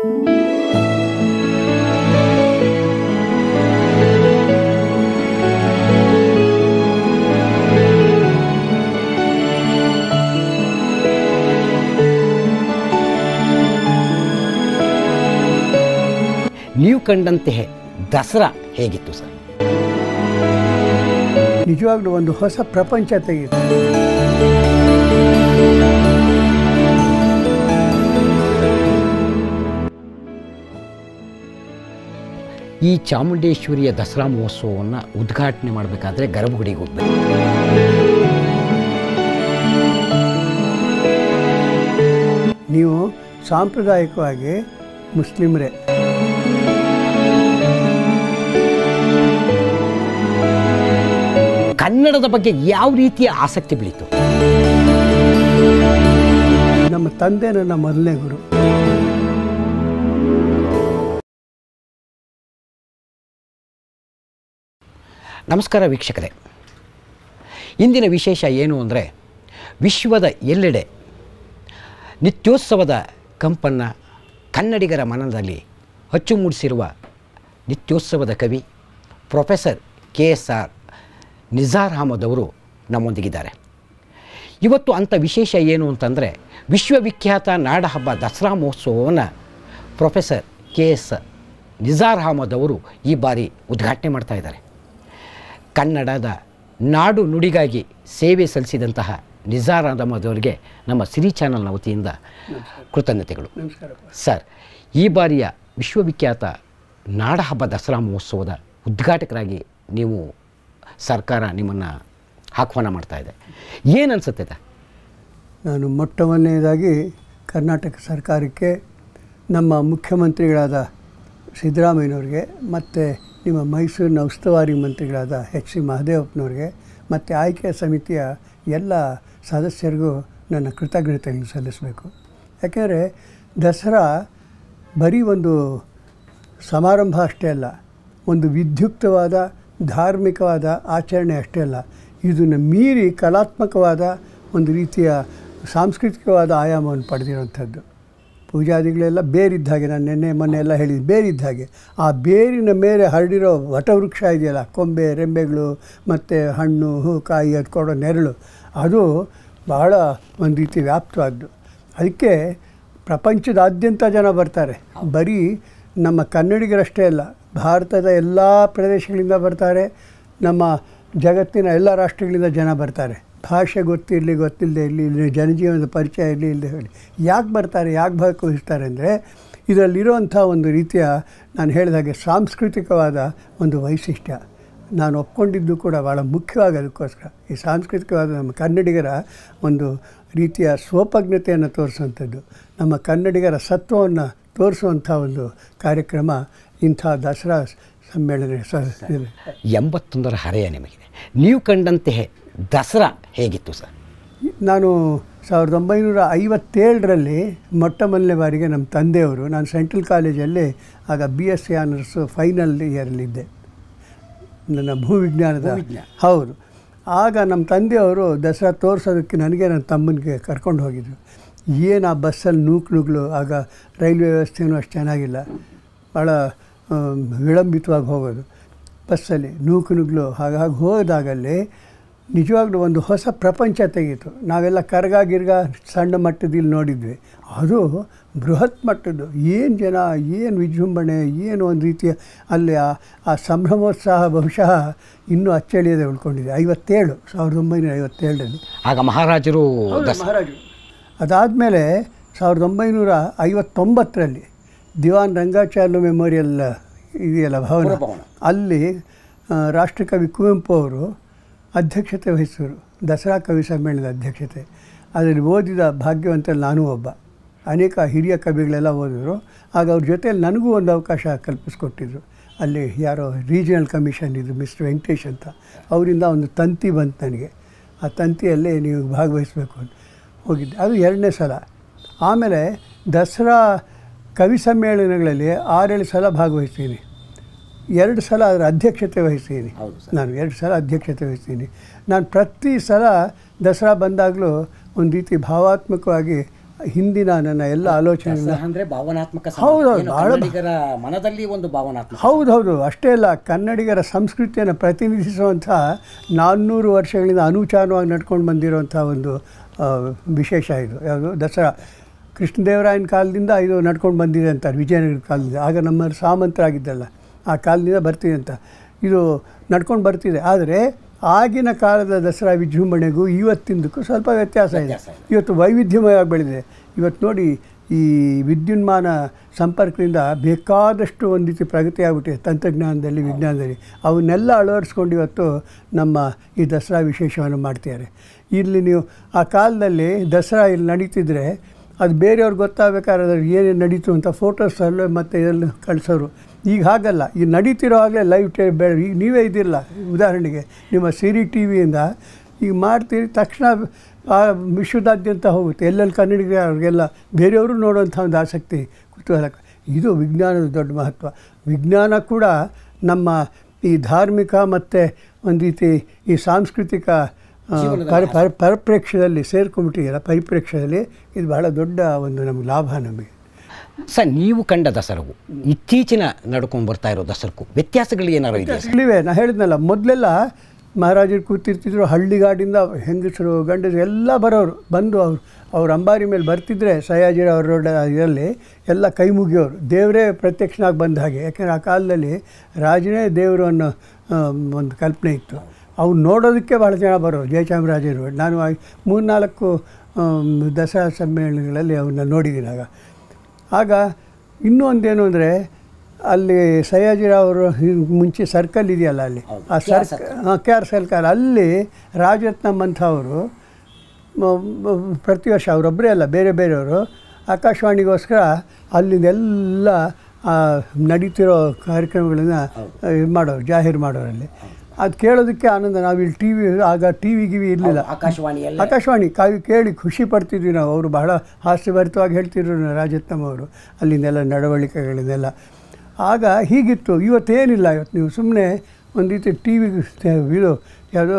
ನೀವು ಕಂಡಂತೆ ದಸರಾ ಹೇಗಿತ್ತು ಸರ್ ನಿಜವಾಗ್ಲೂ ಒಂದು ಹೊಸ ಪ್ರಪಂಚ ತೆಗೆಯಿತು ಈ ಚಾಮುಂಡೇಶ್ವರಿಯ ದಸರಾ ಮಹೋತ್ಸವವನ್ನು ಉದ್ಘಾಟನೆ ಮಾಡಬೇಕಾದ್ರೆ ಗರ್ಭಗುಡಿಗೆ ಹೋಗ್ಬೇಕು ನೀವು ಸಾಂಪ್ರದಾಯಿಕವಾಗಿ ಮುಸ್ಲಿಮರೇ ಕನ್ನಡದ ಬಗ್ಗೆ ಯಾವ ರೀತಿಯ ಆಸಕ್ತಿ ಬೆಳೀತು ನಮ್ಮ ತಂದೆ ನನ್ನ ಮೊದಲನೇ ಗುರು ನಮಸ್ಕಾರ ವೀಕ್ಷಕರೇ ಇಂದಿನ ವಿಶೇಷ ಏನು ಅಂದರೆ ವಿಶ್ವದ ಎಲ್ಲೆಡೆ ನಿತ್ಯೋತ್ಸವದ ಕಂಪನ್ನು ಕನ್ನಡಿಗರ ಮನದಲ್ಲಿ ಅಚ್ಚು ಮೂಡಿಸಿರುವ ನಿತ್ಯೋತ್ಸವದ ಕವಿ professor K S R Nissar Ahmed ಅವರು ನಮ್ಮೊಂದಿಗಿದ್ದಾರೆ ಇವತ್ತು ಅಂಥ ವಿಶೇಷ ಏನು ಅಂತಂದರೆ ವಿಶ್ವವಿಖ್ಯಾತ ನಾಡಹಬ್ಬ ದಸರಾ ಮಹೋತ್ಸವವನ್ನು professor K S Nissar Ahmed ಅವರು ಈ ಬಾರಿ ಉದ್ಘಾಟನೆ ಮಾಡ್ತಾ ಇದ್ದಾರೆ ಕನ್ನಡದ ನಾಡು ನುಡಿಗಾಗಿ ಸೇವೆ ಸಲ್ಲಿಸಿದಂತಹ ನಿಜಾರ್ ಅಹಮದ್ ಅವರಿಗೆ ನಮ್ಮ ಸಿರಿ ಚಾನಲ್ನ ವತಿಯಿಂದ ಕೃತಜ್ಞತೆಗಳು ನಮಸ್ಕಾರ ಸರ್ ಈ ಬಾರಿಯ ವಿಶ್ವವಿಖ್ಯಾತ ನಾಡಹಬ್ಬ ದಸರಾ ಮಹೋತ್ಸವದ ಉದ್ಘಾಟಕರಾಗಿ ನೀವು ಸರ್ಕಾರ ನಿಮ್ಮನ್ನು ಆಹ್ವಾನ ಮಾಡ್ತಾ ಇದೆ ಏನು ಅನಿಸುತ್ತೆ ಸರ್? ನಾನು ಮೊಟ್ಟ ಮೊದಲನೇದಾಗಿ ಕರ್ನಾಟಕ ಸರ್ಕಾರಕ್ಕೆ ನಮ್ಮ ಮುಖ್ಯಮಂತ್ರಿಗಳಾದ ಸಿದ್ದರಾಮಯ್ಯನವ್ರಿಗೆ ಮತ್ತು ನಿಮ್ಮ ಮೈಸೂರಿನ ಉಸ್ತುವಾರಿ ಮಂತ್ರಿಗಳಾದ ಎಚ್ ಸಿ ಮಹದೇವಪ್ಪನವ್ರಿಗೆ ಮತ್ತು ಆಯ್ಕೆ ಸಮಿತಿಯ ಎಲ್ಲ ಸದಸ್ಯರಿಗೂ ನನ್ನ ಕೃತಜ್ಞತೆಯನ್ನು ಸಲ್ಲಿಸಬೇಕು ಯಾಕೆಂದರೆ ದಸರಾ ಬರೀ ಒಂದು ಸಮಾರಂಭ ಅಷ್ಟೇ ಅಲ್ಲ ಒಂದು ವಿದ್ಯುಕ್ತವಾದ ಧಾರ್ಮಿಕವಾದ ಆಚರಣೆ ಅಷ್ಟೇ ಅಲ್ಲ ಇದನ್ನು ಮೀರಿ ಕಲಾತ್ಮಕವಾದ ಒಂದು ರೀತಿಯ ಸಾಂಸ್ಕೃತಿಕವಾದ ಆಯಾಮವನ್ನು ಪಡೆದಿರುವಂಥದ್ದು ಪೂಜಾದಿಗಳೆಲ್ಲ ಬೇರಿದ್ದ ಹಾಗೆ ನಾನು ನಿನ್ನೆ ಮೊನ್ನೆ ಎಲ್ಲ ಹೇಳಿದ್ದು ಬೇರಿದ್ದ ಹಾಗೆ ಆ ಬೇರಿನ ಮೇಲೆ ಹರಡಿರೋ ವಟವೃಕ್ಷ ಇದೆಯಲ್ಲ ಕೊಂಬೆ ರೆಂಬೆಗಳು ಮತ್ತು ಹಣ್ಣು ಹೂ ಕಾಯಿ ಅದು ಕೊಡೋ ನೆರಳು ಅದು ಬಹಳ ಒಂದು ರೀತಿ ವ್ಯಾಪ್ತವಾದ್ದು ಅದಕ್ಕೆ ಪ್ರಪಂಚದಾದ್ಯಂತ ಜನ ಬರ್ತಾರೆ ಬರೀ ನಮ್ಮ ಕನ್ನಡಿಗರಷ್ಟೇ ಅಲ್ಲ ಭಾರತದ ಎಲ್ಲ ಪ್ರದೇಶಗಳಿಂದ ಬರ್ತಾರೆ ನಮ್ಮ ಜಗತ್ತಿನ ಎಲ್ಲ ರಾಷ್ಟ್ರಗಳಿಂದ ಜನ ಬರ್ತಾರೆ ಭಾಷೆ ಗೊತ್ತಿರಲಿ ಗೊತ್ತಿಲ್ಲದೆ ಇರಲಿ ಇಲ್ಲಿ ಜನಜೀವನದ ಪರಿಚಯ ಇರಲಿ ಇಲ್ಲದೆ ಹೇಳಿ ಯಾಕೆ ಬರ್ತಾರೆ ಯಾಕೆ ಭಾಗವಹಿಸ್ತಾರೆ ಅಂದರೆ ಇದರಲ್ಲಿರುವಂಥ ಒಂದು ರೀತಿಯ ನಾನು ಹೇಳಿದ ಹಾಗೆ ಸಾಂಸ್ಕೃತಿಕವಾದ ಒಂದು ವೈಶಿಷ್ಟ್ಯ ನಾನು ಒಪ್ಕೊಂಡಿದ್ದು ಕೂಡ ಭಾಳ ಮುಖ್ಯವಾಗಿ ಅದಕ್ಕೋಸ್ಕರ ಈ ಸಾಂಸ್ಕೃತಿಕವಾದ ನಮ್ಮ ಕನ್ನಡಿಗರ ಒಂದು ರೀತಿಯ ಸ್ವೋಪಜ್ಞತೆಯನ್ನು ತೋರಿಸುವಂಥದ್ದು ನಮ್ಮ ಕನ್ನಡಿಗರ ಸತ್ವವನ್ನು ತೋರಿಸುವಂಥ ಒಂದು ಕಾರ್ಯಕ್ರಮ ಇಂಥ ದಸರಾ ಸಮ್ಮೇಳನ ಸ ಇದು. ಎಂಬತ್ತೊಂದರ ಹರೆಯ ನಿಮಗಿದೆ ನೀವು ಕಂಡಂತೆ ದಸರಾ ಹೇಗಿತ್ತು ಸರ್ ನಾನು ಸಾವಿರದ ಒಂಬೈನೂರ ಐವತ್ತೇಳರಲ್ಲಿ ಮೊಟ್ಟ ಮೊದಲನೇ ಬಾರಿಗೆ ನಮ್ಮ ತಂದೆಯವರು ನಾನು ಸೆಂಟ್ರಲ್ ಕಾಲೇಜಲ್ಲಿ ಆಗ B S C honours final ಇಯರಲ್ಲಿದ್ದೆ ನನ್ನ ಭೂವಿಜ್ಞಾನದ ಭೂವಿಜ್ಞಾನ. ಹೌದು ಆಗ ನಮ್ಮ ತಂದೆಯವರು ದಸರಾ ತೋರಿಸೋದಕ್ಕೆ ನನಗೆ ನನ್ನ ತಮ್ಮನಿಗೆ ಕರ್ಕೊಂಡು ಹೋಗಿದ್ರು ಏನು ಆ ಬಸ್ಸಲ್ಲಿ ನೂಕು ನುಗ್ಲು ಆಗ ರೈಲ್ವೆ ವ್ಯವಸ್ಥೆನೂ ಅಷ್ಟು ಚೆನ್ನಾಗಿಲ್ಲ ಭಾಳ ಆಮ್, ವಿಳಂಬಿತವಾಗಿ ಹೋಗೋದು ಬಸ್ಸಲ್ಲಿ ನೂಕು ನುಗ್ಲು ಹಾಗಾಗಿ ಹೋದಾಗಲ್ಲಿ ನಿಜವಾಗ್ಲೂ ಒಂದು ಹೊಸ ಪ್ರಪಂಚ ತೆಗೀತು ನಾವೆಲ್ಲ ಕರ್ಗ ಗಿರ್ಗ ಸಣ್ಣ ಮಟ್ಟದಲ್ಲಿ ನೋಡಿದ್ವಿ ಅದು ಬೃಹತ್ ಮಟ್ಟದ್ದು ಏನು ಜನ ಏನು ವಿಜೃಂಭಣೆ ಏನು ಒಂದು ರೀತಿಯ ಅಲ್ಲಿ ಆ ಆ ಸಂಭ್ರಮೋತ್ಸಾಹ ಬಹುಶಃ ಇನ್ನೂ ಅಚ್ಚಳಿಯದೆ ಉಳ್ಕೊಂಡಿದೆ ಐವತ್ತೇಳು ಸಾವಿರದ ಒಂಬೈನೂರ ಐವತ್ತೇಳರಲ್ಲಿ ಆಗ ಮಹಾರಾಜರು ದಸ ಮಹಾರಾಜರು ಅದಾದಮೇಲೆ ಸಾವಿರದ ಒಂಬೈನೂರ ಐವತ್ತೊಂಬತ್ತರಲ್ಲಿ ದಿವಾನ್ ರಂಗಾಚಾರ್ಯ ಮೆಮೋರಿಯಲ್ ಇದೆಯಲ್ಲ ಭವನ ಪುರಭವನ. ಅಲ್ಲಿ ಆ, ರಾಷ್ಟ್ರಕವಿ ಕುವೆಂಪು ಅವರು ಅಧ್ಯಕ್ಷತೆ ವಹಿಸಿದರು ದಸರಾ ಕವಿ ಸಮ್ಮೇಳನದ ಅಧ್ಯಕ್ಷತೆ ಅದರಲ್ಲಿ ಓದಿದ ಭಾಗ್ಯವಂತರಲ್ಲಿ ನಾನೂ ಒಬ್ಬ ಅನೇಕ ಹಿರಿಯ ಕವಿಗಳೆಲ್ಲ ಓದಿದ್ರು ಆಗ ಅವ್ರ ಜೊತೆಯಲ್ಲಿ ನನಗೂ ಒಂದು ಅವಕಾಶ ಕಲ್ಪಿಸ್ಕೊಟ್ಟಿದ್ರು ಅಲ್ಲಿ ಯಾರೋ ರೀಜನಲ್ ಕಮಿಷನ್ ಇದು ಮಿಸ್ಟರ್ ವೆಂಕಟೇಶ್ ಅಂತ ಅವರಿಂದ ಒಂದು ತಂತಿ ಬಂತು ನನಗೆ ಆ ತಂತಿಯಲ್ಲಿ ನೀವು ಭಾಗವಹಿಸಬೇಕು ಅಂತ ಹೋಗಿದ್ದೆ ಅದು ಎರಡನೇ ಸಲ ಆಮೇಲೆ ದಸರಾ ಕವಿ ಸಮ್ಮೇಳನಗಳಲ್ಲಿ ಆರೇಳು ಸಲ ಭಾಗವಹಿಸ್ತೀನಿ ಎರಡು ಸಲ ಅದರ ಅಧ್ಯಕ್ಷತೆ ವಹಿಸ್ತೀನಿ ಹೌದು ನಾನು ಎರಡು ಸಲ ಅಧ್ಯಕ್ಷತೆ ವಹಿಸ್ತೀನಿ ನಾನು ಪ್ರತಿ ಸಲ ದಸರಾ ಬಂದಾಗಲೂ ಒಂದು ರೀತಿ ಭಾವಾತ್ಮಕವಾಗಿ ಹಿಂದಿನ ನನ್ನ ಎಲ್ಲ ಆಲೋಚನೆ ದಸರಾ ಅಂದ್ರೆ ಭಾವನಾತ್ಮಕ ಸಂಬಂಧ. ಹೌದೌದು, ಏನು ಬಹಳ ಬ- ಕನ್ನಡಿಗರ ಮನದಲ್ಲಿ ಒಂದು ಭಾವನಾತ್ಮಕ ಹೌದೌದು ಅಷ್ಟೇ ಅಲ್ಲ ಕನ್ನಡಿಗರ ಸಂಸ್ಕೃತಿಯನ್ನು ಪ್ರತಿನಿಧಿಸುವಂಥ ನಾನ್ನೂರು ವರ್ಷಗಳಿಂದ ಅನುಚಾನವಾಗಿ ನಡ್ಕೊಂಡು ಬಂದಿರುವಂಥ ಒಂದು ಆ, ವಿಶೇಷ ಇದು ಯಾವುದು ದಸರಾ ಕೃಷ್ಣದೇವರಾಯನ ಕಾಲದಿಂದ ಇದು ನಡ್ಕೊಂಡು ಬಂದಿದೆ ಅಂತಾರೆ ವಿಜಯನಗರದ ಕಾಲದಿಂದ ಆಗ ನಮ್ಮ ಸಾಮಂತರಾಗಿದ್ದಲ್ಲ ಆ ಕಾಲದಿಂದ ಬರ್ತಿದೆ ಅಂತ ಇದು ನಡ್ಕೊಂಡು ಬರ್ತಿದೆ ಆದರೆ ಆಗಿನ ಕಾಲದ ದಸರಾ ವಿಜೃಂಭಣೆಗೂ ಇವತ್ತಿಂದಕ್ಕೂ ಸ್ವಲ್ಪ ವ್ಯತ್ಯಾಸ ಇದೆ ವ್ಯತ್ಯಾಸ ಇದೆ. ಇವತ್ತು ವೈವಿಧ್ಯಮಯವಾಗಿ ಬೆಳೆದಿದೆ ಇವತ್ತು ನೋಡಿ ಈ ವಿದ್ಯುನ್ಮಾನ ಸಂಪರ್ಕದಿಂದ ಬೇಕಾದಷ್ಟು ಒಂದು ರೀತಿ ಪ್ರಗತಿ ಆಗ್ಬಿಟ್ಟಿದೆ ತಂತ್ರಜ್ಞಾನದಲ್ಲಿ ವಿಜ್ಞಾನದಲ್ಲಿ ಅವನ್ನೆಲ್ಲ ಅಳವಡಿಸ್ಕೊಂಡು ಇವತ್ತು ನಮ್ಮ ಈ ದಸರಾ ವಿಶೇಷವನ್ನು ಮಾಡ್ತಿದ್ದಾರೆ ಇಲ್ಲಿ ನೀವು ಆ ಕಾಲದಲ್ಲಿ ದಸರಾ ಇಲ್ಲಿ ನಡೀತಿದ್ರೆ ಅದು ಬೇರೆಯವ್ರಿಗೆ ಗೊತ್ತಾಗಬೇಕಾದ್ರೆ ಅದ್ರಲ್ಲಿ ಏನೇನು ನಡೀತು ಅಂತ ಫೋಟೋಸ್ ಅಲ್ಲೇ ಮತ್ತು ಇದೆಲ್ಲ ಕಳಿಸೋರು ಈಗ ಹಾಗಲ್ಲ ಈಗ ನಡೀತಿರೋ ಆಗಲೇ ಲೈವ್ ಟೇ ಬೇಡ ಈಗ ನೀವೇ ಇದ್ದಿರಲ್ಲ ಉದಾಹರಣೆಗೆ ನಿಮ್ಮ ಸಿರಿ ಟಿ ವಿಯಿಂದ ಈಗ ಮಾಡ್ತೀರಿ ತಕ್ಷಣ ಆ ವಿಶ್ವದಾದ್ಯಂತ ಹೋಗುತ್ತೆ ಎಲ್ಲೆಲ್ಲಿ ಕನ್ನಡಿಗರೆ ಅವ್ರಿಗೆಲ್ಲ ಬೇರೆಯವರು ನೋಡುವಂಥ ಒಂದು ಆಸಕ್ತಿ ಕುತೂಹಲ ಇದು ವಿಜ್ಞಾನದ ದೊಡ್ಡ ಮಹತ್ವ ವಿಜ್ಞಾನ ಕೂಡ ನಮ್ಮ ಈ ಧಾರ್ಮಿಕ ಮತ್ತು ಒಂದು ರೀತಿ ಈ ಸಾಂಸ್ಕೃತಿಕ ಆ, ಪರ ಪರ ಪರಿಪ್ರೇಕ್ಷ್ಯದಲ್ಲಿ ಸೇರ್ಕೊಂಡ್ಬಿಟ್ಟಿದೆಯಲ್ಲ ಪರಿಪ್ರೇಕ್ಷ್ಯದಲ್ಲಿ ಇದು ಬಹಳ ದೊಡ್ಡ ಒಂದು ನಮಗೆ ಲಾಭ ನಮಗೆ ಸರ್ ನೀವು ಕಂಡ ದಸರವು ಇತ್ತೀಚಿನ ನಡ್ಕೊಂಡು ಬರ್ತಾ ಇರೋ ದಸರಕ್ಕೂ ವ್ಯತ್ಯಾಸಗಳು ಏನಾರು ಇದೆಯಾ ಸರ್ ಇಲ್ಲಿವೆ ನಾ ಹೇಳಿದ್ನಲ್ಲ ಮೊದಲೆಲ್ಲ ಮಹಾರಾಜರು ಕೂತಿರ್ತಿದ್ರು ಹಳ್ಳಿಗಾಡಿಂದ ಹೆಂಗಸರು ಗಂಡಸರು ಎಲ್ಲ ಬರೋರು ಬಂದು ಅವ್ರು ಅವ್ರ ಅಂಬಾರಿ ಮೇಲೆ ಬರ್ತಿದ್ರೆ ಸಯಾಜಿರಾವ್ ರೋಡ್ ಇದರಲ್ಲಿ ಎಲ್ಲ ಕೈ ಮುಗಿಯೋರು ದೇವರೇ ಪ್ರತ್ಯಕ್ಷನಾಗಿ ಬಂದ ಹಾಗೆ ಯಾಕೆಂದರೆ ಆ ಕಾಲದಲ್ಲಿ ರಾಜನೇ ದೇವರು ಅನ್ನೋ ಆ, ಒಂದು ಕಲ್ಪನೆ ಇತ್ತು ಅವ್ರು ನೋಡೋದಕ್ಕೆ ಭಾಳ ಜನ ಬರೋರು ಜಯಚಾಮರಾಜರು ನಾನು ಆ ಮೂರ್ನಾಲ್ಕು ಆಮ್, ದಸರಾ ಸಮ್ಮೇಳನಗಳಲ್ಲಿ ಅವನ್ನ ನೋಡಿದ್ದೀನಿ ಆಗ ಆಗ ಇನ್ನೂ ಒಂದೇನು ಅಂದರೆ ಅಲ್ಲಿ ಸಯ್ಯಾಜಿರಾವ್ ಅವರು ಮುಂಚೆ ಸರ್ಕಲ್ ಇದೆಯಲ್ಲ ಅಲ್ಲಿ ಹೌದು, ಆ ಕೆ ಆರ್ ಸರ್ಕ ಹಾಂ ಕೆ ಆರ್ ಸರ್ಕಲ್ ಅಲ್ಲಿ ರಾಜರತ್ನಮ್ ಅಂತ ಅವರು ಪ್ರತಿ ವರ್ಷ ಅವರೊಬ್ಬರೇ ಅಲ್ಲ ಬೇರೆ ಬೇರೆಯವರು ಆಕಾಶವಾಣಿಗೋಸ್ಕರ ಅಲ್ಲಿಂದೆಲ್ಲ ಆ ನಡೀತಿರೋ ಕಾರ್ಯಕ್ರಮಗಳನ್ನ ಇದು ಮಾಡೋರು ಜಾಹೀರು ಮಾಡೋರಲ್ಲಿ ಅದು ಕೇಳೋದಕ್ಕೆ ಆನಂದ ನಾವು ಇಲ್ಲಿ ಟಿ ವಿ ಆಗ ಟಿ ವಿ ಗಿವಿ ಇರಲಿಲ್ಲ ಆಕಾಶವಾಣಿಯಲ್ಲಿ ಆಕಾಶವಾಣಿ ಕಾವಿ ಕೇಳಿ ಖುಷಿ ಪಡ್ತಿದ್ವಿ ನಾವು ಅವರು ಬಹಳ ಹಾಸ್ಯಭರಿತವಾಗಿ ಹೇಳ್ತಿದ್ರು ರಾಜತ್ನಮ್ ಅವರು ಅಲ್ಲಿಂದೆಲ್ಲ ನಡವಳಿಕೆಗಳಿಂದೆಲ್ಲ ಆಗ ಹೀಗಿತ್ತು ಇವತ್ತೇನಿಲ್ಲ ಇವತ್ತು ನೀವು ಸುಮ್ಮನೆ ಒಂದು ರೀತಿ ಟಿ ವಿ ಇದು ಯಾವುದೋ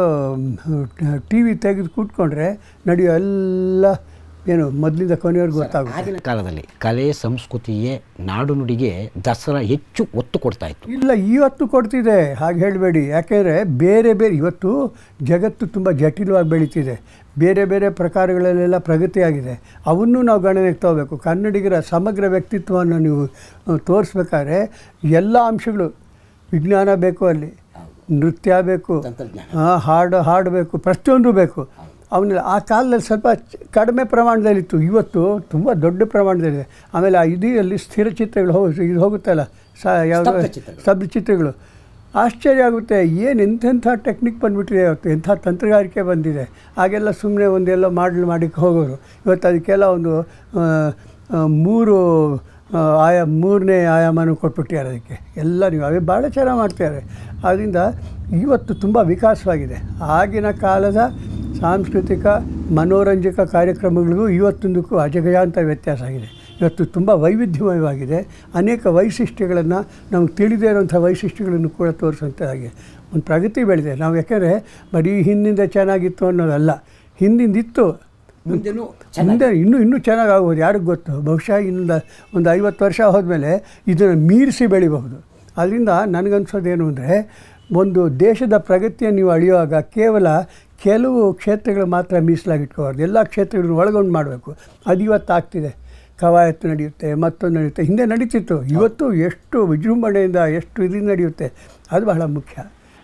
ಟಿ ವಿ ತೆಗೆದು ಕೂತ್ಕೊಂಡ್ರೆ ನಡೆಯೋ ಎಲ್ಲ ಏನು ಮೊದಲಿಂದ ಕೊನೆಯವರೆಗೂ ಗೊತ್ತಾಗುತ್ತೆ ಆಗಿನ ಕಾಲದಲ್ಲಿ ಕಲೆ ಸಂಸ್ಕೃತಿಯೇ ನಾಡು ನುಡಿಗೆ ದಸರಾ ಹೆಚ್ಚು ಒತ್ತು ಕೊಡ್ತಾ ಇತ್ತು ಇಲ್ಲ ಇವತ್ತು ಕೊಡ್ತಿದೆ ಹಾಗೆ ಹೇಳಬೇಡಿ ಯಾಕೆಂದರೆ ಬೇರೆ ಬೇರೆ ಇವತ್ತು ಜಗತ್ತು ತುಂಬ ಜಟಿಲವಾಗಿ ಬೆಳೀತಿದೆ ಬೇರೆ ಬೇರೆ ಪ್ರಕಾರಗಳಲ್ಲೆಲ್ಲ ಪ್ರಗತಿಯಾಗಿದೆ ಅವನ್ನು ನಾವು ಗಣನೆಗೆ ತಗೋಬೇಕು ಕನ್ನಡಿಗರ ಸಮಗ್ರ ವ್ಯಕ್ತಿತ್ವವನ್ನು ನೀವು ಆ, ತೋರಿಸ್ಬೇಕಾದ್ರೆ ಎಲ್ಲ ಅಂಶಗಳು ವಿಜ್ಞಾನ ಬೇಕು ಅಲ್ಲಿ ನೃತ್ಯ ಬೇಕು ತಂತ್ರಜ್ಞಾನ ಆ, ಹಾಡು ಹಾಡಬೇಕು ಪ್ರತಿಯೊಂದು ಬೇಕು ಅವನ್ನೆಲ್ಲ ಆ ಕಾಲದಲ್ಲಿ ಸ್ವಲ್ಪ ಚ- ಕಡಿಮೆ ಪ್ರಮಾಣದಲ್ಲಿತ್ತು ಇವತ್ತು ತುಂಬ ದೊಡ್ಡ ಪ್ರಮಾಣದಲ್ಲಿದೆ ಆಮೇಲೆ ಆ ಇದರಲ್ಲಿ ಸ್ಥಿರ ಚಿತ್ರಗಳು ಹೋಗಿ ಇದು ಹೋಗುತ್ತಲ್ಲ ಸ ಯಾವುದು ಸ್ತಬ್ಧ ಚಿತ್ರಗಳು. ಸ್ತಬ್ಧ ಚಿತ್ರಗಳು ಆಶ್ಚರ್ಯ ಆಗುತ್ತೆ ಏನು ಎಂತೆಂಥ ಟೆಕ್ನಿಕ್ ಬಂದುಬಿಟ್ಟಿದೆ ಇವತ್ತು ಎಂಥ ತಂತ್ರಗಾರಿಕೆ ಬಂದಿದೆ ಆಗೆಲ್ಲ ಸುಮ್ಮನೆ ಒಂದೆಲ್ಲ ಮಾಡಲ್ ಮಾಡಿಕ್ಕೆ ಹೋಗೋರು ಇವತ್ತು ಅದಕ್ಕೆಲ್ಲ ಒಂದು ಆ, ಆ, ಮೂರು ಆ, ಆಯಾ ಮೂರನೇ ಆಯಾಮನ ಕೊಟ್ಬಿಟ್ಟಿದ್ದಾರೆ ಅದಕ್ಕೆ ಎಲ್ಲ ನೀವು ಅವೇ ಭಾಳ ಚೆನ್ನಾಗಿ ಮಾಡ್ತಾರೆ ಆದ್ದರಿಂದ ಇವತ್ತು ತುಂಬ ವಿಕಾಸವಾಗಿದೆ ಆಗಿನ ಕಾಲದ ಸಾಂಸ್ಕೃತಿಕ ಮನೋರಂಜಕ ಕಾರ್ಯಕ್ರಮಗಳಿಗೂ ಇವತ್ತೊಂದಕ್ಕೂ ಅಜಗಜಾಂತ ವ್ಯತ್ಯಾಸ ಆಗಿದೆ ಇವತ್ತು ತುಂಬ ವೈವಿಧ್ಯಮಯವಾಗಿದೆ ಅನೇಕ ವೈಶಿಷ್ಟ್ಯಗಳನ್ನು ನಮಗೆ ತಿಳಿದೇ ಇರುವಂಥ ವೈಶಿಷ್ಟ್ಯಗಳನ್ನು ಕೂಡ ತೋರಿಸುವಂಥದ್ದಾಗಿದೆ ಒಂದು ಪ್ರಗತಿ ಬೆಳೆದಿದೆ ನಾವು ಯಾಕೆಂದರೆ ಬರೀ ಹಿಂದಿಂದ ಚೆನ್ನಾಗಿತ್ತು ಅನ್ನೋದಲ್ಲ ಹಿಂದಿಂದಿತ್ತು ಮುಂದೆನೂ ಮುಂದೆ ಇನ್ನೂ ಇನ್ನೂ ಚೆನ್ನಾಗಿ ಆಗ್ಬೋದು ಯಾರಿಗೆ ಗೊತ್ತು ಬಹುಶಃ ಇನ್ನೊಂದು ಒಂದು ಐವತ್ತು ವರ್ಷ ಹೋದ್ಮೇಲೆ ಇದನ್ನು ಮೀರಿಸಿ ಬೆಳಿಬಹುದು ಅದರಿಂದ ನನಗನ್ಸೋದೇನು ಅಂದರೆ ಒಂದು ದೇಶದ ಪ್ರಗತಿಯನ್ನು ನೀವು ಅಳೆಯುವಾಗ ಕೇವಲ ಕೆಲವು ಕ್ಷೇತ್ರಗಳು ಮಾತ್ರ ಮೀಸಲಾಗಿಟ್ಕೋಬಾರ್ದು ಎಲ್ಲ ಕ್ಷೇತ್ರಗಳನ್ನು ಒಳಗೊಂಡು ಮಾಡಬೇಕು ಅದು ಇವತ್ತು ಆಗ್ತಿದೆ ಕವಾಯತ್ತು ನಡೆಯುತ್ತೆ ಮತ್ತೊಂದು ನಡೆಯುತ್ತೆ ಹಿಂದೆ ನಡೀತಿತ್ತು ಇವತ್ತು ಎಷ್ಟು ವಿಜೃಂಭಣೆಯಿಂದ ಎಷ್ಟು ಇದರಿಂದ ನಡೆಯುತ್ತೆ ಅದು ಬಹಳ ಮುಖ್ಯ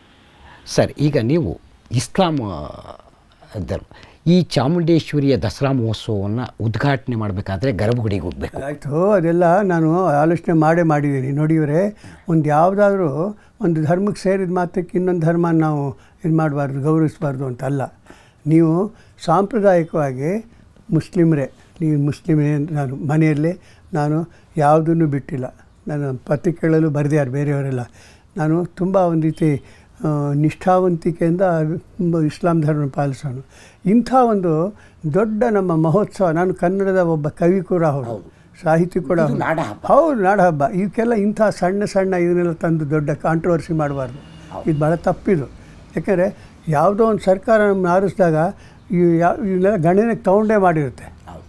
ಸರ್ ಈಗ ನೀವು ಇಸ್ಲಾಂ ಆ, ಧರ್ಮ ಈ ಚಾಮುಂಡೇಶ್ವರಿಯ ದಸರಾ ಮಹೋತ್ಸವವನ್ನು ಉದ್ಘಾಟನೆ ಮಾಡಬೇಕಾದ್ರೆ ಗರ್ಭಗುಡಿಗೆ ಹೋಗಬೇಕು ಆಯಿತು ಅದೆಲ್ಲ ನಾನು ಆಲೋಚನೆ ಮಾಡೇ ಮಾಡಿದ್ದೀನಿ ನೋಡಿದರೆ ಒಂದು ಯಾವುದಾದ್ರೂ ಒಂದು ಧರ್ಮಕ್ಕೆ ಸೇರಿದ ಮಾತ್ರಕ್ಕೆ ಇನ್ನೊಂದು ಧರ್ಮ ನಾವು ಇದು ಮಾಡಬಾರ್ದು ಗೌರವಿಸಬಾರ್ದು ಅಂತ ಅಲ್ಲ ನೀವು ಸಾಂಪ್ರದಾಯಿಕವಾಗಿ ಮುಸ್ಲಿಮರೇ ನೀವು ಮುಸ್ಲಿಮೇ ನಾನು ಮನೆಯಲ್ಲಿ ನಾನು ಯಾವುದನ್ನು ಬಿಟ್ಟಿಲ್ಲ ನಾನು ಪತ್ರಿಕೆಗಳಲ್ಲೂ ಬರೆದ್ಯಾರು ಬೇರೆಯವರೆಲ್ಲ ನಾನು ತುಂಬ ಒಂದು ರೀತಿ ಆ, ನಿಷ್ಠಾವಂತಿಕೆಯಿಂದ ಇಸ್ಲಾಂ ಧರ್ಮ ಪಾಲಿಸೋನು ಇಂಥ ಒಂದು ದೊಡ್ಡ ನಮ್ಮ ಮಹೋತ್ಸವ ನಾನು ಕನ್ನಡದ ಒಬ್ಬ ಕವಿ ಕೂಡ ಹೌದು ಸಾಹಿತಿ ಕೂಡ ಇದು ಹೌದು. ನಾಡ ಹಬ್ಬ. ಹೌದು ನಾಡ ಹಬ್ಬ ಇವಕ್ಕೆಲ್ಲ ಇಂಥ ಸಣ್ಣ ಸಣ್ಣ ಇದನ್ನೆಲ್ಲ ತಂದು ದೊಡ್ಡ ಕಾಂಟ್ರವರ್ಸಿ ಮಾಡಬಾರ್ದು ಇದು ಭಾಳ ತಪ್ಪಿದು ಯಾಕೆಂದರೆ ಯಾವುದೋ ಒಂದು ಸರ್ಕಾರ ನಮ್ಮನ್ನ ಆರಿಸಿದಾಗ ಈ ಯಾವ ಇವನ್ನೆಲ್ಲ ಗಣನೆಗೆ ತಗೊಂಡೇ ಮಾಡಿರುತ್ತೆ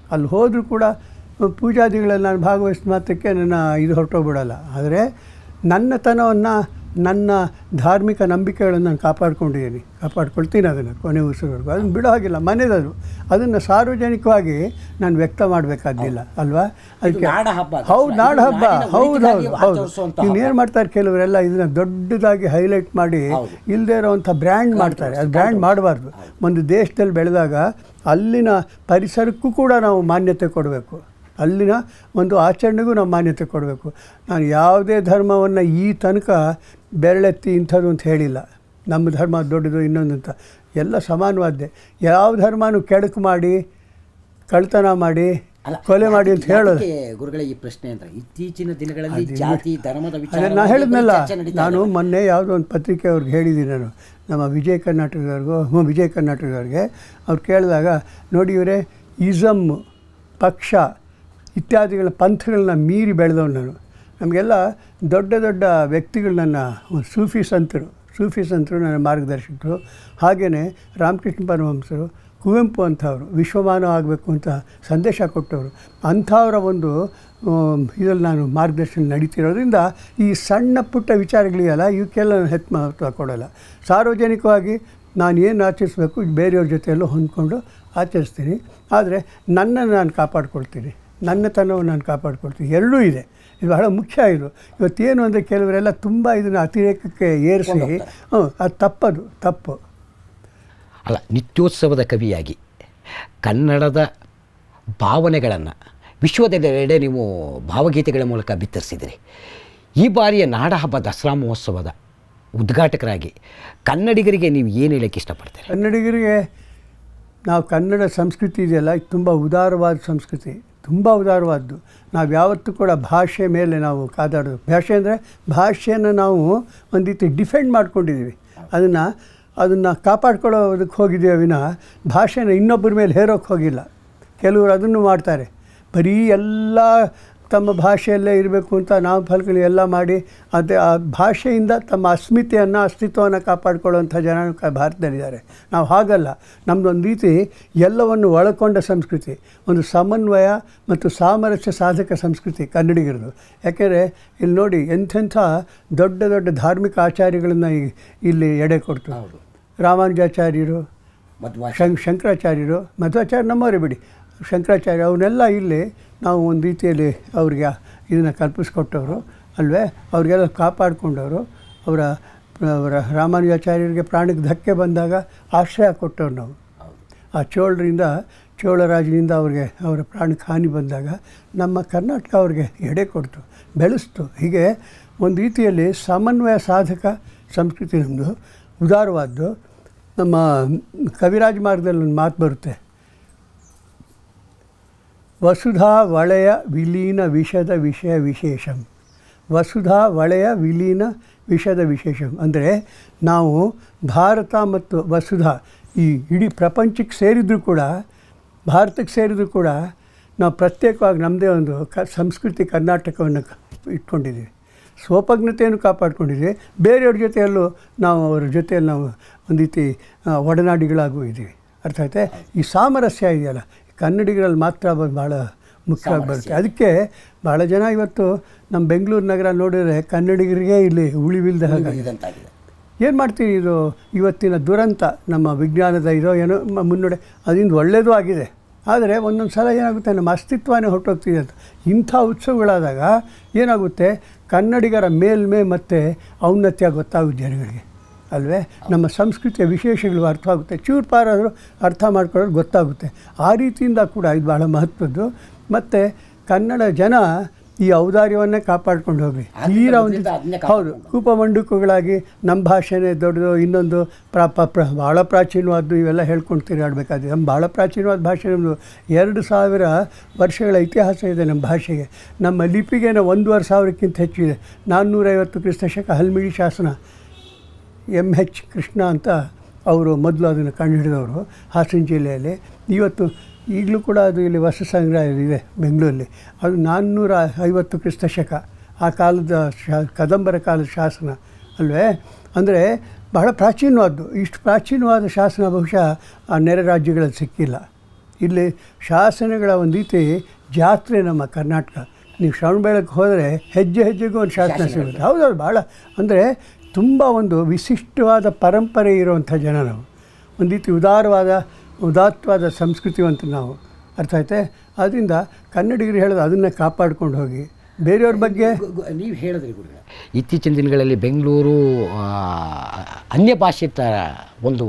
ಅಲ್ಲಿ ಹೋದರೂ ಕೂಡ ಪೂಜಾದಿಗಳಲ್ಲಿ ನಾನು ಭಾಗವಹಿಸಿದ ಮಾತ್ರಕ್ಕೆ ನನ್ನ ಇದು ಹೊರಟೋಗ್ಬಿಡಲ್ಲ ಆದರೆ ನನ್ನತನವನ್ನು ನನ್ನ ಧಾರ್ಮಿಕ ನಂಬಿಕೆಗಳನ್ನು ನಾನು ಕಾಪಾಡ್ಕೊಂಡಿದ್ದೀನಿ ಕಾಪಾಡ್ಕೊಳ್ತೀನಿ ಅದನ್ನು ಕೊನೆ ಉಸಿರವರೆಗೂ ಅದನ್ನು ಬಿಡೋ ಹಾಗಿಲ್ಲ ಮನೆಯದು ಅದನ್ನು ಸಾರ್ವಜನಿಕವಾಗಿ ನಾನು ವ್ಯಕ್ತ ಮಾಡಬೇಕಾದಿಲ್ಲ ಅಲ್ವಾ ಅದಕ್ಕೆ ನಾಡ ಹಬ್ಬ ಅದು. ಹೌದು ನಾಡ ಇದು ಹಬ್ಬ ನಾಡಿನ ಹೌದು ಉಳಿವಿಗಾಗಿ ಹೌದು ಹೌದು ಆಚರಿಸುವಂಥ ಇನ್ನು ಹಬ್ಬ. ಏನು ಮಾಡ್ತಾರೆ ಕೆಲವರೆಲ್ಲ ಇದನ್ನ ದೊಡ್ಡದಾಗಿ ಹೈಲೈಟ್ ಮಾಡಿ ಹೌದು. ಇಲ್ಲದೆ ಇರೋವಂಥ ಬ್ರ್ಯಾಂಡ್ ಮಾಡ್ತಾರೆ ಅದು ಬ್ರ್ಯಾಂಡ್ ಮಾಡಬಾರ್ದು ಒಂದು ದೇಶದಲ್ಲಿ ಬೆಳೆದಾಗ ಅಲ್ಲಿನ ಪರಿಸರಕ್ಕೂ ಕೂಡ ನಾವು ಮಾನ್ಯತೆ ಕೊಡಬೇಕು ಅಲ್ಲಿನ ಒಂದು ಆಚರಣೆಗೂ ನಾವು ಮಾನ್ಯತೆ ಕೊಡಬೇಕು ನಾನು ಯಾವುದೇ ಧರ್ಮವನ್ನು ಈ ತನಕ ಬೆರಳೆತ್ತಿ ಇಂಥದ್ದು ಅಂತ ಹೇಳಿಲ್ಲ ನಮ್ಮ ಧರ್ಮ ದೊಡ್ಡದು ಇನ್ನೊಂದು ಅಂತ ಎಲ್ಲ ಸಮಾನವಾದ್ದೆ ಯಾವ ಧರ್ಮನೂ ಕೆಡಕು ಮಾಡಿ ಕಳ್ತನ ಮಾಡಿ ಅಲ್ಲ, ಕೊಲೆ ಮಾಡಿ ಅಂತ ಹೇಳೋದು ಯಾಕೆ ಗುರುಗಳೇ ಈ ಪ್ರಶ್ನೆ ಅಂದ್ರೆ ಇತ್ತೀಚಿನ ದಿನಗಳಲ್ಲಿ ಜಾತಿ ಧರ್ಮದ ವಿಚಾರ ಅದೇ ನಾನು ಹೇಳಿದ್ನಲ್ಲ ನಾನು ಮೊನ್ನೆ ಯಾವುದೋ ಒಂದು ಪತ್ರಿಕೆ ಅವ್ರಿಗೆ ಹೇಳಿದ್ದೀನಿ ನಾನು ನಮ್ಮ ವಿಜಯ ಕರ್ನಾಟಕದವ್ರಿಗೂ ಹ್ಞೂ ವಿಜಯ ಕರ್ನಾಟಕದವ್ರಿಗೆ ಅವ್ರು ಕೇಳಿದಾಗ ನೋಡಿ ಇವರೇ ಇಸಮ್ ಪಕ್ಷ ಇತ್ಯಾದಿಗಳ ಪಂಥಗಳನ್ನ ಮೀರಿ ಬೆಳೆದವನು ನಾನು ನಮಗೆಲ್ಲ ದೊಡ್ಡ ದೊಡ್ಡ ವ್ಯಕ್ತಿಗಳು ನನ್ನ ಸೂಫಿ ಸಂತರು ಸೂಫಿ ಸಂತರು ನನ್ನ ಮಾರ್ಗದರ್ಶಕರು ಹಾಗೆಯೇ ರಾಮಕೃಷ್ಣ ಪರಮಹಂಸರು ಕುವೆಂಪು ಅಂಥವ್ರು ವಿಶ್ವಮಾನವ ಆಗಬೇಕು ಅಂತ ಸಂದೇಶ ಕೊಟ್ಟವರು ಅಂಥವರ ಒಂದು ಇದರಲ್ಲಿ ನಾನು ಮಾರ್ಗದರ್ಶನ ನಡೀತಿರೋದ್ರಿಂದ ಈ ಸಣ್ಣ ಪುಟ್ಟ ವಿಚಾರಗಳಿಗೆಲ್ಲ ಇವಕ್ಕೆಲ್ಲ ನಾನು ಹೆಚ್ಚು ಮಹತ್ವ ಕೊಡೋಲ್ಲ ಸಾರ್ವಜನಿಕವಾಗಿ ನಾನು ಏನು ಆಚರಿಸ್ಬೇಕು ಬೇರೆಯವ್ರ ಜೊತೆಯಲ್ಲೂ ಹೊಂದ್ಕೊಂಡು ಆಚರಿಸ್ತೀನಿ ಆದರೆ ನನ್ನನ್ನು ನಾನು ಕಾಪಾಡ್ಕೊಳ್ತೀನಿ ನನ್ನತನವನ್ನು ನಾನು ಕಾಪಾಡ್ಕೊಳ್ತೀನಿ ಎರಡೂ ಇದೆ ಇದು ಬಹಳ ಮುಖ್ಯ ಇದು ಇವತ್ತೇನು ಅಂದರೆ ಕೆಲವರೆಲ್ಲ ತುಂಬ ಇದನ್ನು ಅತಿರೇಕಕ್ಕೆ ಏರಿಸಿ ಹ್ಞೂ ಅದು ತಪ್ಪದು ತಪ್ಪು ಅಲ್ಲ ನಿತ್ಯೋತ್ಸವದ ಕವಿಯಾಗಿ ಕನ್ನಡದ ಭಾವನೆಗಳನ್ನು ವಿಶ್ವದೆಲ್ಲೆಡೆ ನೀವು ಭಾವಗೀತೆಗಳ ಮೂಲಕ ಬಿತ್ತರಿಸಿದಿರಿ ಈ ಬಾರಿಯ ನಾಡಹಬ್ಬ ದಸರಾ ಮಹೋತ್ಸವದ ಉದ್ಘಾಟಕರಾಗಿ ಕನ್ನಡಿಗರಿಗೆ ನೀವು ಏನು ಹೇಳಕ್ಕೆ ಇಷ್ಟಪಡ್ತೀರಿ ಕನ್ನಡಿಗರಿಗೆ ನಾವು ಕನ್ನಡ ಸಂಸ್ಕೃತಿ ಇದೆಯಲ್ಲ ಇದು ತುಂಬ ಉದಾರವಾದ ಸಂಸ್ಕೃತಿ ತುಂಬ ಉದಾರವಾದ್ದು ನಾವು ಯಾವತ್ತೂ ಕೂಡ ಭಾಷೆ ಮೇಲೆ ನಾವು ಕಾದಾಡೋದು ಭಾಷೆ ಅಂದರೆ ಭಾಷೆಯನ್ನು ನಾವು ಒಂದು ರೀತಿ ಡಿಫೆಂಡ್ ಮಾಡ್ಕೊಂಡಿದ್ದೀವಿ ಅದನ್ನು ಅದನ್ನು ಕಾಪಾಡ್ಕೊಳ್ಳೋದಕ್ಕೆ ಹೋಗಿದ್ದೀವಿ ವಿನಃ ಭಾಷೆನ ಇನ್ನೊಬ್ಬರ ಮೇಲೆ ಹೇರೋಕ್ಕೆ ಹೋಗಿಲ್ಲ ಕೆಲವರು ಅದನ್ನು ಮಾಡ್ತಾರೆ ಬರೀ ಎಲ್ಲ ತಮ್ಮ ಭಾಷೆಯಲ್ಲೇ ಇರಬೇಕು ಅಂತ ನಾವು ಫಲಕಗಳು ಎಲ್ಲ ಮಾಡಿ ಅದೇ ಆ ಭಾಷೆಯಿಂದ ತಮ್ಮ ಅಸ್ಮಿತೆಯನ್ನು ಅಸ್ತಿತ್ವವನ್ನು ಕಾಪಾಡ್ಕೊಳ್ಳುವಂಥ ಜನ ಕ- ಭಾರತದಲ್ಲಿದ್ದಾರೆ ನಾವು ಹಾಗಲ್ಲ ನಮ್ಮದೊಂದು ರೀತಿ ಎಲ್ಲವನ್ನು ಒಳಕೊಂಡ ಸಂಸ್ಕೃತಿ ಒಂದು ಸಮನ್ವಯ ಮತ್ತು ಸಾಮರಸ್ಯ ಸಾಧಕ ಸಂಸ್ಕೃತಿ ಕನ್ನಡಿಗರದು ಯಾಕೆಂದರೆ ಇಲ್ಲಿ ನೋಡಿ ಎಂಥೆಂಥ ದೊಡ್ಡ ದೊಡ್ಡ ಧಾರ್ಮಿಕ ಆಚಾರ್ಯಗಳನ್ನು ಈ- ಇಲ್ಲಿ ಎಡೆ ಕೊಡ್ತು ರಾಮಾನುಜಾಚಾರ್ಯರು ಮಧ್ವ ಶಂ ಶಂಕರಾಚಾರ್ಯರು ಮಧ್ವಾಚಾರ್ಯ ನಮ್ಮವರೇ ಬಿಡಿ ಶಂಕರಾಚಾರ್ಯ ಅವನ್ನೆಲ್ಲ ಇಲ್ಲಿ ನಾವು ಒಂದು ರೀತಿಯಲ್ಲಿ ಅವ್ರಿಗೆ ಇದನ್ನು ಕಲ್ಪಿಸ್ಕೊಟ್ಟವರು ಅಲ್ವೇ ಅವ್ರಿಗೆಲ್ಲ ಕಾಪಾಡಿಕೊಂಡವರು ಅವರ ಅವರ ರಾಮಾನುಜಾಚಾರ್ಯರಿಗೆ ಪ್ರಾಣಕ್ಕೆ ಧಕ್ಕೆ ಬಂದಾಗ ಆಶ್ರಯ ಕೊಟ್ಟವ್ರು ನಾವು ಆ ಚೋಳರಿಂದ ಚೋಳರಾಜನಿಂದ ಅವ್ರಿಗೆ ಅವರ ಪ್ರಾಣಕ್ಕೆ ಹಾನಿ ಬಂದಾಗ ನಮ್ಮ ಕರ್ನಾಟಕ ಅವ್ರಿಗೆ ಎಡೆ ಕೊಡ್ತು ಬೆಳೆಸ್ತು ಹೀಗೆ ಒಂದು ರೀತಿಯಲ್ಲಿ ಸಮನ್ವಯ ಸಾಧಕ ಸಂಸ್ಕೃತಿ ನಮ್ಮದು ಉದಾರವಾದ್ದು ನಮ್ಮ ಕವಿರಾಜ ಮಾರ್ಗದಲ್ಲಿ ಒಂದು ಮಾತು ಬರುತ್ತೆ ವಸುಧಾ ವಳೆಯ ವಿಲೀನ ವಿಷದ ವಿಷಯ ವಿಶೇಷಂ ವಸುಧಾ ವಳೆಯ ವಿಲೀನ ವಿಷದ ವಿಶೇಷಂ ಅಂದರೆ ನಾವು ಭಾರತ ಮತ್ತು ವಸುಧಾ ಈ ಇಡೀ ಪ್ರಪಂಚಕ್ಕೆ ಸೇರಿದರೂ ಕೂಡ ಭಾರತಕ್ಕೆ ಸೇರಿದರೂ ಕೂಡ ನಾವು ಪ್ರತ್ಯೇಕವಾಗಿ ನಮ್ಮದೇ ಒಂದು ಕ ಸಂಸ್ಕೃತಿ ಕರ್ನಾಟಕವನ್ನು ಕ- ಇಟ್ಕೊಂಡಿದ್ದೀವಿ ಸ್ವೋಪಜ್ಞತೆಯನ್ನು ಕಾಪಾಡ್ಕೊಂಡಿದ್ದೀವಿ ಬೇರೆಯವ್ರ ಜೊತೆಯಲ್ಲೂ ನಾವು ಅವ್ರ ಜೊತೆಯಲ್ಲಿ ನಾವು ಒಂದು ರೀತಿ ಆ, ಒಡನಾಡಿಗಳಾಗೂ ಇದ್ದೀವಿ ಅರ್ಥ ಆಯ್ತೆ ಈ ಸಾಮರಸ್ಯ ಇದೆಯಲ್ಲ ಕನ್ನಡಿಗರಲ್ಲಿ ಮಾತ್ರ ಅದು ಭಾಳ ಮುಖ್ಯವಾಗಿ ಬರುತ್ತೆ ಅದಕ್ಕೆ ಭಾಳ ಜನ ಇವತ್ತು ನಮ್ಮ ಬೆಂಗಳೂರು ನಗರ ನೋಡಿದರೆ ಕನ್ನಡಿಗರಿಗೆ ಇಲ್ಲಿ ಉಳಿವಿಲ್ದ ಹಾಗಾಗಿ ಇದಂತಾಗಿದೆ ಏನು ಮಾಡ್ತೀವಿ ಇದು ಇವತ್ತಿನ ದುರಂತ ನಮ್ಮ ವಿಜ್ಞಾನದ ಇದೋ ಏನೋ ಮ- ಮುನ್ನಡೆ ಅದರಿಂದ ಒಳ್ಳೆಯದು ಆಗಿದೆ ಆದರೆ ಒಂದೊಂದು ಸಲ ಏನಾಗುತ್ತೆ ನಮ್ಮ ಅಸ್ತಿತ್ವನೇ ಹೊರಟೋಗ್ತಿದೆ ಅಂತ ಇಂಥ ಉತ್ಸವಗಳಾದಾಗ ಏನಾಗುತ್ತೆ ಕನ್ನಡಿಗರ ಮೇಲ್ಮೆ ಮತ್ತು ಔನ್ನತ್ಯ ಗೊತ್ತಾಗುತ್ತೆ ಜನಗಳಿಗೆ ಅಲ್ವೇ ನಮ್ಮ ಸಂಸ್ಕೃತಿಯ ವಿಶೇಷಗಳು ಅರ್ಥವಾಗುತ್ತೆ ಚೂರು ಪಾರಾದರೂ ಅರ್ಥ ಮಾಡ್ಕೊಳ್ಳೋದು ಗೊತ್ತಾಗುತ್ತೆ ಆ ರೀತಿಯಿಂದ ಕೂಡ ಇದು ಭಾಳ ಮಹತ್ವದ್ದು ಮತ್ತು ಕನ್ನಡ ಜನ ಈ ಔದಾರ್ಯವನ್ನೇ ಕಾಪಾಡ್ಕೊಂಡು ಹೋಗ್ರಿ ತೀರಾ ಒಂದು ಮೊದಲಿಂದ ಅದನ್ನೇ ಹೌದು ಕೂಪಮಂಡುಕುಗಳಾಗಿ ನಮ್ಮ ಭಾಷೆನೇ ದೊಡ್ಡದು ಇನ್ನೊಂದು ಪ್ರ ಪ ಪ್ರ ಭಾಳ ಪ್ರಾಚೀನವಾದ್ದು ಇವೆಲ್ಲ ಹೇಳ್ಕೊಂಡು ತಿರುಗಾಡಬೇಕಾದ್ರೆ ನಮ್ಮ ಭಾಳ ಪ್ರಾಚೀನವಾದ ಭಾಷೆ ನಮ್ಮದು ಎರಡು ಸಾವಿರ ವರ್ಷಗಳ ಇತಿಹಾಸ ಇದೆ ನಮ್ಮ ಭಾಷೆಗೆ ನಮ್ಮ ಲಿಪಿಗೇನೆ ಒಂದೂವರೆ ಸಾವಿರಕ್ಕಿಂತ ಹೆಚ್ಚಿದೆ ನಾನ್ನೂರೈವತ್ತು ಕ್ರಿಸ್ತ ಶಕ ಹಲ್ಮಿಡಿ ಶಾಸನ ಎಮ್ ಎಚ್ ಕೃಷ್ಣ ಅಂತ ಅವರು ಮೊದಲು ಅದನ್ನು ಕಂಡುಹಿಡಿದವರು ಹಾಸನ ಜಿಲ್ಲೆಯಲ್ಲಿ ಇವತ್ತು ಈಗಲೂ ಕೂಡ ಅದು ಇಲ್ಲಿ ವಸ್ತು ಸಂಗ್ರಹ ಇದೆ ಬೆಂಗಳೂರಲ್ಲಿ ಅದು ನಾನ್ನೂರ ಐವತ್ತು ಕ್ರಿಸ್ತ ಶಕ ಆ ಕಾಲದ ಶಾ ಕದಂಬರ ಕಾಲದ ಶಾಸನ ಅಲ್ವೇ ಅಂದರೆ ಬಹಳ ಪ್ರಾಚೀನವಾದ್ದು ಇಷ್ಟು ಪ್ರಾಚೀನವಾದ ಶಾಸನ ಬಹುಶಃ ಆ ನೆರೆ ರಾಜ್ಯಗಳಲ್ಲಿ ಸಿಕ್ಕಿಲ್ಲ ಇಲ್ಲಿ ಶಾಸನಗಳ ಒಂದು ರೀತಿ ಜಾತ್ರೆ ನಮ್ಮ ಕರ್ನಾಟಕ ನೀವು ಶ್ರವಣಬೆಳಕ್ಕೆ ಹೋದರೆ ಹೆಜ್ಜೆ ಹೆಜ್ಜೆಗೂ ಒಂದು ಶಾಸನ ಸಿಗುತ್ತೆ ಹೌದೌದು ಭಾಳ ಅಂದರೆ ತುಂಬ ಒಂದು ವಿಶಿಷ್ಟವಾದ ಪರಂಪರೆ ಇರುವಂಥ ಜನ ನಾವು ಒಂದು ರೀತಿ ಉದಾರವಾದ ಉದಾತ್ತವಾದ ಸಂಸ್ಕೃತಿವಂತ ನಾವು ಅರ್ಥ ಆಯ್ತೆ ಆದ್ದರಿಂದ ಕನ್ನಡಿಗರು ಹೇಳೋದು ಅದನ್ನೇ ಕಾಪಾಡ್ಕೊಂಡು ಹೋಗಿ ಬೇರೆಯವ್ರ ಬಗ್ಗೆ ನೀವು ಹೇಳಿದ್ರಿ ಗುರುಗಳೇ ಇತ್ತೀಚಿನ ದಿನಗಳಲ್ಲಿ ಬೆಂಗಳೂರು ಆ, ಅನ್ಯ ಭಾಷಿತ ಒಂದು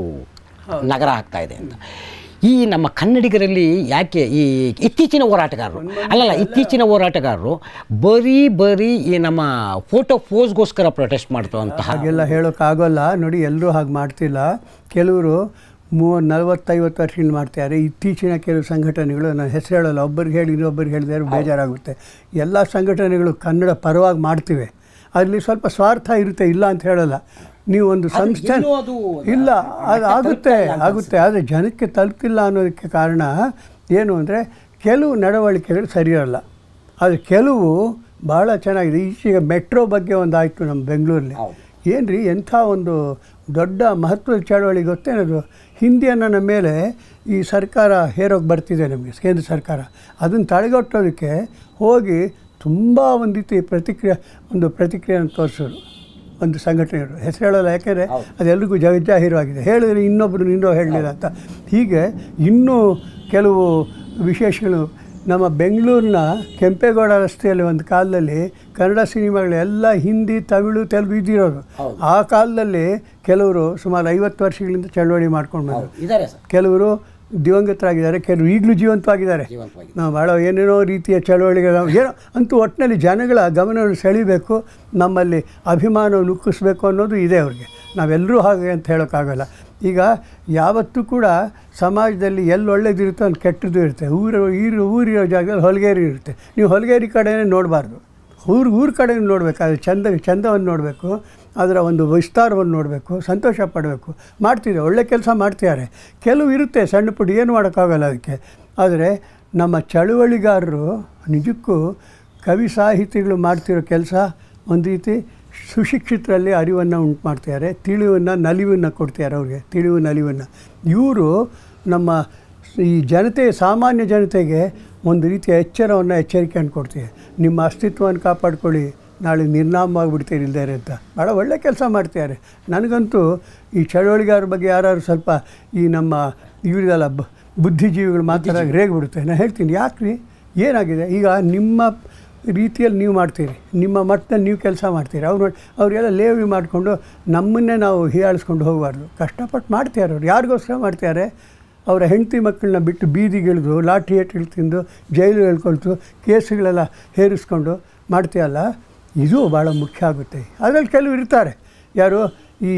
ನಗರ ಆಗ್ತಾ ಇದೆ ಅಂತ ಈ ನಮ್ಮ ಕನ್ನಡಿಗರಲ್ಲಿ ಯಾಕೆ ಈ ಇತ್ತೀಚಿನ ಹೋರಾಟಗಾರರು ಅಲ್ಲಲ್ಲ ಇತ್ತೀಚಿನ ಹೋರಾಟಗಾರರು ಬರೀ ಬರೀ ಈ ನಮ್ಮ ಫೋಟೋ ಫೋಸ್ಗೋಸ್ಕರ ಪ್ರೊಟೆಸ್ಟ್ ಮಾಡ್ತವಂತಹ ಹಾಗೆಲ್ಲ ಹೇಳೋಕ್ಕಾಗೋಲ್ಲ ನೋಡಿ ಎಲ್ಲರೂ ಹಾಗೆ ಮಾಡ್ತಿಲ್ಲ ಕೆಲವರು ಮೂವ ನಲವತ್ತೈವತ್ತು ವರ್ಷದಿಂದ ಮಾಡ್ತಾರೆ ಇತ್ತೀಚಿನ ಕೆಲವು ಸಂಘಟನೆಗಳು ನಾನು ಹೆಸರು ಹೇಳೋಲ್ಲ ಒಬ್ಬರಿಗೆ ಹೇಳಿ ಇನ್ನೊಬ್ಬರಿಗೆ ಹೇಳಿದ್ರೆ ಬೇಜಾರಾಗುತ್ತೆ ಎಲ್ಲ ಸಂಘಟನೆಗಳು ಕನ್ನಡ ಪರವಾಗಿ ಮಾಡ್ತಿವೆ ಅದರಲ್ಲಿ ಸ್ವಲ್ಪ ಸ್ವಾರ್ಥ ಇರುತ್ತೆ ಇಲ್ಲ ಅಂತ ಹೇಳಲ್ಲ ನೀವು ಒಂದು ಸಂಸ್ಥೆ ಎಲ್ಲೋ ಅದು ಇಲ್ಲ ಅದು ಆಗುತ್ತೆ ಆಗುತ್ತೆ ಆದರೆ ಜನಕ್ಕೆ ತಲುಪಿಲ್ಲ ಅನ್ನೋದಕ್ಕೆ ಕಾರಣ ಏನು ಅಂದರೆ ಕೆಲವು ನಡವಳಿಕೆಗಳು ಸರಿಯಲ್ಲ ಆದರೆ ಕೆಲವು ಭಾಳ ಚೆನ್ನಾಗಿದೆ ಈಚೆಗೆ ಮೆಟ್ರೋ ಬಗ್ಗೆ ಒಂದು ಆಯಿತು ನಮ್ಮ ಬೆಂಗಳೂರಲ್ಲಿ ಹೌದು. ಏನು ರೀ ಎಂಥ ಒಂದು ದೊಡ್ಡ ಮಹತ್ವದ ಚಳವಳಿ ಗೊತ್ತೇನದು ಹಿಂದಿಯನ್ನ ಮೇಲೆ ಈ ಸರ್ಕಾರ ಹೇರೋಗಿ ಬರ್ತಿದೆ ನಮಗೆ ಕೇಂದ್ರ ಸರ್ಕಾರ ಅದನ್ನು ತಡೆಗಟ್ಟೋದಕ್ಕೆ ಹೋಗಿ ತುಂಬ ಒಂದು ರೀತಿ ಪ್ರತಿಕ್ರಿಯೆ ಒಂದು ಪ್ರತಿಕ್ರಿಯೆಯನ್ನು ತೋರಿಸೋರು ಒಂದು ಸಂಘಟನೆಯವರು ಹೆಸರು ಹೇಳೋಲ್ಲ ಯಾಕೆಂದರೆ ಅದೆಲ್ಲರಿಗೂ ಜಗಜ್ಜಾಹೀರವಾಗಿದೆ ಹೇಳಿದ್ರೆ ಇನ್ನೊಬ್ಬರು ಇನ್ನೂ ಹೇಳಲಿಲ್ಲ ಅಂತ ಹೀಗೆ ಇನ್ನೂ ಕೆಲವು ವಿಶೇಷಗಳು ನಮ್ಮ ಬೆಂಗಳೂರಿನ ಕೆಂಪೇಗೌಡ ರಸ್ತೆಯಲ್ಲಿ ಒಂದು ಕಾಲದಲ್ಲಿ ಕನ್ನಡ ಸಿನಿಮಾಗಳು ಎಲ್ಲ ಹಿಂದಿ ತಮಿಳು ತೆಲುಗು ಇದ್ದಿರೋದು ಆ ಕಾಲದಲ್ಲಿ ಕೆಲವರು ಸುಮಾರು ಐವತ್ತು ವರ್ಷಗಳಿಂದ ಚಳವಳಿ ಮಾಡ್ಕೊಂಡು ಬಂದರು ಇದ್ದಾರೆ ಸರ್ ಕೆಲವರು ದಿವಂಗತರಾಗಿದ್ದಾರೆ ಕೆಲವರು ಈಗಲೂ ಜೀವಂತವಾಗಿದ್ದಾರೆ ಜೀವಂತವಾಗಿ ನಾವು ಭಾಳ ಏನೇನೋ ರೀತಿಯ ಚಳವಳಿಗಳು ಏನೋ ಅಂತೂ ಒಟ್ಟಿನಲ್ಲಿ ಜನಗಳ ಗಮನವನ್ನು ಸೆಳೀಬೇಕು ನಮ್ಮಲ್ಲಿ ಅಭಿಮಾನವನ್ನು ಉಕ್ಕಿಸ್ಬೇಕು ಅನ್ನೋದು ಇದೆ ಅವ್ರಿಗೆ ನಾವೆಲ್ಲರೂ ಹಾಗೆ ಅಂತ ಹೇಳೋಕ್ಕಾಗಲ್ಲ ಈಗ ಯಾವತ್ತೂ ಕೂಡ ಸಮಾಜದಲ್ಲಿ ಎಲ್ಲಿ ಒಳ್ಳೇದಿರುತ್ತೋ ಅಲ್ಲಿ ಕೆಟ್ಟದ್ದು ಇರುತ್ತೆ ಊರು ಈರು ಊರಿರೋ ಜಾಗದಲ್ಲಿ ಹೊಲಗೇರಿ ಇರುತ್ತೆ ನೀವು ಹೊಲಗೇರಿ ಕಡೆನೇ ನೋಡಬಾರ್ದು ಊರು ಊರ ಕಡೆ ನೋಡಬೇಕು ಅದು ಚಂದ ಚಂದವನ್ನು ನೋಡಬೇಕು ಅದರ ಒಂದು ವಿಸ್ತಾರವನ್ನು ನೋಡಬೇಕು ಸಂತೋಷ ಪಡಬೇಕು ಮಾಡ್ತಿದ್ದಾರೆ ಒಳ್ಳೆ ಕೆಲಸ ಮಾಡ್ತಿದ್ದಾರೆ ಕೆಲವು ಇರುತ್ತೆ ಸಣ್ಣ ಪುಟ್ಟ ಏನು ಮಾಡೋಕ್ಕಾಗಲ್ಲ ಅದಕ್ಕೆ ಆದರೆ ನಮ್ಮ ಚಳುವಳಿಗಾರರು ನಿಜಕ್ಕೂ ಕವಿ ಸಾಹಿತಿಗಳು ಮಾಡ್ತಿರೋ ಕೆಲಸ ಒಂದು ರೀತಿ ಸುಶಿಕ್ಷಿತರಲ್ಲಿ ಅರಿವನ್ನು ಉಂಟು ಮಾಡ್ತಿದ್ದಾರೆ ತಿಳಿವನ್ನು ನಲಿವನ್ನು ಕೊಡ್ತಿದ್ದಾರೆ ಅವ್ರಿಗೆ ತಿಳಿವು ನಲಿವನ್ನು ಇವರು ನಮ್ಮ ಈ ಜನತೆ ಸಾಮಾನ್ಯ ಜನತೆಗೆ ಒಂದು ರೀತಿಯ ಎಚ್ಚರವನ್ನು ಎಚ್ಚರಿಕೆಯನ್ನು ಕೊಡ್ತೀವಿ ನಿಮ್ಮ ಅಸ್ತಿತ್ವವನ್ನು ಕಾಪಾಡ್ಕೊಳ್ಳಿ ನಾಳೆ ನಿರ್ನಾಮವಾಗಿಬಿಡ್ತೀರಿ ಇಲ್ದಾರೆ ಅಂತ ಭಾಳ ಒಳ್ಳೆ ಕೆಲಸ ಮಾಡ್ತಿದ್ದಾರೆ ನನಗಂತೂ ಈ ಚಳವಳಿಗಾರ ಬಗ್ಗೆ ಯಾರು ಸ್ವಲ್ಪ ಈ ನಮ್ಮ ಇವರಿಗೆಲ್ಲ ಬ ಬುದ್ಧಿಜೀವಿಗಳು ಮಾತಾಡೋಕೆ ರೇಗ್ಬಿಡುತ್ತೆ ನಾನು ಹೇಳ್ತೀನಿ ಯಾಕೆ ರೀ ಏನಾಗಿದೆ ಈಗ ನಿಮ್ಮ ರೀತಿಯಲ್ಲಿ ನೀವು ಮಾಡ್ತೀರಿ ನಿಮ್ಮ ಮಟ್ಟದಲ್ಲಿ ನೀವು ಕೆಲಸ ಮಾಡ್ತೀರಿ ಅವ್ರು ಅವರೆಲ್ಲ ಲೇವಿ ಮಾಡಿಕೊಂಡು ನಮ್ಮನ್ನೇ ನಾವು ಹೀಯಾಳಿಸ್ಕೊಂಡು ಹೋಗಬಾರ್ದು ಕಷ್ಟಪಟ್ಟು ಮಾಡ್ತಾರೆ ಅವ್ರು ಯಾರಿಗೋಸ್ಕರ ಮಾಡ್ತಾರೆ ಅವರ ಹೆಂಡತಿ ಮಕ್ಕಳನ್ನ ಬಿಟ್ಟು ಬೀದಿಗಿಳಿದು ಲಾಠಿ ಏಟು ತಿಂದು ಜೈಲು ಹೇಳ್ಕೊಳ್ತು ಕೇಸುಗಳೆಲ್ಲ ಹೇರಿಸ್ಕೊಂಡು ಮಾಡ್ತೀಯಲ್ಲ ಇದು ಭಾಳ ಮುಖ್ಯ ಆಗುತ್ತೆ ಅದರಲ್ಲಿ ಕೆಲವು ಇರ್ತಾರೆ ಯಾರು ಈ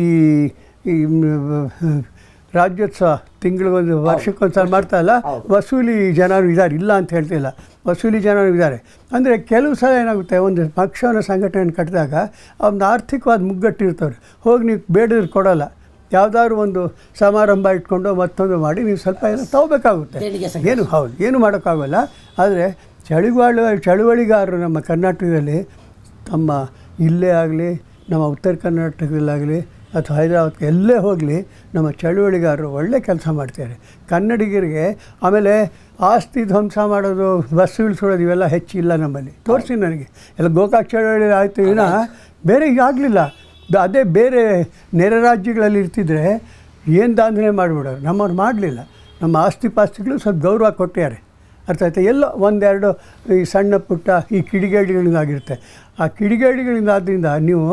ಈ ಮ್, ರಾಜ್ಯೋತ್ಸವ ತಿಂಗಳಿಗೊಂದು ವರ್ಷಕ್ಕೊಂದು ಸಲ ಮಾಡ್ತಾರಲ್ಲ ವಸೂಲಿ ಜನರು ಇದ್ದಾರೆ ಇಲ್ಲ ಅಂತ ಹೇಳ್ತಿಲ್ಲ ವಸೂಲಿ ಜನರು ಇದ್ದಾರೆ ಅಂದರೆ ಕೆಲವು ಸಲ ಏನಾಗುತ್ತೆ ಒಂದು ಪಕ್ಷವನ್ನು ಸಂಘಟನೆ ಕಟ್ಟಿದಾಗ ಒಂದು ಆರ್ಥಿಕವಾದ ಮುಗ್ಗಟ್ಟಿರ್ತವ್ರೆ ಹೋಗಿ ನೀವು ಬೇಡದ್ರೆ ಕೊಡೋಲ್ಲ ಯಾವುದಾದ್ರು ಒಂದು ಸಮಾರಂಭ ಇಟ್ಕೊಂಡು ಮತ್ತೊಂದು ಮಾಡಿ ನೀವು ಸ್ವಲ್ಪ ಏನೋ ತಗೋಬೇಕಾಗುತ್ತೆ ದೇಣಿಗೆ ಏನು ಹೌದು ಏನು ಮಾಡೋಕ್ಕಾಗಲ್ಲ ಆದರೆ ಚಳಿಗಾಳ ಚಳುವಳಿಗಾರರು ನಮ್ಮ ಕರ್ನಾಟಕದಲ್ಲಿ ತಮ್ಮ ಇಲ್ಲೇ ಆಗಲಿ ನಮ್ಮ ಉತ್ತರ ಕರ್ನಾಟಕದಲ್ಲಾಗಲಿ ಅಥವಾ ಹೈದರಾಬಾದ್ಗೆ ಎಲ್ಲೇ ಹೋಗಲಿ ನಮ್ಮ ಚಳುವಳಿಗಾರರು ಒಳ್ಳೆ ಕೆಲಸ ಮಾಡ್ತಾರೆ ಕನ್ನಡಿಗರಿಗೆ ಆಮೇಲೆ ಆಸ್ತಿ ಧ್ವಂಸ ಮಾಡೋದು ಬಸ್ ಇಳಿಸೋದು ಇವೆಲ್ಲ ಹೆಚ್ಚಿಲ್ಲ ನಮ್ಮಲ್ಲಿ ತೋರಿಸಿ ನನಗೆ ಎಲ್ಲ ಗೋಕಾಕ್ ಚಳವಳಿ ಆಯಿತು ವಿನ ಬೇರೆ ಈಗ ಆಗಲಿಲ್ಲ ಅದೇ ಬೇರೆ ನೆರೆ ರಾಜ್ಯಗಳಲ್ಲಿ ಇರ್ತಿದ್ರೆ ಏನು ದಾಂಧಲೆ ಮಾಡಿಬಿಡೋರು ನಮ್ಮವ್ರು ಮಾಡಲಿಲ್ಲ ನಮ್ಮ ಆಸ್ತಿ ಪಾಸ್ತಿಗಳು ಸ್ವಲ್ಪ ಗೌರವ ಕೊಟ್ಟಿದ್ದಾರೆ ಅರ್ಥ ಆಯ್ತಾ ಎಲ್ಲೋ ಒಂದೆರಡು ಈ ಸಣ್ಣ ಪುಟ್ಟ ಈ ಕಿಡಿಗೇಡಿಗಳಿಂದ ಆಗಿರುತ್ತೆ ಆ ಕಿಡಿಗೇಡಿಗಳಿಂದ ಆದ್ದರಿಂದ ನೀವು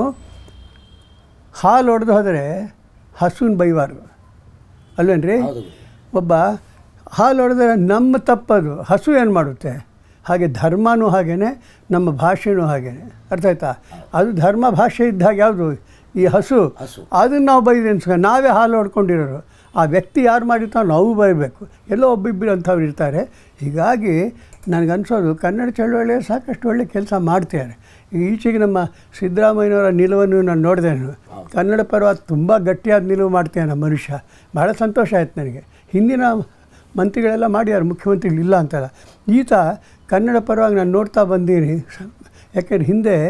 ಹಾಲು ಹೊಡೆದು ಹೋದರೆ ಹಸುನ ಬೈಬಾರ್ದು ಅಲ್ವೇನ್ರಿ ಹೌದು ಒಬ್ಬ ಹಾಲು ಹೊಡೆದ್ರೆ ನಮ್ಮ ತಪ್ಪದು ಹಸು ಏನು ಮಾಡುತ್ತೆ ಹಾಗೆ ಧರ್ಮನೂ ಹಾಗೇನೆ ನಮ್ಮ ಭಾಷೆನೂ ಹಾಗೇನೆ ಅರ್ಥ ಆಯ್ತಾ ಅದು ಧರ್ಮ ಭಾಷೆ ಇದ್ದಾಗ ಯಾವುದು ಈ ಹಸು ಹಸು. ಅದನ್ನು ನಾವು ಬೈದು ಅನ್ಸ್ಕೊ ನಾವೇ ಹಾಲು ಹೊಡ್ಕೊಂಡಿರೋರು ಆ ವ್ಯಕ್ತಿ ಯಾರು ಮಾಡಿರ್ತಾರೋ ನಾವು ಬೈಬೇಕು ಎಲ್ಲೋ ಒಬ್ಬಿಬ್ಬರು ಅಂಥವ್ರು ಇರ್ತಾರೆ ಹೀಗಾಗಿ ನನಗನ್ಸೋದು ಕನ್ನಡ ಚಳವಳಿಯಲ್ಲಿ ಸಾಕಷ್ಟು ಒಳ್ಳೆ ಕೆಲಸ ಮಾಡ್ತಿದ್ದಾರೆ ಈಗ ಈಚೆಗೆ ನಮ್ಮ ಸಿದ್ದರಾಮಯ್ಯನವರ ನಿಲುವನ್ನು ನಾನು ನೋಡಿದೆ ನಾನು ಕನ್ನಡ ಪರವಾಗಿ ತುಂಬ ಗಟ್ಟಿಯಾದ ನಿಲುವು ಮಾಡ್ತೇನೆ ಮನುಷ್ಯ ಭಾಳ ಸಂತೋಷ ಆಯ್ತು ನನಗೆ ಹಿಂದಿನ ಮಂತ್ರಿಗಳೆಲ್ಲ ಮಾಡ್ಯಾರ ಮುಖ್ಯಮಂತ್ರಿಗಳು ಇಲ್ಲ ಅಂತಲ್ಲ ಈತ ಕನ್ನಡ ಪರವಾಗಿ ನಾನು ನೋಡ್ತಾ ಬಂದೀನಿ ಸ- ಯಾಕೆಂದ್ರೆ ಹಿಂದೆ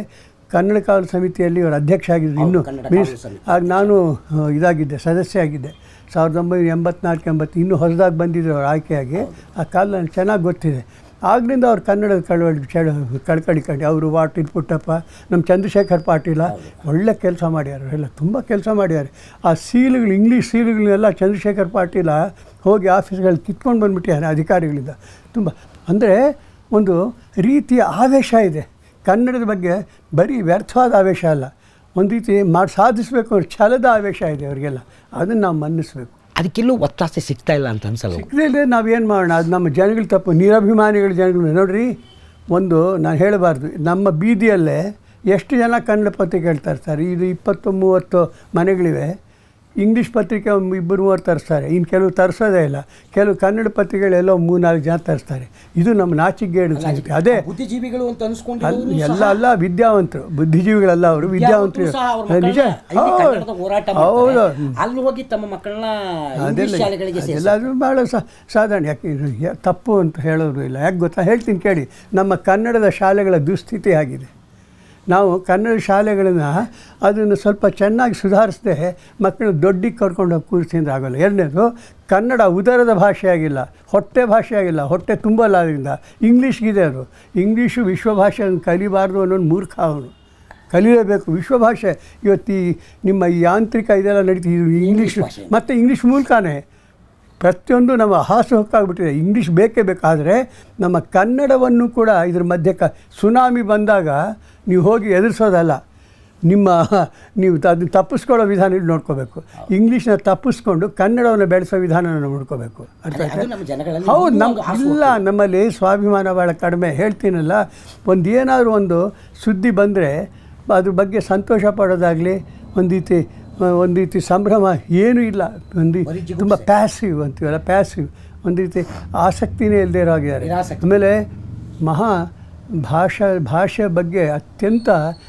ಕನ್ನಡ ಕಾವಲು ಸಮಿತಿಯಲ್ಲಿ ಇವರು ಅಧ್ಯಕ್ಷ ಆಗಿದ್ದರು ಹೌದು, ಇನ್ನು ಕನ್ನಡ ಮೀನ್ಸ್ ಕಾವಲು ಸಮಿತಿ. ಆಗ ನಾನು ಆ, ಇದಾಗಿದ್ದೆ ಸದಸ್ಯ ಆಗಿದ್ದೆ ಸಾವಿರದ ಒಂಬೈನೂರ ಎಂಬತ್ನಾಲ್ಕು ಎಂಬತ್ತು ಇನ್ನೂ ಹೊಸದಾಗಿ ಬಂದಿದ್ರು ಅವ್ರು ಆಯ್ಕೆಯಾಗಿ ಆ ಕಾಲ ನನಗೆ ಚೆನ್ನಾಗಿ ಗೊತ್ತಿದೆ ಆಗ್ಲಿಂದ ಅವ್ರು ಕನ್ನಡದ ಕಳವಳಿ ಚಳ ಕಳ್ಕಳಿ ಕಂಡು ಅವರು ವಾಟಿಲ್ ಪುಟ್ಟಪ್ಪ ನಮ್ಮ ಚಂದ್ರಶೇಖರ್ ಪಾಟೀಲ ಒಳ್ಳೆ ಕೆಲಸ ಮಾಡ್ಯಾರ ಎಲ್ಲ ತುಂಬ ಕೆಲಸ ಮಾಡ್ಯಾರೆ ಆ ಸೀಲುಗಳು ಇಂಗ್ಲೀಷ್ ಸೀಲುಗಳನ್ನೆಲ್ಲ ಚಂದ್ರಶೇಖರ್ ಪಾಟೀಲ ಹೋಗಿ ಆಫೀಸ್ಗಳಲ್ಲಿ ಕಿತ್ಕೊಂಡು ಬಂದ್ಬಿಟ್ಟಿದ್ದಾರೆ ಅಧಿಕಾರಿಗಳಿಂದ ತುಂಬ ಅಂದರೆ ಒಂದು ರೀತಿಯ ಆವೇಶ ಇದೆ ಕನ್ನಡದ ಬಗ್ಗೆ ಬರೀ ವ್ಯರ್ಥವಾದ ಆವೇಶ ಅಲ್ಲ ಒಂದು ರೀತಿ ಮಾಡಿ ಸಾಧಿಸಬೇಕು ಅನ್ನೋ ಛಲದ ಆವೇಶ ಇದೆ ಅವರಿಗೆಲ್ಲ ಅದನ್ನು ನಾವು ಮನ್ನಿಸ್ಬೇಕು ಅದಕ್ಕೆಲ್ಲೂ ಒತ್ತಾಸೆ ಸಿಗ್ತಾ ಇಲ್ಲ ಅಂತ ಅನ್ಸಲ್ಲ ಸಿಕ್ಕದೇ ನಾವೇನು ಮಾಡೋಣ ಅದು ನಮ್ಮ ಜನಗಳ ತಪ್ಪು ನಿರಭಿಮಾನಿಗಳ ಜನಗಳು ನೋಡ್ರಿ ಒಂದು ನಾನು ಹೇಳಬಾರ್ದು ನಮ್ಮ ಬೀದಿಯಲ್ಲೇ ಎಷ್ಟು ಜನ ಕನ್ನಡ ಪತ್ರಿಕೆ ಹೇಳ್ತಾರೆ ಸರ್ ಇದು ಇಪ್ಪತ್ತು ಮೂವತ್ತು ಮನೆಗಳಿವೆ ಇಂಗ್ಲೀಷ್ ಪತ್ರಿಕೆ ಒಂದು ಇಬ್ಬರು ಮೂವರು ತರಿಸ್ತಾರೆ ಇನ್ನು ಕೆಲವು ತರಿಸೋದೇ ಇಲ್ಲ ಕೆಲವು ಕನ್ನಡ ಪತ್ರಿಕೆಗಳೆಲ್ಲೋ ಮೂರ್ನಾಲ್ಕು ಜನ ತರಿಸ್ತಾರೆ ಇದು ನಮ್ಮ ನಾಚಿಕೆಗೇಡು ಸಂಗತಿ ಅದೇ ಬುದ್ಧಿಜೀವಿಗಳು ಅಂತ ಅಲ್ಲಿ ಎಲ್ಲ ಅಲ್ಲ ವಿದ್ಯಾವಂತರು ಬುದ್ಧಿಜೀವಿಗಳಲ್ಲ ಅವರು ವಿದ್ಯಾವಂತರು ನಿಜ ಹೌದು ಹೋರಾಟ ಹೌದು ಅಲ್ಲಿ ಹೋಗಿ ತಮ್ಮ ಮಕ್ಕಳನ್ನ ಅದೆಲ್ಲ ಶಾಲೆಗಳಿಗೆ ಅದೆಲ್ಲ ಅದು ಭಾಳ ಸಾ ಸಾಧಾರಣ ಯಾಕೆ ಇದು ಯಾ- ತಪ್ಪು ಅಂತ ಹೇಳೋದು ಇಲ್ಲ ಯಾಕೆ ಗೊತ್ತಾ ಹೇಳ್ತೀನಿ ಕೇಳಿ ನಮ್ಮ ಕನ್ನಡದ ಶಾಲೆಗಳ ದುಸ್ಥಿತಿ ಆಗಿದೆ ನಾವು ಕನ್ನಡ ಶಾಲೆಗಳನ್ನು ಅದನ್ನು ಸ್ವಲ್ಪ ಚೆನ್ನಾಗಿ ಸುಧಾರಿಸದೆ ಮಕ್ಕಳು ದೊಡ್ಡಿಗೆ ಕರ್ಕೊಂಡು ಹೋಗಿ ಕೂರಿಸಿದ್ರೆ ಆಗೋಲ್ಲ ಎರಡನೇದು ಕನ್ನಡ ಉದರದ ಭಾಷೆ ಆಗಿಲ್ಲ ಹೊಟ್ಟೆ ಭಾಷೆ ಆಗಿಲ್ಲ ಹೊಟ್ಟೆ ತುಂಬಲ್ಲ ಅದರಿಂದ ಇಂಗ್ಲೀಷ್ಗಿದೆ ಅದು ಇಂಗ್ಲೀಷು ವಿಶ್ವ ಭಾಷೆಯನ್ನು ಕಲಿಬಾರ್ದು ಅನ್ನೋನು ಮೂರ್ಖ ಅವನು ಕಲಿಯಲೇಬೇಕು ವಿಶ್ವ ಭಾಷೆ ಇವತ್ತು ಈ ನಿಮ್ಮ ಈ ಯಾಂತ್ರಿಕ ಇದೆಲ್ಲ ನಡೀತಿದ್ದು ಇಂಗ್ಲೀಷ್ ಭಾಷೆ. ಮತ್ತು ಇಂಗ್ಲೀಷ್ ಮೂಲಕನೇ ಪ್ರತಿಯೊಂದು ನಮ್ಮ ಹಾಸು ಹೊಕ್ಕಾಗ್ಬಿಟ್ಟಿದೆ ಇಂಗ್ಲೀಷ್ ಬೇಕೇ ಬೇಕಾದರೆ ನಮ್ಮ ಕನ್ನಡವನ್ನು ಕೂಡ ಇದ್ರ ಮಧ್ಯೆ ಕ ಸುನಾಮಿ ಬಂದಾಗ ನೀವು ಹೋಗಿ ಎದುರಿಸೋದಲ್ಲ ನಿಮ್ಮ ನೀವು ಅದನ್ನು ತಪ್ಪಿಸ್ಕೊಳ್ಳೋ ವಿಧಾನ ಇಲ್ಲಿ ನೋಡ್ಕೋಬೇಕು ಇಂಗ್ಲೀಷ್ನ ತಪ್ಪಿಸ್ಕೊಂಡು ಕನ್ನಡವನ್ನು ಬೆಳೆಸೋ ವಿಧಾನನ ನೋಡ್ಕೋಬೇಕು ಅರ್ಥ ಅದೇ, ಅದು ಆಯ್ತಾ? ನಮ್ಮ ಜನಗಳಲ್ಲಿ ಹೌದು ಇನ್ನೂ ನಮ್ಮ ಒಂದು ಹಾಸು ಇಲ್ಲ ನಮ್ಮಲ್ಲಿ ಸ್ವಾಭಿಮಾನ ಭಾಳ ಕಡಿಮೆ ಹೇಳ್ತೀನಲ್ಲ ಒಂದು ಏನಾದರೂ ಒಂದು ಸುದ್ದಿ ಬಂದರೆ ಅದ್ರ ಬಗ್ಗೆ ಸಂತೋಷ ಪಡೋದಾಗಲಿ ಒಂದು ರೀತಿ ಒಂದು ರೀತಿ ಸಂಭ್ರಮ ಏನೂ ಇಲ್ಲ ಒಂದು ರೀ- ಬರೀ ಜಿಗುಪ್ಸೆ. ತುಂಬ ಪ್ಯಾಸಿವ್ ಅಂತೀವಲ್ಲ ಪ್ಯಾಸಿವ್ ಒಂದು ರೀತಿ ಆಸಕ್ತಿನೇ ಇಲ್ಲದೆ ಇರೋಗಿದ್ದಾರೆ ನಿರಾಸಕ್ತಿ. ಆಮೇಲೆ ಮಹಾ ಭಾಷಾ ಭಾಷೆ ಬಗ್ಗೆ ಅತ್ಯಂತ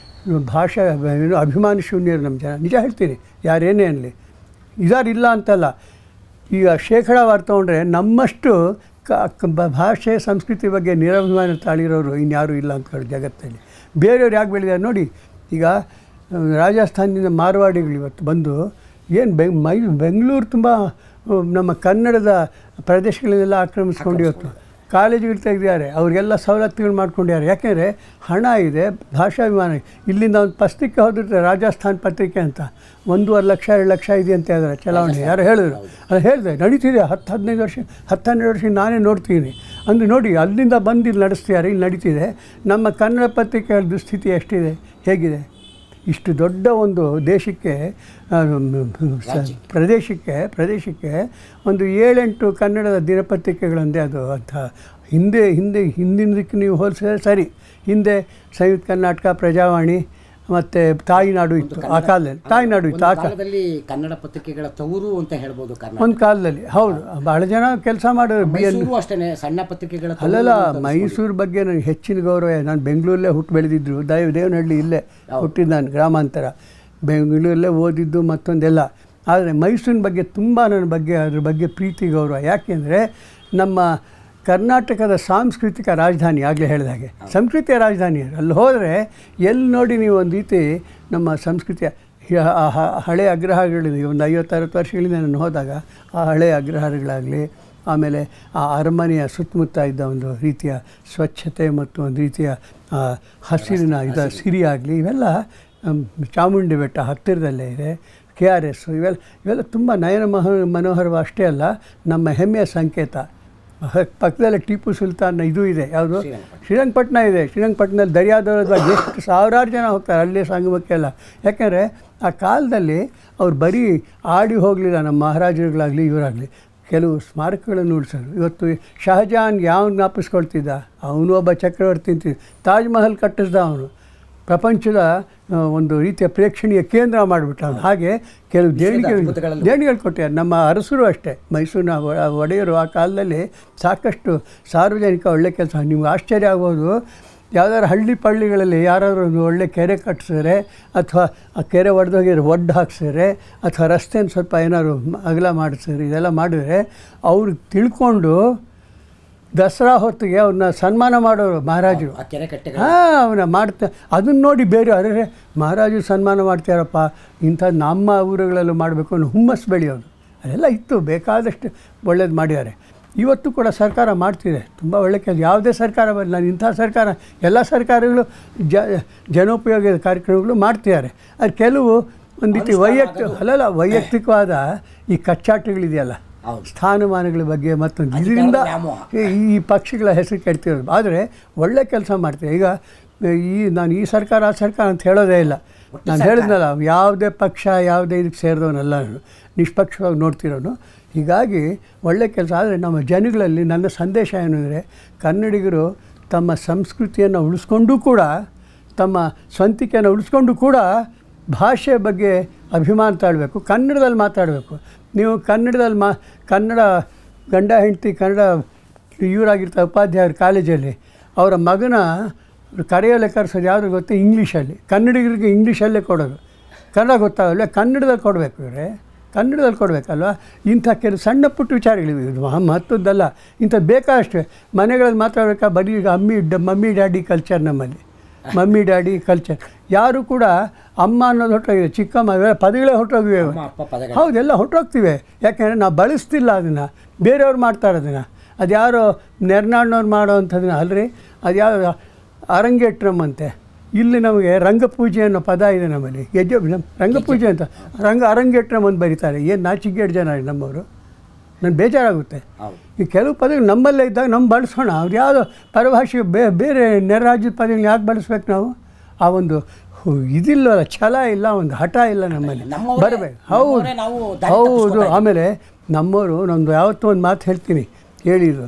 ಭಾಷಾ ಏನು ಅಭಿಮಾನಿ ಶೂನ್ಯರು ನಮ್ಮ ಜನ ನಿಜ ಹೇಳ್ತೀನಿ ಯಾರೇನೇ ಅನ್ನಲಿ ಇದಾರಿಲ್ಲ ಅಂತಲ್ಲ ಈಗ ಶೇಕಡಾವಾರು ತೊಗೊಂಡ್ರೆ ನಮ್ಮಷ್ಟು ಕ ಕ- ಬ- ಭಾಷೆ ಸಂಸ್ಕೃತಿ ಬಗ್ಗೆ ನಿರಭಿಮಾನ ತಾಳಿರೋರು ಇನ್ಯಾರೂ ಇಲ್ಲ ಅಂತ ಹೇಳಿ ಜಗತ್ತಲ್ಲಿ ಬೇರೆಯವ್ರು ಯಾಕೆ ಬೆಳೆದಿದ್ದಾರೆ ನೋಡಿ ಈಗ ಆ, ರಾಜಸ್ಥಾನದಿಂದ ಮಾರ್ವಾಡಿಗಳು ಇವತ್ತು ಬಂದು ಏನು ಬೆಂಗ್ ಮೈ ಬೆಂಗಳೂರು ತುಂಬ ಆ, ನಮ್ಮ ಕನ್ನಡದ ಪ್ರದೇಶಗಳನ್ನೆಲ್ಲ ಆಕ್ರಮಿಸ್ಕೊಂಡು ಇವತ್ತು ಕಾಲೇಜುಗಳು ತೆಗೆದಿದ್ದಾರೆ ಅವರಿಗೆಲ್ಲ ಸವಲತ್ತುಗಳು ಮಾಡ್ಕೊಂಡಿದ್ದಾರೆ ಯಾಕೆಂದರೆ ಹಣ ಇದೆ ಭಾಷಾಭಿಮಾನ ಇಲ್ಲಿಂದ ಒಂದು ಪತ್ರಿಕೆ ಹೋದಿರ್ತಾರೆ ರಾಜಸ್ಥಾನ್ ಪತ್ರಿಕೆ ಅಂತ ಒಂದೂವರೆ ಲಕ್ಷ ಎರಡು ಲಕ್ಷ ಇದೆ ಅಂತ ಹೇಳಿದ್ರೆ ಚಲಾವಣೆ ಯಾರು ಹೇಳಿದ್ರು ಅದು ಹೇಳಿದೆ ನಡೀತಿದೆ ಹತ್ತು ಹದಿನೈದು ವರ್ಷ ಹತ್ತು ಹನ್ನೆರಡು ವರ್ಷ ನಾನೇ ನೋಡ್ತೀನಿ ಅಂದರೆ ನೋಡಿ ಅಲ್ಲಿಂದ ಬಂದು ಇಲ್ಲಿ ನಡೆಸ್ತಿದ್ದಾರೆ ಇಲ್ಲಿ ನಡೀತಿದೆ ನಮ್ಮ ಕನ್ನಡ ಪತ್ರಿಕೆಗಳ ದುಸ್ಥಿತಿ ಎಷ್ಟಿದೆ ಹೇಗಿದೆ ಇಷ್ಟು ದೊಡ್ಡ ಒಂದು ದೇಶಕ್ಕೆ ಆ, ಮ್, ಸ- ಪ್ರದೇಶಕ್ಕೆ ಪ್ರದೇಶಕ್ಕೆ ಒಂದು ಏಳೆಂಟು ಕನ್ನಡದ ದಿನಪತ್ರಿಕೆಗಳಂದೇ ಅದು ಅಂತ ಹಿಂದೆ ಹಿಂದೆ ಹಿಂದಿನದಕ್ಕೆ ನೀವು ಹೋಲಿಸಿದ್ರೆ ಸರಿ ಹಿಂದೆ ಸಂಯುಕ್ತ ಕರ್ನಾಟಕ ಪ್ರಜಾವಾಣಿ ಮತ್ತು ತಾಯಿನಾಡು ಇತ್ತು ಆ ಕಾಲದಲ್ಲಿ ತಾಯಿನಾಡು ಇತ್ತು ಆ ಕಾಲ ಕಾಲದಲ್ಲಿ ಕನ್ನಡ ಪತ್ರಿಕೆಗಳ ತವರು ಅಂತ ಹೇಳ್ಬೋದು ಕರ್ನಾಟಕ ಒಂದು ಕಾಲದಲ್ಲಿ ಹೌದು ಬಹಳ ಜನ ಕೆಲಸ ಮಾಡೋರು ಬಿ ಎನ್ ಮೈಸೂರು ಅಷ್ಟೇನೆ ಸಣ್ಣ ಪತ್ರಿಕೆಗಳ ತವರು ಅಲ್ಲಲ್ಲ ಅಂತ ಅನ್ಸ್ಕೊಂಡು. ಮೈಸೂರು ಬಗ್ಗೆ ನನಗೆ ಹೆಚ್ಚಿನ ಗೌರವ ಇದೆ. ನಾನು ಬೆಂಗಳೂರಲ್ಲೇ ಹುಟ್ಟು ಬೆಳೆದಿದ್ದು ದೈವ ದೇವನಹಳ್ಳಿ ಇಲ್ಲೇ ಹುಟ್ಟಿದ್ದು ನಾನು ಗ್ರಾಮಾಂತರ ಬೆಂಗಳೂರಲ್ಲೇ ಓದಿದ್ದು ಮತ್ತೊಂದೆಲ್ಲ ಆದರೆ ಮೈಸೂರಿನ ಬಗ್ಗೆ ತುಂಬ ನನ್ನ ಬಗ್ಗೆ ಅದ್ರ ಬಗ್ಗೆ ಪ್ರೀತಿ ಗೌರವ ಯಾಕೆಂದರೆ ನಮ್ಮ ಕರ್ನಾಟಕದ ಸಾಂಸ್ಕೃತಿಕ ರಾಜಧಾನಿ ಆಗಲೇ ಹೇಳಿದ ಹಾಗೆ ಸಂಸ್ಕೃತಿಯ ರಾಜಧಾನಿ ಅದು. ಅಲ್ಲಿ ಹೋದರೆ ಎಲ್ಲಿ ನೋಡಿ ನೀವು ಒಂದು ರೀತಿ ನಮ್ಮ ಸಂಸ್ಕೃತಿಯ ಹ- ಆ ಹ- ಹಳೆ ಅಗ್ರಹಾರಗಳಿದೆ ಒಂದು ಐವತ್ತರವತ್ತು ವರ್ಷಗಳಿಂದ ನಾನು ಹೋದಾಗ ಆ ಹಳೆ ಅಗ್ರಹಾರಗಳಾಗಲಿ ಆಮೇಲೆ ಆ ಅರಮನೆಯ ಸುತ್ತಮುತ್ತ ಇದ್ದ ಒಂದು ರೀತಿಯ ಸ್ವಚ್ಛತೆ ಮತ್ತು ಒಂದು ರೀತಿಯ ಆ, ಹಸಿರಿನ ಇದು ಸಿರಿ ಆಗಲಿ ಇವೆಲ್ಲ ಮ್, ಚಾಮುಂಡಿ ಬೆಟ್ಟ ಹತ್ತಿರದಲ್ಲೇ ಇದೆ ಕೆ ಆರ್ ಎಸ್ ಇವೆಲ್ಲ ಇವೆಲ್ಲ ತುಂಬ ನಯನ ಮಹ ಮನೋಹರವ ಅಷ್ಟೇ ಅಲ್ಲ ನಮ್ಮ ಹೆಮ್ಮೆಯ ಸಂಕೇತ ಹ- ಪಕ್ಕದಲ್ಲೇ ಟಿಪ್ಪು ಸುಲ್ತಾನ್ ಇದು ಇದೆ ಯಾವುದು ಶ್ರೀರಂಗಪಟ್ಟಣ ಇದೆ ಶ್ರೀರಂಗಪಟ್ಟಣದಲ್ಲಿ ದರ್ಯಾದವರದ ಎಷ್ಟು ಸಾವಿರಾರು ಜನ ಹೋಗ್ತಾರೆ ಅಲ್ಲೇ ಸಂಗಮಕ್ಕೆಲ್ಲ ಯಾಕೆಂದರೆ ಆ ಕಾಲದಲ್ಲಿ ಅವ್ರು ಬರೀ ಆಡಿ ಹೋಗಲಿಲ್ಲ ನಮ್ಮ ಮಹಾರಾಜರುಗಳಾಗಲಿ ಇವರಾಗಲಿ ಕೆಲವು ಸ್ಮಾರಕಗಳನ್ನು ಉಳಿಸೋರು ಇವತ್ತು ಶಹಜಹಾನ್ ಯಾವ ಜ್ಞಾಪಿಸ್ಕೊಳ್ತಿದ್ದ ಅವನು ಒಬ್ಬ ಚಕ್ರವರ್ತಿ ಅಂತಿದ್ದ ತಾಜ್ ಮಹಲ್ ಕಟ್ಟಿಸ್ದ ಅವನು ಪ್ರಪಂಚದ ಆ, ಒಂದು ರೀತಿಯ ಪ್ರೇಕ್ಷಣೀಯ ಕೇಂದ್ರ ಮಾಡಿಬಿಟ್ಟ ಅವನು ಹಾಗೆ ಕೆಲವು ದೇಣಿಗೆಗಳು ಅದ್ಭುತಗಳಲ್ಲಿ ದೇಣಿಗೆಗಳು ಕೊಟ್ಟಿದ್ದಾರೆ ನಮ್ಮ ಅರಸರು ಅಷ್ಟೇ ಮೈಸೂರಿನ ಒ- ಒಡೆಯರು ಆ ಕಾಲದಲ್ಲಿ ಸಾಕಷ್ಟು ಸಾರ್ವಜನಿಕ ಒಳ್ಳೆ ಕೆಲಸ ನಿಮ್ಗೆ ಆಶ್ಚರ್ಯ ಆಗ್ಬೋದು ಯಾವ್ದಾದ್ರು ಹಳ್ಳಿ ಪಳ್ಳಿಗಳಲ್ಲಿ ಯಾರಾದರೂ ಒಂದು ಒಳ್ಳೆ ಕೆರೆ ಕಟ್ಟಿಸಿದ್ರೆ ಅಥವಾ ಆ ಕೆರೆ ಒಡೆದೋಗಿದ್ರೆ ಒಡ್ಡು ಹಾಕ್ಸಿದ್ರೆ ಅಥವಾ ರಸ್ತೆನ ಸ್ವಲ್ಪ ಏನಾದ್ರು ಮ- ಅಗಲ ಮಾಡಿಸಿದ್ರೆ ಇದೆಲ್ಲ ಮಾಡಿದ್ರೆ ಅವ್ರು ತಿಳ್ಕೊಂಡು ದಸರಾ ಹೊತ್ತಿಗೆ ಅವ್ರನ್ನ ಸನ್ಮಾನ ಮಾಡೋರು ಮಹಾರಾಜರು ಆ ಕೆರೆ ಕಟ್ಟೆ ಹಾಂ ಅವನ ಮಾಡ್ತಾ ಅದನ್ನು ನೋಡಿ ಬೇರೆ ಅರೆ ಮಹಾರಾಜರು ಸನ್ಮಾನ ಮಾಡ್ತಾರಪ್ಪ ಇಂಥ ನಮ್ಮ ಊರುಗಳಲ್ಲೂ ಮಾಡಬೇಕು ಅನ್ನೋ ಹುಮ್ಮಸ್ಸು ಬೆಳೆಯೋದು ಅದೆಲ್ಲ ಇತ್ತು ಬೇಕಾದಷ್ಟು ಒಳ್ಳೇದು ಮಾಡಿದ್ದಾರೆ ಇವತ್ತು ಕೂಡ ಸರ್ಕಾರ ಮಾಡ್ತಿದೆ ತುಂಬ ಒಳ್ಳೆ ಕೆಲಸ ಯಾವುದೇ ಸರ್ಕಾರ ಬರಲಿ ನಾನು ಇಂಥ ಸರ್ಕಾರ ಎಲ್ಲ ಸರ್ಕಾರಗಳು ಜ ಜನೋಪಯೋಗದ ಕಾರ್ಯಕ್ರಮಗಳು ಮಾಡ್ತಿದ್ದಾರೆ ಅದು ಕೆಲವು ಒಂದು ರೀತಿ ವೈಯಕ್ತಿಕ ಅಲ್ಲಲ್ಲ ವೈಯಕ್ತಿಕವಾದ ಈ ಕಚ್ಚಾಟಗಳಿದೆಯಲ್ಲ ಹೌದು. ಸ್ಥಾನಮಾನಗಳ ಬಗ್ಗೆ ಮತ್ತೊಂದು ಅಧಿಕಾರದ ಇದರಿಂದ ವ್ಯಾಮೋಹ. ಈ ಪಕ್ಷಗಳ ಹೆಸರು ಕೆಡ್ತಿರೋದು ಆದರೆ ಒಳ್ಳೆ ಕೆಲಸ ಮಾಡ್ತೀವಿ ಈಗ ಈ ನಾನು ಈ ಸರ್ಕಾರ ಆ ಸರ್ಕಾರ ಅಂತ ಹೇಳೋದೇ ಇಲ್ಲ ನಾನು ಹೇಳಿದ್ನಲ್ಲ ಯಾವುದೇ ಪಕ್ಷ ಯಾವುದೇ ಇದಕ್ಕೆ ಸೇರಿದವನಲ್ಲ ನಾನು ನಿಷ್ಪಕ್ಷವಾಗಿ ನೋಡ್ತಿರೋನು ಹೀಗಾಗಿ ಒಳ್ಳೆ ಕೆಲಸ ಆದರೆ ನಮ್ಮ ಜನಗಳಲ್ಲಿ ನನ್ನ ಸಂದೇಶ ಏನು ಅಂದರೆ ಕನ್ನಡಿಗರು ತಮ್ಮ ಸಂಸ್ಕೃತಿಯನ್ನು ಉಳಿಸ್ಕೊಂಡು ಕೂಡ ತಮ್ಮ ಸ್ವಂತಿಕೆಯನ್ನು ಉಳಿಸ್ಕೊಂಡು ಕೂಡ ಭಾಷೆ ಬಗ್ಗೆ ಅಭಿಮಾನ ತಾಳಬೇಕು ಕನ್ನಡದಲ್ಲಿ ಮಾತಾಡಬೇಕು ನೀವು ಕನ್ನಡದಲ್ಲಿ ಮಾ ಕನ್ನಡ ಗಂಡ ಹೆಂಡತಿ ಕನ್ನಡ ಇವರಾಗಿರ್ತಾರೆ ಉಪಾಧ್ಯಾಯರು ಕಾಲೇಜಲ್ಲಿ ಅವರ ಮಗನ ಕರೆಯಲ್ಲೇ ಕರೆಸೋದು ಯಾವುದು ಗೊತ್ತಾ ಇಂಗ್ಲೀಷಲ್ಲಿ ಕನ್ನಡಿಗರಿಗೆ ಇಂಗ್ಲೀಷಲ್ಲೇ ಕೊಡೋದು ಕನ್ನಡ ಗೊತ್ತಾಗಲ್ಲ ಕನ್ನಡದಲ್ಲಿ ಕೊಡಬೇಕು ಇವರೇ ಕನ್ನಡದಲ್ಲಿ ಕೊಡಬೇಕಲ್ವ ಇಂಥ ಕೆಲವು ಸಣ್ಣ ಪುಟ್ಟ ವಿಚಾರಗಳಿವೆ ಇದು ಮಹಾ ಮಹತ್ವದ್ದಲ್ಲ ಇಂಥ ಬೇಕಾದಷ್ಟೇ ಮನೆಗಳಲ್ಲಿ ಮಾತಾಡಬೇಕಾ ಬರೀ ಈಗ ಅಮ್ಮಿ ಡ ಮಮ್ಮಿ ಡ್ಯಾಡಿ ಕಲ್ಚರ್ ನಮ್ಮಲ್ಲಿ ಮಮ್ಮಿ ಡ್ಯಾಡಿ ಕಲ್ಚರ್ ಯಾರು ಕೂಡ ಅಮ್ಮ ಅನ್ನೋದು ಹೊಟ್ಟೋಗಿದೆ ಚಿಕ್ಕಮ್ಮ ಇವೆಲ್ಲ ಪದಗಳೇ ಹೊಟ್ಟೋಗಿವೆ ಅಮ್ಮ ಅಪ್ಪ ಪದಗಳು ಹೌದೆಲ್ಲ ಹೊಟ್ಟೋಗ್ತಿವೆ ಯಾಕೆಂದರೆ ನಾವು ಬಳಸ್ತಿಲ್ಲ ಅದನ್ನು ಬೇರೆಯವ್ರು ಮಾಡ್ತಾರೆ ಅದನ್ನು ಅದು ಯಾರೋ ನೆರ್ನಾಡ್ನವ್ರು ಮಾಡೋ ಅಂಥದ್ದನ್ನ ಅಲ್ರಿ ಅದು ಯಾವ ಅರಂಗೇಟ್ರಮ್ ಅಂತೆ ಇಲ್ಲಿ ನಮಗೆ ರಂಗಪೂಜೆ ಅನ್ನೋ ಪದ ಇದೆ ನಮ್ಮಲ್ಲಿ ಗೆಜ್ಜೆ ನಮ್- ರಂಗಪೂಜೆ ಅಂತ ರಂಗ ಅರಂಗೇಟ್ರಮ್ ಅಂತ ಬರೀತಾರೆ ಏನು ನಾಚಿಗೇಡು ಜನ ನಮ್ಮವರು ನನಗೆ ಬೇಜಾರಾಗುತ್ತೆ ಹೌದು ಈ ಕೆಲವು ಪದಗಳು ನಮ್ಮಲ್ಲೇ ಇದ್ದಾಗ ನಮ್ಮ ಬಳಸೋಣ ಅವ್ರು ಯಾವುದೋ ಪರಭಾಷೆ ಬೇ ಬೇರೆ ನೆರ ರಾಜ್ಯದ ಪದಗಳನ್ನ ಯಾಕೆ ಬಳಸ್ಬೇಕು ನಾವು ಆ ಒಂದು ಹು- ಇದಿಲ್ಲವಲ್ಲ ಛಲ ಇಲ್ಲ ಒಂದು ಹಠ ಇಲ್ಲ ನಮ್ಮಲ್ಲಿ ನಮ್ಮವರೇ- ಬರಬೇಕು ಹೌದು ನಮ್ಮವರೇ ನಾವು ದಾರಿ ಹೌದು ತಪ್ಪಿಸ್ಕೊತಾ ಆಮೇಲೆ ನಮ್ಮವರು ನಮ್ಮದು ಯಾವತ್ತೂ ಒಂದು ಮಾತು ಹೇಳ್ತೀನಿ ಹೇಳಿದ್ರು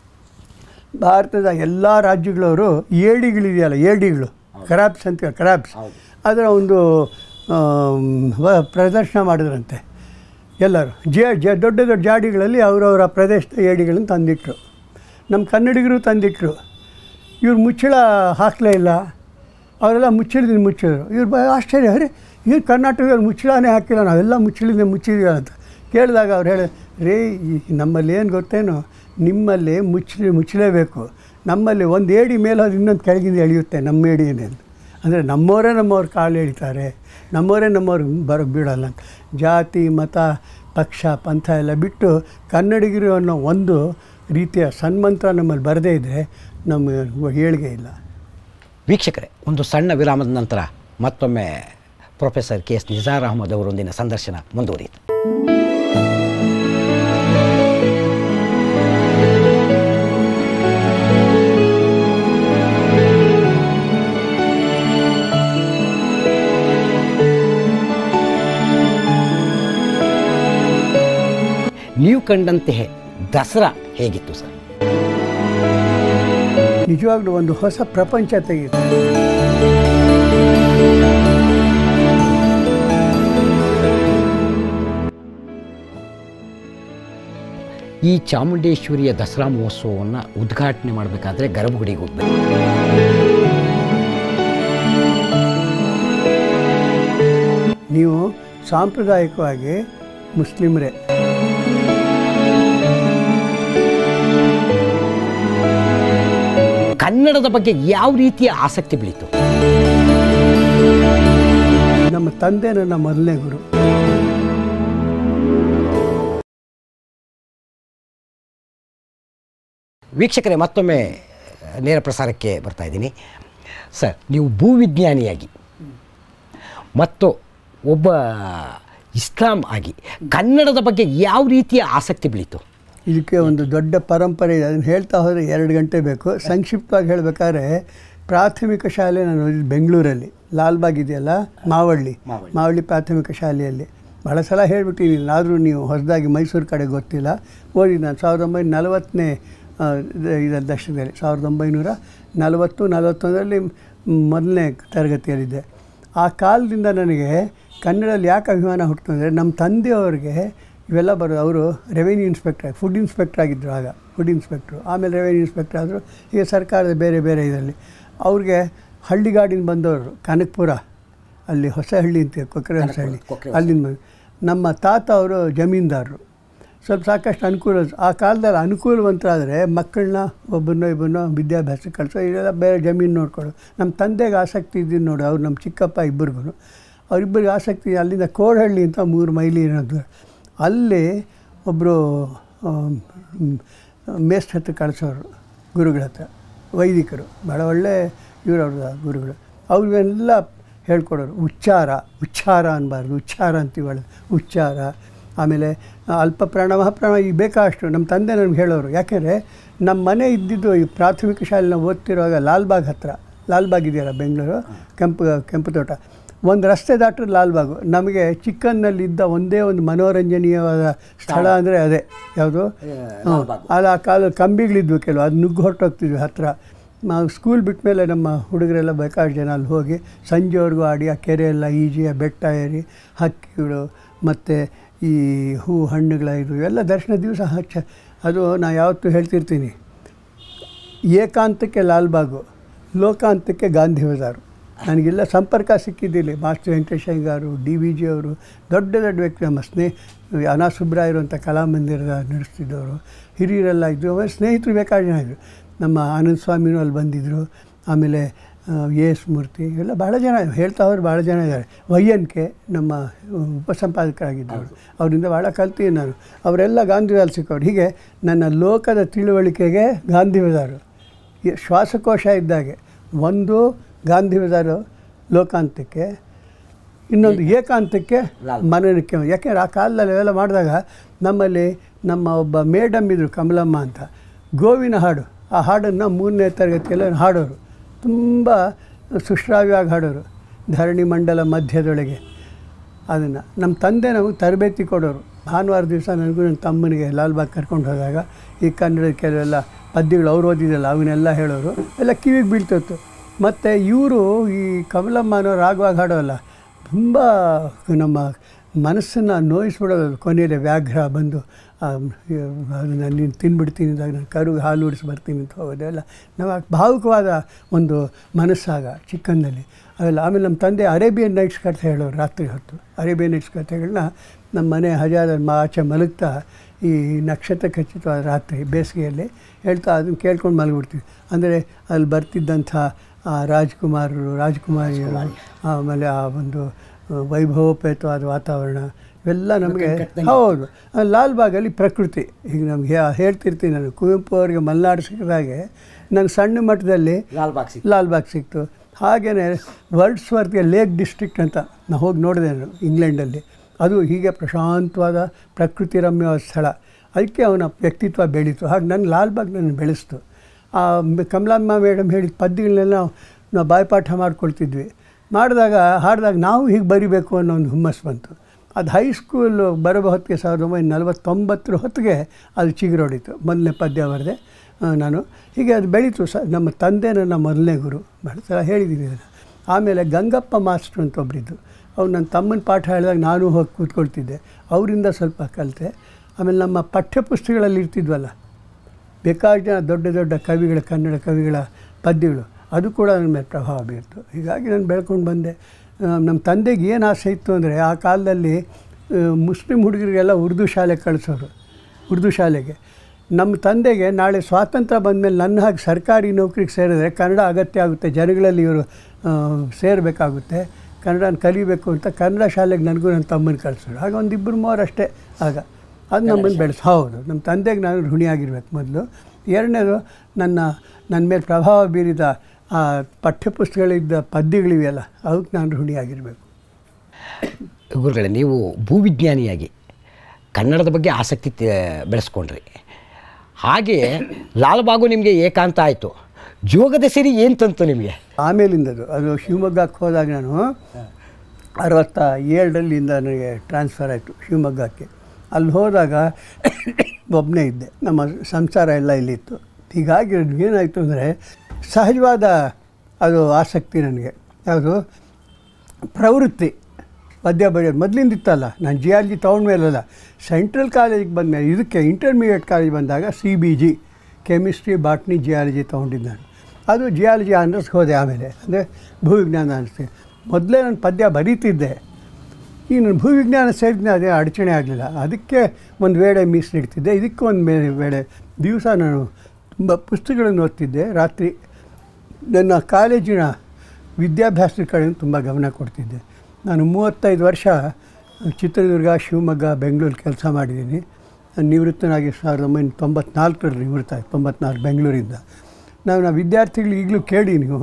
ಭಾರತದ ಎಲ್ಲ ರಾಜ್ಯಗಳವರು ಏಡಿಗಳಿದೆಯಲ್ಲ ಏಡಿಗಳು ಕ್ರಾಬ್ಸ್ ಅಂತ ಕ್ರಾಬ್ಸ್ ಹೌದು. ಅದರ ಒಂದು ಆಮ್, ವ- ಪ್ರದರ್ಶನ ಮಾಡಿದ್ರಂತೆ ಎಲ್ಲರೂ ಜೇ ಜ ದೊಡ್ಡ ದೊಡ್ಡ ಜಾಡಿಗಳಲ್ಲಿ ಅವರವರ ಪ್ರದೇಶದ ಏಡಿಗಳನ್ನು ತಂದಿಟ್ಟರು ನಮ್ಮ ಕನ್ನಡಿಗರು ತಂದಿಟ್ಟರು ಇವ್ರು ಮುಚ್ಚಳ ಹಾಕಲೇ ಇಲ್ಲ ಅವರೆಲ್ಲ ಮುಚ್ಚಳದಿಂದ ಮುಚ್ಚಿದ್ರು ಇವ್ರು ಬ ಆಶ್ಚರ್ಯ ಅರೆ ಇವ್ರು ಕರ್ನಾಟಕದಲ್ಲಿ ಮುಚ್ಚಳನೇ ಹಾಕಿಲ್ಲ ನಾವೆಲ್ಲ ಮುಚ್ಚಳಿಂದ ಮುಚ್ಚಿದೀವಿ ಅಂತ ಕೇಳಿದಾಗ ಅವ್ರು ಹೇಳಿ ರೇ ಈ ನಮ್ಮಲ್ಲಿ ಏನು ಗೊತ್ತೇನು ನಿಮ್ಮಲ್ಲಿ ಮುಚ್ಚಿ ಮುಚ್ಚಲೇಬೇಕು ನಮ್ಮಲ್ಲಿ ಒಂದು ಏಡಿ ಮೇಲೆ ಅದು ಇನ್ನೊಂದು ಕೆಳಗಿಂದ ಎಳೆಯುತ್ತೆ ನಮ್ಮ ಏಡಿನೇ ಅಂತ ಅಂದರೆ ನಮ್ಮವರೇ ನಮ್ಮವ್ರ ಕಾಲು ಎಳಿತಾರೆ ನಮ್ಮವರೇ ನಮ್ಮವ್ರಿಗೆ ಬರೋಕ್ಕೆ ಬಿಡಲ್ಲ ಅಂತ ಜಾತಿ ಮತ ಪಕ್ಷ ಪಂಥ ಎಲ್ಲ ಬಿಟ್ಟು ಕನ್ನಡಿಗರು ಅನ್ನೋ ಒಂದು ರೀತಿಯ ಸನ್ಮಂತ್ರ ನಮ್ಮಲ್ಲಿ ಬರದೇ ಇದ್ದರೆ ನಮ್ಮ ಏಳಿಗೆ ಇಲ್ಲ ವೀಕ್ಷಕರೇ ಒಂದು ಸಣ್ಣ ವಿರಾಮದ ನಂತರ ಮತ್ತೊಮ್ಮೆ professor K S Nissar Ahmed ಅವರೊಂದಿನ ಸಂದರ್ಶನ ಮುಂದುವರಿಯಿತು ನೀವು ಕಂಡಂತೆ ದಸರಾ ಹೇಗಿತ್ತು ಸರ್ ನಿಜವಾಗ್ಲೂ ಒಂದು ಹೊಸ ಪ್ರಪಂಚ ತೆಗೆಯಿತು ಈ ಚಾಮುಂಡೇಶ್ವರಿಯ ದಸರಾ ಮಹೋತ್ಸವವನ್ನು ಉದ್ಘಾಟನೆ ಮಾಡಬೇಕಾದ್ರೆ ಗರ್ಭಗುಡಿಗೆ ಹೋಗ್ಬೇಕು ನೀವು ಸಾಂಪ್ರದಾಯಿಕವಾಗಿ ಮುಸ್ಲಿಮರೇ ಕನ್ನಡದ ಬಗ್ಗೆ ಯಾವ ರೀತಿಯ ಆಸಕ್ತಿ ಬೆಳೀತು ನಮ್ಮ ತಂದೆ ನನ್ನ ಮೊದಲನೇ ಗುರು ವೀಕ್ಷಕರೇ ಮತ್ತೊಮ್ಮೆ ನೇರ ಪ್ರಸಾರಕ್ಕೆ ಬರ್ತಾ ಇದ್ದೀನಿ ಸರ್ ನೀವು ಭೂವಿಜ್ಞಾನಿಯಾಗಿ ಮತ್ತು ಒಬ್ಬ ಇಸ್ಲಾಂ ಆಗಿ ಕನ್ನಡದ ಬಗ್ಗೆ ಯಾವ ರೀತಿಯ ಆಸಕ್ತಿ ಬೆಳೀತು ಇದಕ್ಕೆ ಒಂದು ದೊಡ್ಡ ಪರಂಪರೆ ಇದೆ ಅದನ್ನು ಹೇಳ್ತಾ ಹೋದರೆ ಎರಡು ಗಂಟೆ ಬೇಕು ಸಂಕ್ಷಿಪ್ತವಾಗಿ ಹೇಳಬೇಕಾದ್ರೆ ಪ್ರಾಥಮಿಕ ಶಾಲೆ ನಾನು ಓದಿದ್ದು ಬೆಂಗಳೂರಲ್ಲಿ ಲಾಲ್ಬಾಗ್ ಇದೆಯಲ್ಲ ಮಾವಳ್ಳಿ ಮಾವಳ್ಳಿ. ಮಾವಳ್ಳಿ ಪ್ರಾಥಮಿಕ ಶಾಲೆಯಲ್ಲಿ ಭಾಳ ಸಲ ಹೇಳ್ಬಿಟ್ಟಿದ್ದೀನಿ ಆದರೂ ನೀವು ಹೊಸದಾಗಿ ಮೈಸೂರು ಕಡೆ ಗೊತ್ತಿಲ್ಲ ಓದಿ ನಾನು ಸಾವಿರದ ಒಂಬೈನೂರ ನಲವತ್ತನೇ ಇದರ ದಶಕದಲ್ಲಿ ಸಾವಿರದ ಒಂಬೈನೂರ ನಲವತ್ತು ನಲವತ್ತೊಂದರಲ್ಲಿ ಮೊದಲನೇ ತರಗತಿಯಲ್ಲಿದ್ದೆ ಆ ಕಾಲದಿಂದ ನನಗೆ ಕನ್ನಡದಲ್ಲಿ ಯಾಕೆ ಅಭಿಮಾನ ಹುಟ್ಟಿತು ಅಂದರೆ ನಮ್ಮ ತಂದೆಯವ್ರಿಗೆ ಇವೆಲ್ಲ ಬರೋದು ಅವರು ರೆವೆನ್ಯೂ ಇನ್ಸ್ಪೆಕ್ಟರ್ ಫುಡ್ ಇನ್ಸ್ಪೆಕ್ಟರ್ ಆಗಿದ್ದರು ಆಗ ಫುಡ್ ಇನ್ಸ್ಪೆಕ್ಟ್ರು ಆಮೇಲೆ ರೆವೆನ್ಯೂ ಇನ್ಸ್ಪೆಕ್ಟರ್ ಆದರು ಈಗ ಸರ್ಕಾರದ ಬೇರೆ ಬೇರೆ ಇದರಲ್ಲಿ ಅವ್ರಿಗೆ ಹಳ್ಳಿಗಾಡಿನ ಬಂದವರು ಕನಕಪುರ ಅಲ್ಲಿ ಹೊಸಹಳ್ಳಿ ಅಂತ ಕೊಕ್ಕರೆ ಹೊಸಹಳ್ಳಿ ಕೊಕ್ರೆ ಅಲ್ಲಿಂದ ಬಂದು ನಮ್ಮ ತಾತ ಅವರು ಜಮೀನ್ದಾರರು ಸ್ವಲ್ಪ ಸಾಕಷ್ಟು ಅನುಕೂಲ ಆ ಕಾಲದಲ್ಲಿ ಅನುಕೂಲವಂತರಾದರೆ ಮಕ್ಕಳನ್ನ ಒಬ್ಬರನ್ನೋ ಇಬ್ಬರನ್ನೋ ವಿದ್ಯಾಭ್ಯಾಸ ಕಳಿಸೋ ಇದೆಲ್ಲ ಬೇರೆ ಜಮೀನು ನೋಡ್ಕೊಳ್ಳೋ ನಮ್ಮ ತಂದೆಗೆ ಆಸಕ್ತಿ ಇದ್ದೀನಿ ನೋಡಿ ಅವ್ರು ನಮ್ಮ ಚಿಕ್ಕಪ್ಪ ಇಬ್ಬರಿಗೂ ಅವರಿಬ್ಬರಿಗೆ ಆಸಕ್ತಿ ಅಲ್ಲಿಂದ ಕೋಡಹಳ್ಳಿ ಅಂತ ಮೂರು ಮೈಲಿ ಇರೋದು ಅಲ್ಲಿ ಒಬ್ಬರು ಮೇಸ್ಟ್ ಹತ್ರ ಕಳಿಸೋರು ಗುರುಗಳ ಹತ್ರ ವೈದಿಕರು ಭಾಳ ಒಳ್ಳೆ ಇವರವ್ರ ಗುರುಗಳು ಅವ್ರಿಗೆಲ್ಲ ಹೇಳ್ಕೊಡೋರು ಉಚ್ಚಾರ ಉಚ್ಚಾರ ಅನ್ನಬಾರ್ದು ಉಚ್ಚಾರ ಅಂತೀವಲ್ಲ ಉಚ್ಚಾರ ಆಮೇಲೆ ಅಲ್ಪ ಪ್ರಾಣ ಮಹಾಪ್ರಾಣ ಈಗ ಬೇಕಾಷ್ಟು ನಮ್ಮ ತಂದೆ ನಮ್ಗೆ ಹೇಳೋರು ಯಾಕೆಂದರೆ ನಮ್ಮ ಮನೆ ಇದ್ದಿದ್ದು ಈ ಪ್ರಾಥಮಿಕ ಶಾಲೆ ನಾವು ಓದ್ತಿರುವಾಗ ಲಾಲ್ಬಾಗ್ ಹತ್ರ ಲಾಲ್ಬಾಗ್ ಇದೆಯಲ್ಲ ಬೆಂಗಳೂರು ಕೆಂಪು ಕೆಂಪು ತೋಟ ಒಂದು ರಸ್ತೆ ದಾಟ್ರೆ ಲಾಲ್ಬಾಗು ನಮಗೆ ಚಿಕ್ಕನ್ನಲ್ಲಿದ್ದ ಒಂದೇ ಒಂದು ಮನೋರಂಜನೀಯವಾದ ಸ್ಥಳ ಅಂದರೆ ಅದೇ ಯಾವುದು ಅಲ್ಲಿ ಆ ಕಾಲ ಕಂಬಿಗಳಿದ್ವು ಕೆಲವು ಅದು ನುಗ್ಗು ಹೊರಟೋಗ್ತಿದ್ವಿ ಹತ್ತಿರ ನಾವು ಸ್ಕೂಲ್ ಬಿಟ್ಟ ಮೇಲೆ ನಮ್ಮ ಹುಡುಗರೆಲ್ಲ ಬೇಕಾದಷ್ಟು ಜನ ಅಲ್ಲಿ ಹೋಗಿ ಸಂಜೆವರೆಗೂ ಆಡಿ ಆ ಕೆರೆ ಎಲ್ಲ ಈಜಿ ಆ ಬೆಟ್ಟ ಏರಿ ಹಕ್ಕಿಗಳು ಮತ್ತು ಈ ಹೂ ಹಣ್ಣುಗಳ ಇದು ಎಲ್ಲ ದರ್ಶನ ದಿವಸ ಹಚ್ಚ ಅದು ನಾ ಯಾವತ್ತೂ ಹೇಳ್ತಿರ್ತೀನಿ ಏಕಾಂತಕ್ಕೆ ಲಾಲ್ಬಾಗು ಲೋಕಾಂತಕ್ಕೆ ಗಾಂಧಿ ಬಜಾರು ನನಗೆಲ್ಲ ಸಂಪರ್ಕ ಸಿಕ್ಕಿದ್ದಿಲ್ಲ ಮಾಸ್ಟರ್ ವೆಂಕಟೇಶಯ್ಯಂಗಾರು ಡಿ ವಿ ಜಿ ಅವರು ದೊಡ್ಡ ದೊಡ್ಡ ವ್ಯಕ್ತಿ ನಮ್ಮ ಸ್ನೇಹ ಅನಾ ಸುಬ್ರಾಯರು ಅಂತ ಕಲಾಮಂದಿರದ ನಡೆಸ್ತಿದ್ದವರು ಹಿರಿಯರೆಲ್ಲ ಇದ್ದರು ಆಮೇಲೆ ಸ್ನೇಹಿತರು ಬೇಕಾದ ಜನ ಇದ್ದರು ನಮ್ಮ ಆನಂದ ಸ್ವಾಮಿನೂ ಅಲ್ಲಿ ಬಂದಿದ್ದರು ಆಮೇಲೆ ಎ ಎಸ್ ಮೂರ್ತಿ ಇವೆಲ್ಲ ಭಾಳ ಜನ ಹೇಳ್ತಾ ಹೋದ್ರೆ ಭಾಳ ಜನ ಇದ್ದಾರೆ ವೈಯನ್ಕೆ ನಮ್ಮ ಉಪಸಂಪಾದಕರಾಗಿದ್ದವರು ಅವರಿಂದ ಭಾಳ ಕಲ್ತೀನಿ ನಾನು ಅವರೆಲ್ಲ ಗಾಂಧಿವಾಲ್ ಸಿಕ್ಕವ್ರು ಹೀಗೆ ನನ್ನ ಲೋಕದ ತಿಳುವಳಿಕೆಗೆ ಗಾಂಧಿ ಬಜಾರು ಈ ಶ್ವಾಸಕೋಶ ಇದ್ದಾಗೆ ಒಂದು ಗಾಂಧಿ ಬಜಾರು ಲೋಕಾಂತಕ್ಕೆ ಇನ್ನೊಂದು ಏಕಾಂತಕ್ಕೆ ಮನನಕ್ಕೆ ಯಾಕೆಂದ್ರೆ ಆ ಕಾಲದಲ್ಲಿ ಅವೆಲ್ಲ ಮಾಡಿದಾಗ ನಮ್ಮಲ್ಲಿ ನಮ್ಮ ಒಬ್ಬ ಮೇಡಮ್ ಇದ್ದರು ಕಮಲಮ್ಮ ಅಂತ ಗೋವಿನ ಹಾಡು ಆ ಹಾಡನ್ನು ಮೂರನೇ ತರಗತಿಯಲ್ಲಿ ಹಾಡೋರು ತುಂಬ ಸುಶ್ರಾವ್ಯವಾಗಿ ಹಾಡೋರು ಧರಣಿ ಮಂಡಲ ಮಧ್ಯದೊಳಗೆ ಅದನ್ನು ನಮ್ಮ ತಂದೆ ನಮಗೆ ತರಬೇತಿ ಕೊಡೋರು ಭಾನುವಾರ ದಿವಸ ನನಗೂ ನನ್ನ ತಮ್ಮನಿಗೆ ಲಾಲ್ಬಾಗ್ ಕರ್ಕೊಂಡು ಹೋದಾಗ ಈ ಕನ್ನಡದ ಕೆಲವೆಲ್ಲ ಪದ್ಯಗಳು ಅವ್ರು ಓದಿದಲ್ಲ ಅವನ್ನೆಲ್ಲ ಹೇಳೋರು ಎಲ್ಲ ಕಿವಿಗೆ ಬೀಳ್ತಿತ್ತು ಮತ್ತು ಇವರು ಈ ಕಮಲಮ್ಮನೋ ರಾಗವಾಗಿ ಹಾಡೋಲ್ಲ ತುಂಬ ನಮ್ಮ ಮನಸ್ಸನ್ನು ನೋಯಿಸ್ಬಿಡೋದು ಕೊನೆಯಲ್ಲಿ ವ್ಯಾಘ್ರ ಬಂದು ಅದನ್ನು ನೀನು ತಿನ್ಬಿಡ್ತೀನಿ ಅಂದಾಗ ನಾನು ಕರುಗೆ ಹಾಲು ಉಡಿಸಿ ಬರ್ತೀನಿ ಅಂತ ಹೋಗೋದೆಲ್ಲ ನಾವು ಭಾವುಕವಾದ ಒಂದು ಮನಸ್ಸಾಗ ಚಿಕ್ಕಂದಲ್ಲಿ ಅವೆಲ್ಲ ಆಮೇಲೆ ನಮ್ಮ ತಂದೆ ಅರೇಬಿಯನ್ ನೈಟ್ಸ್ ಕಥೆ ಹೇಳೋರು ರಾತ್ರಿ ಹೊತ್ತು ಅರೇಬಿಯನ್ ನೈಟ್ಸ್ ಕಥೆಗಳನ್ನ ನಮ್ಮ ಮನೆ ಹಜಾದ ಆಚೆ ಮಲಗ್ತಾ ಈ ನಕ್ಷತ್ರ ಖಚಿತವಾದ ರಾತ್ರಿ ಬೇಸಿಗೆಯಲ್ಲಿ ಹೇಳ್ತಾ ಅದನ್ನು ಕೇಳ್ಕೊಂಡು ಮಲಗಿಬಿಡ್ತೀವಿ ಅಂದರೆ ಅಲ್ಲಿ ಬರ್ತಿದ್ದಂಥ ಆ ರಾಜ್ಕುಮಾರರು ರಾಜ್ಕುಮಾರಿಯರು ಆಮೇಲೆ ಆ ಒಂದು ವೈಭವೋಪೇತವಾದ ವಾತಾವರಣ ಇವೆಲ್ಲ ನಮಗೆ ಹೌದು ಲಾಲ್ಬಾಗಲ್ಲಿ ಪ್ರಕೃತಿ ಈಗ ನಮ್ಗೆ ಹೇ- ಹೇಳ್ತಿರ್ತೀನಿ ನಾನು ಕುವೆಂಪು ಅವರಿಗೆ ಮಲೆನಾಡು ಸಿಕ್ಕಿದಾಗೆ ನನ್ನ ಸಣ್ಣ ಮಟ್ಟದಲ್ಲಿ ಲಾಲ್ಬಾಗ್ ಸಿಕ್ತು. ಲಾಲ್ಬಾಗ್ ಸಿಕ್ತು ಹಾಗೆಯೇ ವರ್ಡ್ಸ್ ವರ್ತ್ಗೆ ಲೇಕ್ ಡಿಸ್ಟ್ರಿಕ್ಟ್ ಅಂತ ನಾನು ಹೋಗಿ ನೋಡಿದೆ ನಾನು ಇಂಗ್ಲೆಂಡಲ್ಲಿ ಅದು ಹೀಗೆ ಪ್ರಶಾಂತವಾದ ಪ್ರಕೃತಿ ರಮ್ಯವಾದ ಸ್ಥಳ ಅದಕ್ಕೆ ಅವನ ವ್ಯಕ್ತಿತ್ವ ಬೆಳೀತು ಹಾಗೆ ನನ್ನ ಲಾಲ್ಬಾಗ್ ನನ್ನ ಬೆಳೆಸ್ತು ಆ ಮ್- ಕಮಲಮ್ಮ ಮೇಡಮ್ ಹೇಳಿದ ಪದ್ಯಗಳನ್ನೆಲ್ಲ ನಾವು ಬಾಯ್ಪಾಠ ಮಾಡ್ಕೊಳ್ತಿದ್ವಿ ಮಾಡಿದಾಗ ಹಾಡಿದಾಗ ನಾವು ಹೀಗೆ ಬರಿಬೇಕು ಅನ್ನೋ ಒಂದು ಹುಮ್ಮಸ್ಸು ಬಂತು ಅದು ಹೈಸ್ಕೂಲ್ ಬರುವ ಹೊತ್ತಿಗೆ ಸಾವಿರದ ಒಂಬೈನೂರ ನಲವತ್ತೊಂಬತ್ತರ ಹೊತ್ತಿಗೆ ಅದು ಚಿಗುರೊಡಿತು ಮೊದಲನೇ ಪದ್ಯ ಬರೆದೆ ಆ, ನಾನು ಹೀಗೆ ಅದು ಬೆಳೀತು ಸ ನಮ್ಮ ತಂದೆ ನನ್ನ ಮೊದಲನೇ ಗುರು ಭಾಳ ಸಲ ಹೇಳಿದ್ದೀನಿ ಇದನ್ನು ಆಮೇಲೆ ಗಂಗಪ್ಪ ಮಾಸ್ಟ್ರು ಅಂತ ಒಬ್ಬರಿದ್ದು ಅವ್ರು ನನ್ನ ತಮ್ಮನ ಪಾಠ ಹೇಳಿದಾಗ ನಾನು ಹೋಗಿ ಕೂತ್ಕೊಳ್ತಿದ್ದೆ ಅವರಿಂದ ಸ್ವಲ್ಪ ಕಲಿತೆ ಆಮೇಲೆ ನಮ್ಮ ಪಠ್ಯಪುಸ್ತಕಗಳಲ್ಲಿ ಇರ್ತಿದ್ವಲ್ಲ ಬೇಕಾದ ಜನ ದೊಡ್ಡ ದೊಡ್ಡ ಕವಿಗಳ ಕನ್ನಡ ಕವಿಗಳ ಪದ್ಯಗಳು ಅದು ಕೂಡ ನನ್ನ ಮೇಲೆ ಪ್ರಭಾವ ಬೀರ್ತು ಹೀಗಾಗಿ ನಾನು ಬೆಳ್ಕೊಂಡು ಬಂದೆ ಆ, ನಮ್ಮ ತಂದೆಗೆ ಏನು ಆಸೆ ಇತ್ತು ಅಂದರೆ ಆ ಕಾಲದಲ್ಲಿ ಆ, ಮುಸ್ಲಿಂ ಹುಡುಗರಿಗೆಲ್ಲ ಉರ್ದು ಶಾಲೆ ಕಳಿಸೋರು ಉರ್ದು ಶಾಲೆಗೆ ನಮ್ಮ ತಂದೆಗೆ ನಾಳೆ ಸ್ವಾತಂತ್ರ್ಯ ಬಂದಮೇಲೆ ನನ್ನ ಹಾಗೆ ಸರ್ಕಾರಿ ನೌಕರಿಗೆ ಸೇರಿದ್ರೆ ಕನ್ನಡ ಅಗತ್ಯ ಆಗುತ್ತೆ ಜನಗಳಲ್ಲಿ ಇವರು ಸೇರಬೇಕಾಗುತ್ತೆ ಕನ್ನಡನ ಕಲಿಬೇಕು ಅಂತ ಕನ್ನಡ ಶಾಲೆಗೆ ನನಗೂ ನನ್ನ ತಮ್ಮನ ಕಳಿಸೋರು ಆಗ ಒಂದು ಇಬ್ಬರು ಮೂವರು ಅಷ್ಟೇ ಆಗ ಅದು ನಮ್ಮನ್ನು ಬೆಳೆಸಿ ಹೌದು ನಮ್ಮ ತಂದೆಗೆ ನಾನು ಋಣಿಯಾಗಿರ್ಬೇಕು ಮೊದಲು ಎರಡನೇದು ನನ್ನ ನನ್ನ ಮೇಲೆ ಪ್ರಭಾವ ಬೀರಿದ ಆ ಪಠ್ಯಪುಸ್ತಕಗಳಿದ್ದ ಪದ್ಯಗಳಿವೆಯಲ್ಲ ಅವಕ್ಕೆ ನಾನು ಋಣಿಯಾಗಿರಬೇಕು ಗುರುಗಳೇ ನೀವು ಭೂವಿಜ್ಞಾನಿಯಾಗಿ ಕನ್ನಡದ ಬಗ್ಗೆ ಆಸಕ್ತಿ ತೆ- ಬೆಳೆಸ್ಕೊಂಡ್ರಿ ಹಾಗೆಯೇ ಲಾಲ್ಬಾಗು ನಿಮಗೆ ಏಕಾಂತ ಆಯಿತು ಜೋಗದ ಸಿರಿ ಏನು ತಂತು ನಿಮಗೆ ಆಮೇಲಿಂದದು ಅದು ಶಿವಮೊಗ್ಗಕ್ಕೆ ಹೋದಾಗ ನಾನು ಅರವತ್ತ ಏಳರಲ್ಲಿಂದ ನನಗೆ ಟ್ರಾನ್ಸ್ಫರ್ ಆಯಿತು ಶಿವಮೊಗ್ಗಕ್ಕೆ ಅಲ್ಲಿ ಹೋದಾಗ ಒಬ್ಬನೇ ಇದ್ದೆ ನಮ್ಮ ಸಂಸಾರ ಎಲ್ಲ ಇಲ್ಲಿತ್ತು ಹೀಗಾಗಿ ಏನಾಯಿತು ಅಂದರೆ ಸಹಜವಾದ ಅದು ಆಸಕ್ತಿ ನನಗೆ ಯಾವುದು ಪ್ರವೃತ್ತಿ ಪದ್ಯ ಬರೆಯೋದು ಮೊದಲಿಂದ ಇತ್ತಲ್ಲ ನಾನು ಜಿಯಾಲಜಿ ತೊಗೊಂಡ್ಮೇಲಲ್ಲ ಸೆಂಟ್ರಲ್ ಕಾಲೇಜಿಗೆ ಬಂದಮೇಲೆ ಇದಕ್ಕೆ ಇಂಟರ್ಮೀಡಿಯೇಟ್ ಕಾಲೇಜ್ ಬಂದಾಗ C B G chemistry botany geology ತೊಗೊಂಡಿದ್ದು ನಾನು ಅದು ಜಿಯಾಲಜಿ ಆನರ್ಸ್ಗೆ ಹೋದೆ ಆಮೇಲೆ ಅಂದರೆ ಭೂವಿಜ್ಞಾನ ಅನಿಸ್ತೀನಿ ಮೊದಲೇ ನಾನು ಪದ್ಯ ಬರೀತಿದ್ದೆ ಈ ನನ್ನ ಭೂವಿಜ್ಞಾನ ಸೇರಿದ ಅದೇ ಅಡಚಣೆ ಆಗಲಿಲ್ಲ ಅದಕ್ಕೆ ಒಂದು ವೇಳೆ ಮೀಸಲಿಡ್ತಿದ್ದೆ ಇದಕ್ಕೆ ಒಂದು ಮೇಲೆ ವೇಳೆ ದಿವಸ ನಾನು ತುಂಬ ಪುಸ್ತಕಗಳನ್ನು ಓದ್ತಿದ್ದೆ ರಾತ್ರಿ ನನ್ನ ಕಾಲೇಜಿನ ವಿದ್ಯಾಭ್ಯಾಸದ ಕಡೆ ತುಂಬ ಗಮನ ಕೊಡ್ತಿದ್ದೆ ನಾನು ಮೂವತ್ತೈದು ವರ್ಷ ಚಿತ್ರದುರ್ಗ ಶಿವಮೊಗ್ಗ ಬೆಂಗಳೂರು ಕೆಲಸ ಮಾಡಿದ್ದೀನಿ ನಾನು ನಿವೃತ್ತನಾಗಿ ಸಾವಿರದ ಒಂಬೈನೂರ ತೊಂಬತ್ನಾಲ್ಕರಲ್ಲಿ ನಿವೃತ್ತ ಆಯ್ತು ತೊಂಬತ್ನಾಲ್ಕು ಬೆಂಗಳೂರಿಂದ ನಾನು ವಿದ್ಯಾರ್ಥಿಗಳು ಈಗಲೂ ಕೇಳಿ ನೀವು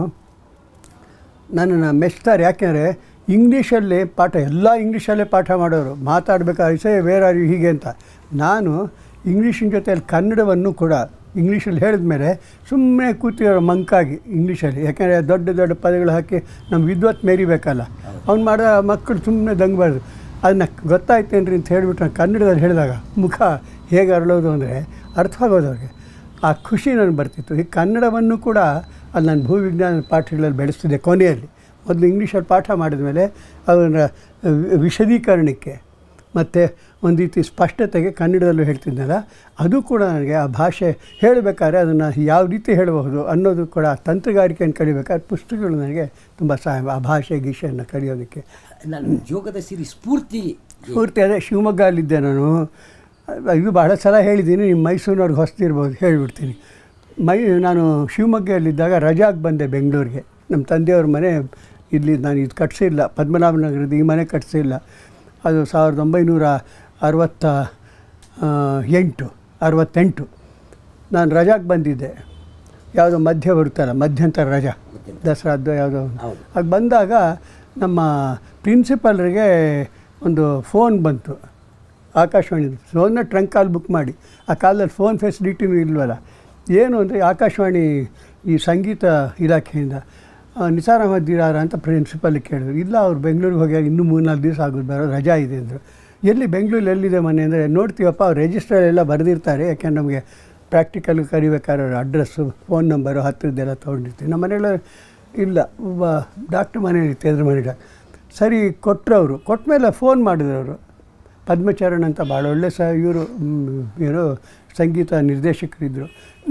ನನ್ನನ್ನು ಮೆಚ್ತಾರೆ ಯಾಕೆಂದರೆ ಇಂಗ್ಲೀಷಲ್ಲಿ ಪಾಠ ಎಲ್ಲ ಇಂಗ್ಲೀಷಲ್ಲೇ ಪಾಠ ಮಾಡೋರು ಮಾತಾಡಬೇಕಾದ್ರೆ ಸೇ ವೇರ್ ಆರ್ ಯು ಹೀಗೆ ಅಂತ ನಾನು ಇಂಗ್ಲೀಷಿನ ಜೊತೆಯಲ್ಲಿ ಕನ್ನಡವನ್ನು ಕೂಡ ಇಂಗ್ಲೀಷಲ್ಲಿ ಹೇಳಿದ ಮೇಲೆ ಸುಮ್ಮನೆ ಕೂತಿರೋ ಮಂಕಾಗಿ ಇಂಗ್ಲೀಷಲ್ಲಿ ಯಾಕೆಂದರೆ ದೊಡ್ಡ ದೊಡ್ಡ ಪದಗಳು ಹಾಕಿ ನಮ್ಮ ವಿದ್ವತ್ ಮೇರಿಬೇಕಲ್ಲ ಅವ್ನು ಮಾಡೋ ಮಕ್ಕಳು ಸುಮ್ಮನೆ ದಂಗಬಾರ್ದು ಅದನ್ನ ಗೊತ್ತಾಯ್ತೇನ್ರಿ ಅಂತ ಹೇಳಿಬಿಟ್ಟು ನಾನು ಕನ್ನಡದಲ್ಲಿ ಹೇಳಿದಾಗ ಮುಖ ಹೇಗೆ ಅರಳೋದು ಅಂದರೆ ಅರ್ಥವಾಗೋದು ಅವ್ರಿಗೆ ಆ ಖುಷಿ ನನಗೆ ಬರ್ತಿತ್ತು ಈ ಕನ್ನಡವನ್ನು ಕೂಡ ಅಲ್ಲಿ ನಾನು ಭೂವಿಜ್ಞಾನ ಪಾಠಗಳಲ್ಲಿ ಬೆಳೆಸ್ತಿದ್ದೆ ಕೊನೆಯಲ್ಲಿ ಮೊದಲು ಇಂಗ್ಲೀಷಲ್ಲಿ ಪಾಠ ಮಾಡಿದ ಮೇಲೆ ಅದರ ವಿಶದೀಕರಣಕ್ಕೆ ಮತ್ತು ಒಂದು ರೀತಿ ಸ್ಪಷ್ಟತೆಗೆ ಕನ್ನಡದಲ್ಲೂ ಹೇಳ್ತಿದ್ನಲ್ಲ ಅದು ಕೂಡ ನನಗೆ ಆ ಭಾಷೆ ಹೇಳಬೇಕಾದ್ರೆ ಅದನ್ನು ಯಾವ ರೀತಿ ಹೇಳಬಹುದು ಅನ್ನೋದು ಕೂಡ ಆ ತಂತ್ರಗಾರಿಕೆಯನ್ನು ಕಲಿಬೇಕಾದ್ರೆ ಪುಸ್ತಕಗಳು ನನಗೆ ತುಂಬ ಸಹಾಯ ಆ ಭಾಷೆ ಗೀಷೆಯನ್ನು ಕಲಿಯೋದಕ್ಕೆ ನಾನು ಯೋಗದ ಸಿರಿ ಸ್ಫೂರ್ತಿ ಪೂರ್ತಿ ಅದೇ ಶಿವಮೊಗ್ಗಲ್ಲಿದ್ದೆ ನಾನು ಇದು ಬಹಳ ಸಲ ಹೇಳಿದ್ದೀನಿ ನಿಮ್ಮ ಮೈಸೂರಿನವ್ರಿಗೆ ಹೊಸ್ತಿರ್ಬೋದು ಹೇಳಿಬಿಡ್ತೀನಿ ಮೈ ನಾನು ಶಿವಮೊಗ್ಗದಲ್ಲಿದ್ದಾಗ ರಜಾಗೆ ಬಂದೆ ಬೆಂಗಳೂರಿಗೆ ನಮ್ಮ ತಂದೆಯವ್ರ ಮನೆ ಇಲ್ಲಿ ನಾನು ಇದು ಕಟ್ಸಿಲ್ಲ ಪದ್ಮನಾಭನಗರದ ಈ ಮನೆ ಕಟ್ಸಿಲ್ಲ ಅದು ಸಾವಿರದ ಒಂಬೈನೂರ ಅರವತ್ತ ಆ, ಎಂಟು ಅರವತ್ತೆಂಟು ನಾನು ರಜಾಗೆ ಬಂದಿದ್ದೆ ಯಾವುದೋ ಮಧ್ಯ ಬರುತ್ತಲ್ಲ ಮಧ್ಯಂತರ ರಜಾ ದಸರಾದ್ದು ಯಾವುದೋ ಒಂದು. ಹೌದು. ಆಗ ಬಂದಾಗ ನಮ್ಮ ಪ್ರಿನ್ಸಿಪಾಲ್ರಿಗೆ ಒಂದು ಫೋನ್ ಬಂತು ಆಕಾಶವಾಣಿ ಫೋನ್ನ ಟ್ರಂಕ್ ಕಾಲ್ ಬುಕ್ ಮಾಡಿ ಆ ಕಾಲದಲ್ಲಿ ಫೋನ್ ಫೆಸಿಲಿಟಿನೂ ಇಲ್ವಲ್ಲ ಏನು ಅಂದರೆ ಆಕಾಶವಾಣಿ ಈ ಸಂಗೀತ ಇಲಾಖೆಯಿಂದ ಆ, ನಿಸಾರ್ ಅಹಮದ್ ದಿರಾರ ಅಂತ ಪ್ರಿನ್ಸಿಪಲ್ ಕೇಳಿದ್ರು ಇಲ್ಲ ಅವ್ರು ಬೆಂಗಳೂರಿಗೆ ಹೋಗಿ ಇನ್ನೂ ಮೂರ್ನಾಲ್ಕು ದಿವಸ ಆಗೋದು ಬರೋ ರಜಾ ಇದೆ ಅಂದರು ಎಲ್ಲಿ ಬೆಂಗಳೂರಲ್ಲಿ ಎಲ್ಲಿದೆ ಮನೆ ಅಂದರೆ ನೋಡ್ತೀವಪ್ಪ ಅವ್ರು ರಿಜಿಸ್ಟರ್ ಎಲ್ಲ ಬರೆದಿರ್ತಾರೆ ಯಾಕೆಂದ್ರೆ ನಮಗೆ ಪ್ರಾಕ್ಟಿಕಲ್ ಕರಿಬೇಕಾದ್ರೆ ಅವ್ರ ಅಡ್ರೆಸ್ಸು ಫೋನ್ ನಂಬರು ಹತ್ತಿರದ್ದೆಲ್ಲ ತೊಗೊಂಡಿರ್ತೀವಿ ನಮ್ಮ ಮನೆಯಲ್ಲ ಇಲ್ಲ ಒಬ್ಬ ಡಾಕ್ಟ್ರ್ ಮನೇಲಿತ್ತು ಎದುರು ಮನೆ ಡಾಕ್ಟರ್ ಸರಿ ಕೊಟ್ಟರು ಅವರು ಕೊಟ್ಟ ಮೇಲೆ ಫೋನ್ ಮಾಡಿದ್ರು ಅವರು ಪದ್ಮಚರಣ್ ಅಂತ ಭಾಳ ಒಳ್ಳೆ ಸಹ ಇವರು ಏನು ಸಂಗೀತ ನಿರ್ದೇಶಕರಿದ್ದರು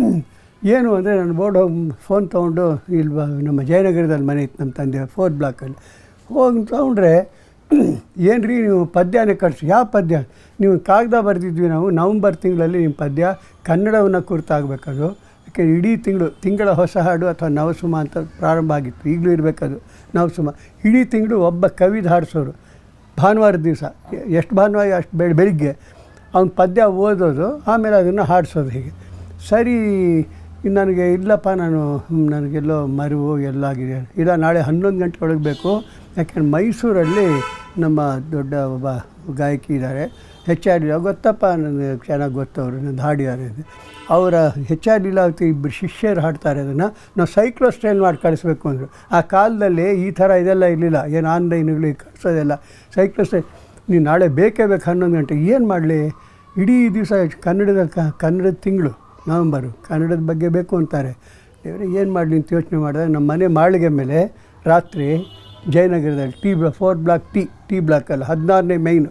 ಏನು ಅಂದರೆ ನಾನು ಬೋರ್ಡ್ ಹೋಗಿ ಫೋನ್ ತೊಗೊಂಡು ಇಲ್ಲಿ ಬ- ನಮ್ಮ ಜಯನಗರದಲ್ಲಿ ಮನೆ ಇತ್ತು ನಮ್ಮ ತಂದೆ ಫೋರ್ತ್ ಬ್ಲಾಕಲ್ಲಿ ಹೋಗಿ ತೊಗೊಂಡ್ರೆ ಏನು ರೀ ನೀವು ಪದ್ಯನೇ ಕಳಿಸಿ ಯಾವ ಪದ್ಯ ನೀವು ಕಾಗದ ಬರೆದಿದ್ವಿ ನಾವು ನವಂಬರ್ ತಿಂಗಳಲ್ಲಿ ನಿಮ್ಮ ಪದ್ಯ ಕನ್ನಡವನ್ನು ಕುರಿತಾಗಬೇಕದು ಯಾಕೆ ಇಡೀ ತಿಂಗಳು ತಿಂಗಳ ಹೊಸ ಹಾಡು ಅಥವಾ ನವಸುಮ ಅಂತ ಪ್ರಾರಂಭ ಆಗಿತ್ತು ಈಗಲೂ ಇರಬೇಕದು ನವಸುಮ ಇಡೀ ತಿಂಗಳು ಒಬ್ಬ ಕವಿದ ಹಾಡಿಸೋರು ಭಾನುವಾರದ ದಿವಸ ಎಷ್ಟು ಭಾನುವಾರ ಅಷ್ಟು ಬೆಳ ಬೆಳಿಗ್ಗೆ ಅವ್ನ ಪದ್ಯ ಓದೋದು ಆಮೇಲೆ ಅದನ್ನು ಹಾಡಿಸೋದು ಹೀಗೆ ಸರಿ ಇನ್ನು ನನಗೆ ಇಲ್ಲಪ್ಪ ನಾನು ಹ್ಮ್, ನನಗೆಲ್ಲೋ ಮರುವು ಎಲ್ಲ ಆಗಿದೆ ಇಲ್ಲ ನಾಳೆ ಹನ್ನೊಂದು ಗಂಟೆ ಒಳಗೆ ಬೇಕು ಯಾಕೆಂದ್ರೆ ಮೈಸೂರಲ್ಲಿ ನಮ್ಮ ದೊಡ್ಡ ಒಬ್ಬ ಗಾಯಕಿ ಇದ್ದಾರೆ ಹೆಚ್ ಆರ್ ಗೊತ್ತಪ್ಪ ನನಗೆ ಚೆನ್ನಾಗಿ ಗೊತ್ತವರು ನಂದು ಹಾಡಿದ್ದಾರೆ ಅಂತ. ಅವರ ಹೆಚ್ ಆರ್ ಲೀಲಾವತಿ ಇಬ್ಬರು ಶಿಷ್ಯರು ಹಾಡ್ತಾರೆ ಅದನ್ನು ನಾವು ಸೈಕ್ಲೋ ಸ್ಟೈಲ್ ಮಾಡಿ ಕಳಿಸ್ಬೇಕು ಅಂದರು ಆ ಕಾಲದಲ್ಲಿ ಈ ಥರ ಇದೆಲ್ಲ ಇರಲಿಲ್ಲ ಏನು ಆನ್ಲೈನ್ಗಳು ಕಳಿಸೋದೆಲ್ಲ ಸೈಕ್ಲೋ ಸ್ಟೈಲ್ ನೀನು ನಾಳೆ ಬೇಕೇ ಬೇಕು ಹನ್ನೊಂದು ಗಂಟೆ ಏನು ಮಾಡಲಿ ಇಡೀ ದಿವಸ ಕನ್ನಡದ ಕ- ಕನ್ನಡದ ತಿಂಗಳು ನವಂಬರು ಕನ್ನಡದ ಬಗ್ಗೆ ಬೇಕು ಅಂತಾರೆ ದೇವರೇ ಏನು ಮಾಡಲಿ ಅಂತ ಯೋಚನೆ ಮಾಡಿದಾಗ ನಮ್ಮ ಮನೆ ಮಾಳಿಗೆ ಮೇಲೆ ರಾತ್ರಿ ಜಯನಗರದಲ್ಲಿ ಟಿ ಬ್ಲಾ ಫೋರ್ ಬ್ಲಾಕ್ ಟಿ ಟಿ ಬ್ಲಾಕಲ್ಲಿ ಹದಿನಾರನೇ ಮೈನು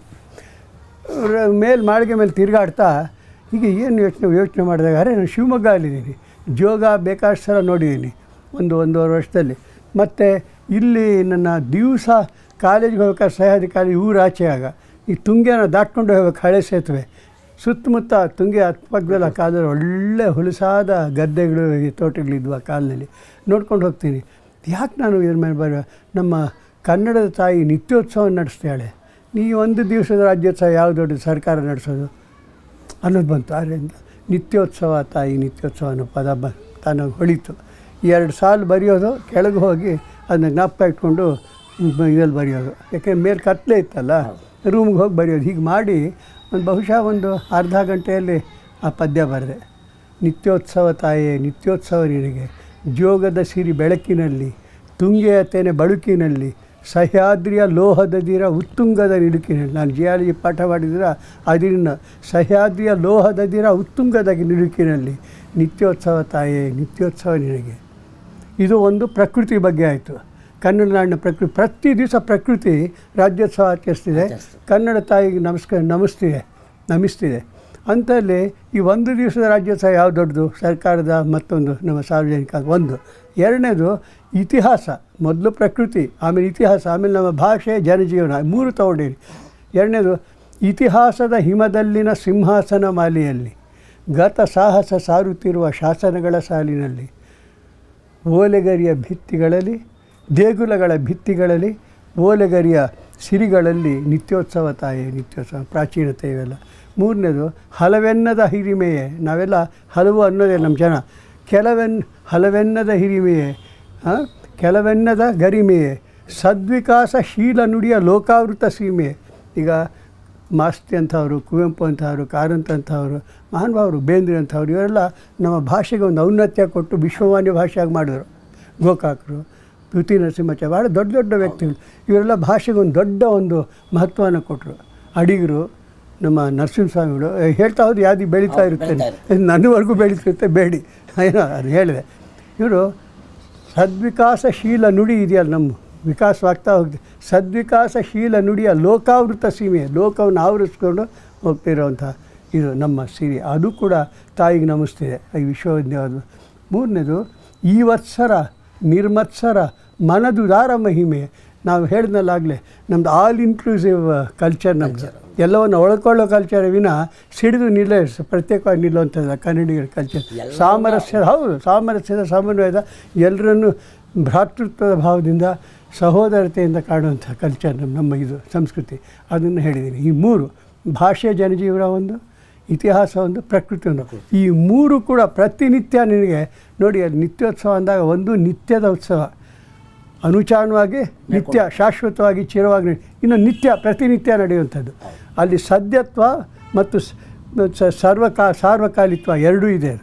ಮೇಲೆ ಮಾಳಿಗೆ ಮೇಲೆ ತಿರುಗಾಡ್ತಾ ಹೀಗೆ ಏನು ಯೋಚನೆ ಯೋಚನೆ ಮಾಡಿದಾಗ ಅರೆ ನಾನು ಶಿವಮೊಗ್ಗ ಅಲ್ಲಿದ್ದೀನಿ ಜೋಗ ಬೇಕಾದಷ್ಟು ಸಲ ನೋಡಿದ್ದೀನಿ ಒಂದು ಒಂದೂವರೆ ವರ್ಷದಲ್ಲಿ ಮತ್ತು ಇಲ್ಲಿ ನನ್ನ ದಿವಸ ಕಾಲೇಜಿಗೆ ಹೋಗ್ಬೇಕಾದ್ರೆ ಸಹ್ಯಾಧಿಕಾರಿ ಊರು ಆಚೆ ಆಗ ಈ ತುಂಗೆನ ದಾಟ್ಕೊಂಡು ಹೋಗ್ಬೇಕು ಹಳೆ ಸೇತುವೆ ಸುತ್ತಮುತ್ತ ತುಂಗೆ ಪಕ್ಕದಲ್ಲಿ ಆ ಕಾಲದಲ್ಲಿ ಒಳ್ಳೆ ಹುಲಸಾದ ಗದ್ದೆಗಳು ಈ ತೋಟಗಳಿದ್ವು ಆ ಕಾಲದಲ್ಲಿ ನೋಡ್ಕೊಂಡು ಹೋಗ್ತೀನಿ ಯಾಕೆ ನಾನು ಇದ್ರ ಮೇಲೆ ಬರೋ ನಮ್ಮ ಕನ್ನಡದ ತಾಯಿ ನಿತ್ಯೋತ್ಸವ ನಡೆಸ್ತಾಳೆ ನೀ ಒಂದು ದಿವಸದ ರಾಜ್ಯೋತ್ಸವ ಯಾವ ದೊಡ್ಡ ಸರ್ಕಾರ ನಡೆಸೋದು ಅನ್ನೋದು ಬಂತು ಆದ್ದರಿಂದ ನಿತ್ಯೋತ್ಸವ ತಾಯಿ ನಿತ್ಯೋತ್ಸವ ಅನ್ನೋ ಪದ ಬ ತನಗೆ ಹೊಳಿತು ಎರಡು ಸಾಲು ಬರೆಯೋದು ಕೆಳಗೆ ಹೋಗಿ ಅದನ್ನ ಜ್ಞಾಪಕ ಇಟ್ಕೊಂಡು ಇದಲ್ಲಿ ಬರೆಯೋದು ಯಾಕೆಂದ್ರೆ ಮೇಲೆ ಕತ್ತಲೆ ಇತ್ತಲ್ಲ ರೂಮ್ಗೆ ಹೋಗಿ ಬರೆಯೋದು ಹೀಗೆ ಮಾಡಿ ಒಂದು ಬಹುಶಃ ಒಂದು ಅರ್ಧ ಗಂಟೆಯಲ್ಲಿ ಆ ಪದ್ಯ ಬರೆದೆ ನಿತ್ಯೋತ್ಸವ ತಾಯೇ ನಿತ್ಯೋತ್ಸವ ನಿನಗೆ ಜೋಗದ ಸಿರಿ ಬೆಳಕಿನಲ್ಲಿ ತುಂಗೆಯ ತೆನೆ ಬಳುಕಿನಲ್ಲಿ ಸಹ್ಯಾದ್ರಿಯ ಲೋಹದದಿರ ಉತ್ತುಂಗದ ನಿಡುಕಿನಲ್ಲಿ ನಾನು ಜಿಯಾಲಜಿ ಪಾಠ ಮಾಡಿದ್ರೆ ಅದರಿಂದ ಸಹ್ಯಾದ್ರಿಯ ಲೋಹದದಿರ ಉತ್ತುಂಗದ ನಿಡುಕಿನಲ್ಲಿ ನಿತ್ಯೋತ್ಸವ ತಾಯೇ ನಿತ್ಯೋತ್ಸವ ನಿನಗೆ ಇದು ಒಂದು ಪ್ರಕೃತಿ ಬಗ್ಗೆ ಆಯಿತು ಕನ್ನಡ ನಾಡಿನ ಪ್ರಕೃತಿ ಪ್ರತಿ ದಿವಸ ಪ್ರಕೃತಿ ರಾಜ್ಯೋತ್ಸವ ಆಚರಿಸ್ತಿದೆ ಆಚರಿಸ್ತದೆ. ಕನ್ನಡ ತಾಯಿಗೆ ನಮಸ್ಕಾರ ನಮಿಸ್ತಿದೆ ನಮಿಸ್ತಿದೆ ಅಂಥಲ್ಲಿ ಈ ಒಂದು ದಿವಸದ ರಾಜ್ಯೋತ್ಸವ ಯಾವ ದೊಡ್ಡದು ಸರ್ಕಾರದ ಮತ್ತೊಂದು ನಮ್ಮ ಸಾರ್ವಜನಿಕ ಒಂದು ಎರಡನೇದು ಇತಿಹಾಸ ಮೊದಲು ಪ್ರಕೃತಿ ಆಮೇಲೆ ಇತಿಹಾಸ ಆಮೇಲೆ ನಮ್ಮ ಭಾಷೆ ಜನಜೀವನ ಮೂರು ತಗೊಂಡಿರಿ ಎರಡನೇದು ಇತಿಹಾಸದ ಹಿಮದಲ್ಲಿನ ಸಿಂಹಾಸನ ಮಾಲೆಯಲ್ಲಿ ಗತ ಸಾಹಸ ಸಾರುತ್ತಿರುವ ಶಾಸನಗಳ ಸಾಲಿನಲ್ಲಿ ಓಲೆಗರಿಯ ಭಿತ್ತಿಗಳಲ್ಲಿ ದೇಗುಲಗಳ ಭಿತ್ತಿಗಳಲ್ಲಿ ಓಲೆಗರಿಯ ಸಿರಿಗಳಲ್ಲಿ ನಿತ್ಯೋತ್ಸವ ತಾಯಿ ನಿತ್ಯೋತ್ಸವ ಪ್ರಾಚೀನತೆ ಇವೆಲ್ಲ ಮೂರನೇದು ಹಲವೆನ್ನದ ಹಿರಿಮೆಯೇ ನಾವೆಲ್ಲ ಹಲವು ಅನ್ನೋದೇ ನಮ್ಮ ಜನ ಕೆಲವೆನ್ ಹಲವೆನ್ನದ ಹಿರಿಮೆಯೇ ಆ, ಕೆಲವೆನ್ನದ ಗರಿಮೆಯೇ ಸದ್ವಿಕಾಸಶೀಲ ನುಡಿಯ ಲೋಕಾವೃತ ಸೀಮೆ ಈಗ ಮಾಸ್ತಿ ಅಂಥವರು ಕುವೆಂಪು ಅಂಥವರು ಕಾರಂತ ಅಂಥವರು ಮಹಾನುಭಾವರು ಬೇಂದ್ರೆ ಅಂಥವ್ರು ಇವರೆಲ್ಲ ನಮ್ಮ ಭಾಷೆಗೆ ಒಂದು ಔನ್ನತ್ಯ ಕೊಟ್ಟು ವಿಶ್ವಮಾನ್ಯ ಭಾಷೆಯಾಗಿ ಮಾಡಿದ್ರು ಗೋಕಾಕರು ದ್ಯುತಿ ನರಸಿಂಹಾಚಾರ್ಯ ಭಾಳ ದೊಡ್ಡ ದೊಡ್ಡ ವ್ಯಕ್ತಿಗಳು ಇವರೆಲ್ಲ ಭಾಷೆಗೆ ಒಂದು ದೊಡ್ಡ ಒಂದು ಮಹತ್ವವನ್ನು ಕೊಟ್ಟರು ಅಡಿಗರು ನಮ್ಮ ನರಸಿಂಹಸ್ವಾಮಿಗಳು ಏ, ಹೇಳ್ತಾ ಹೋದ್ರೆ ಯಾವ್ದು ಬೆಳೀತಾ ಇರುತ್ತೇನೆ ನನ್ನವರೆಗೂ ಬೆಳೀತಿರುತ್ತೆ ಬೇಡಿ ಏನೋ ಅದು ಹೇಳಿದೆ ಇವರು ಸದ್ವಿಕಾಸಶೀಲ ನುಡಿ ಇದೆಯಲ್ಲ ನಮ್ಮ ವಿಕಾಸವಾಗ್ತಾ ಹೋಗಿದೆ ಸದ್ವಿಕಾಸಶೀಲ ನುಡಿಯ ಲೋಕಾವೃತ ಸೀಮೆ ಲೋಕವನ್ನು ಆವರಿಸ್ಕೊಂಡು ಹೋಗ್ತಿರೋವಂಥ ಇದು ನಮ್ಮ ಸಿರಿ ಅದು ಕೂಡ ತಾಯಿಗೆ ನಮಿಸ್ತಿದೆ ಈ ವಿಶ್ವವಿದ್ಯಾಲಯ ಮೂರನೇದು ಈ ವತ್ಸರ ನಿರ್ಮತ್ಸರ ಮನದುದಾರ ಮಹಿಮೆ ನಾವು ಹೇಳಿದ್ನಲ್ಲಾಗಲೇ ನಮ್ಮದು ಆಲ್ ಇನ್ಕ್ಲೂಸಿವ್ ಕಲ್ಚರ್ ನಮ್ಮದು ಎಲ್ಲವನ್ನು ಒಳ್ಕೊಳ್ಳೋ ಕಲ್ಚರ್ ವಿನ ಸಿಡಿದು ನಿಲ್ಲೇ ಪ್ರತ್ಯೇಕವಾಗಿ ನಿಲ್ಲುವಂಥದ್ದು ಕನ್ನಡಿಗರ ಕಲ್ಚರ್ ಸಾಮರಸ್ಯ ಹೌದು ಸಾಮರಸ್ಯದ ಸಮನ್ವಯದ ಎಲ್ಲರನ್ನು ಭ್ರಾತೃತ್ವದ ಭಾವದಿಂದ ಸಹೋದರತೆಯಿಂದ ಕಾಣುವಂಥ ಕಲ್ಚರ್ ನಮ್ಮ ನಮ್ಮ ಇದು ಸಂಸ್ಕೃತಿ ಅದನ್ನು ಹೇಳಿದ್ದೀನಿ ಈ ಮೂರು ಭಾಷೆ ಜನಜೀವನ ಒಂದು ಇತಿಹಾಸ ಒಂದು ಪ್ರಕೃತಿ ಒಂದು ಈ ಮೂರು ಕೂಡ ಪ್ರತಿನಿತ್ಯ ನಿನಗೆ ನೋಡಿ ಅದು ನಿತ್ಯೋತ್ಸವ ಅಂದಾಗ ಒಂದು ನಿತ್ಯದ ಉತ್ಸವ ಅನುಚಾನವಾಗಿ ನಿತ್ಯ ಶಾಶ್ವತವಾಗಿ ಚಿರವಾಗಿ ಇನ್ನು ನಿತ್ಯ ಪ್ರತಿನಿತ್ಯ ನಡೆಯುವಂಥದ್ದು ಅಲ್ಲಿ ಸದ್ಯತ್ವ ಮತ್ತು ಸ- ಸ- ಸರ್ವಕಾ ಸಾರ್ವಕಾಲಿತ್ವ ಎರಡೂ ಇದೆ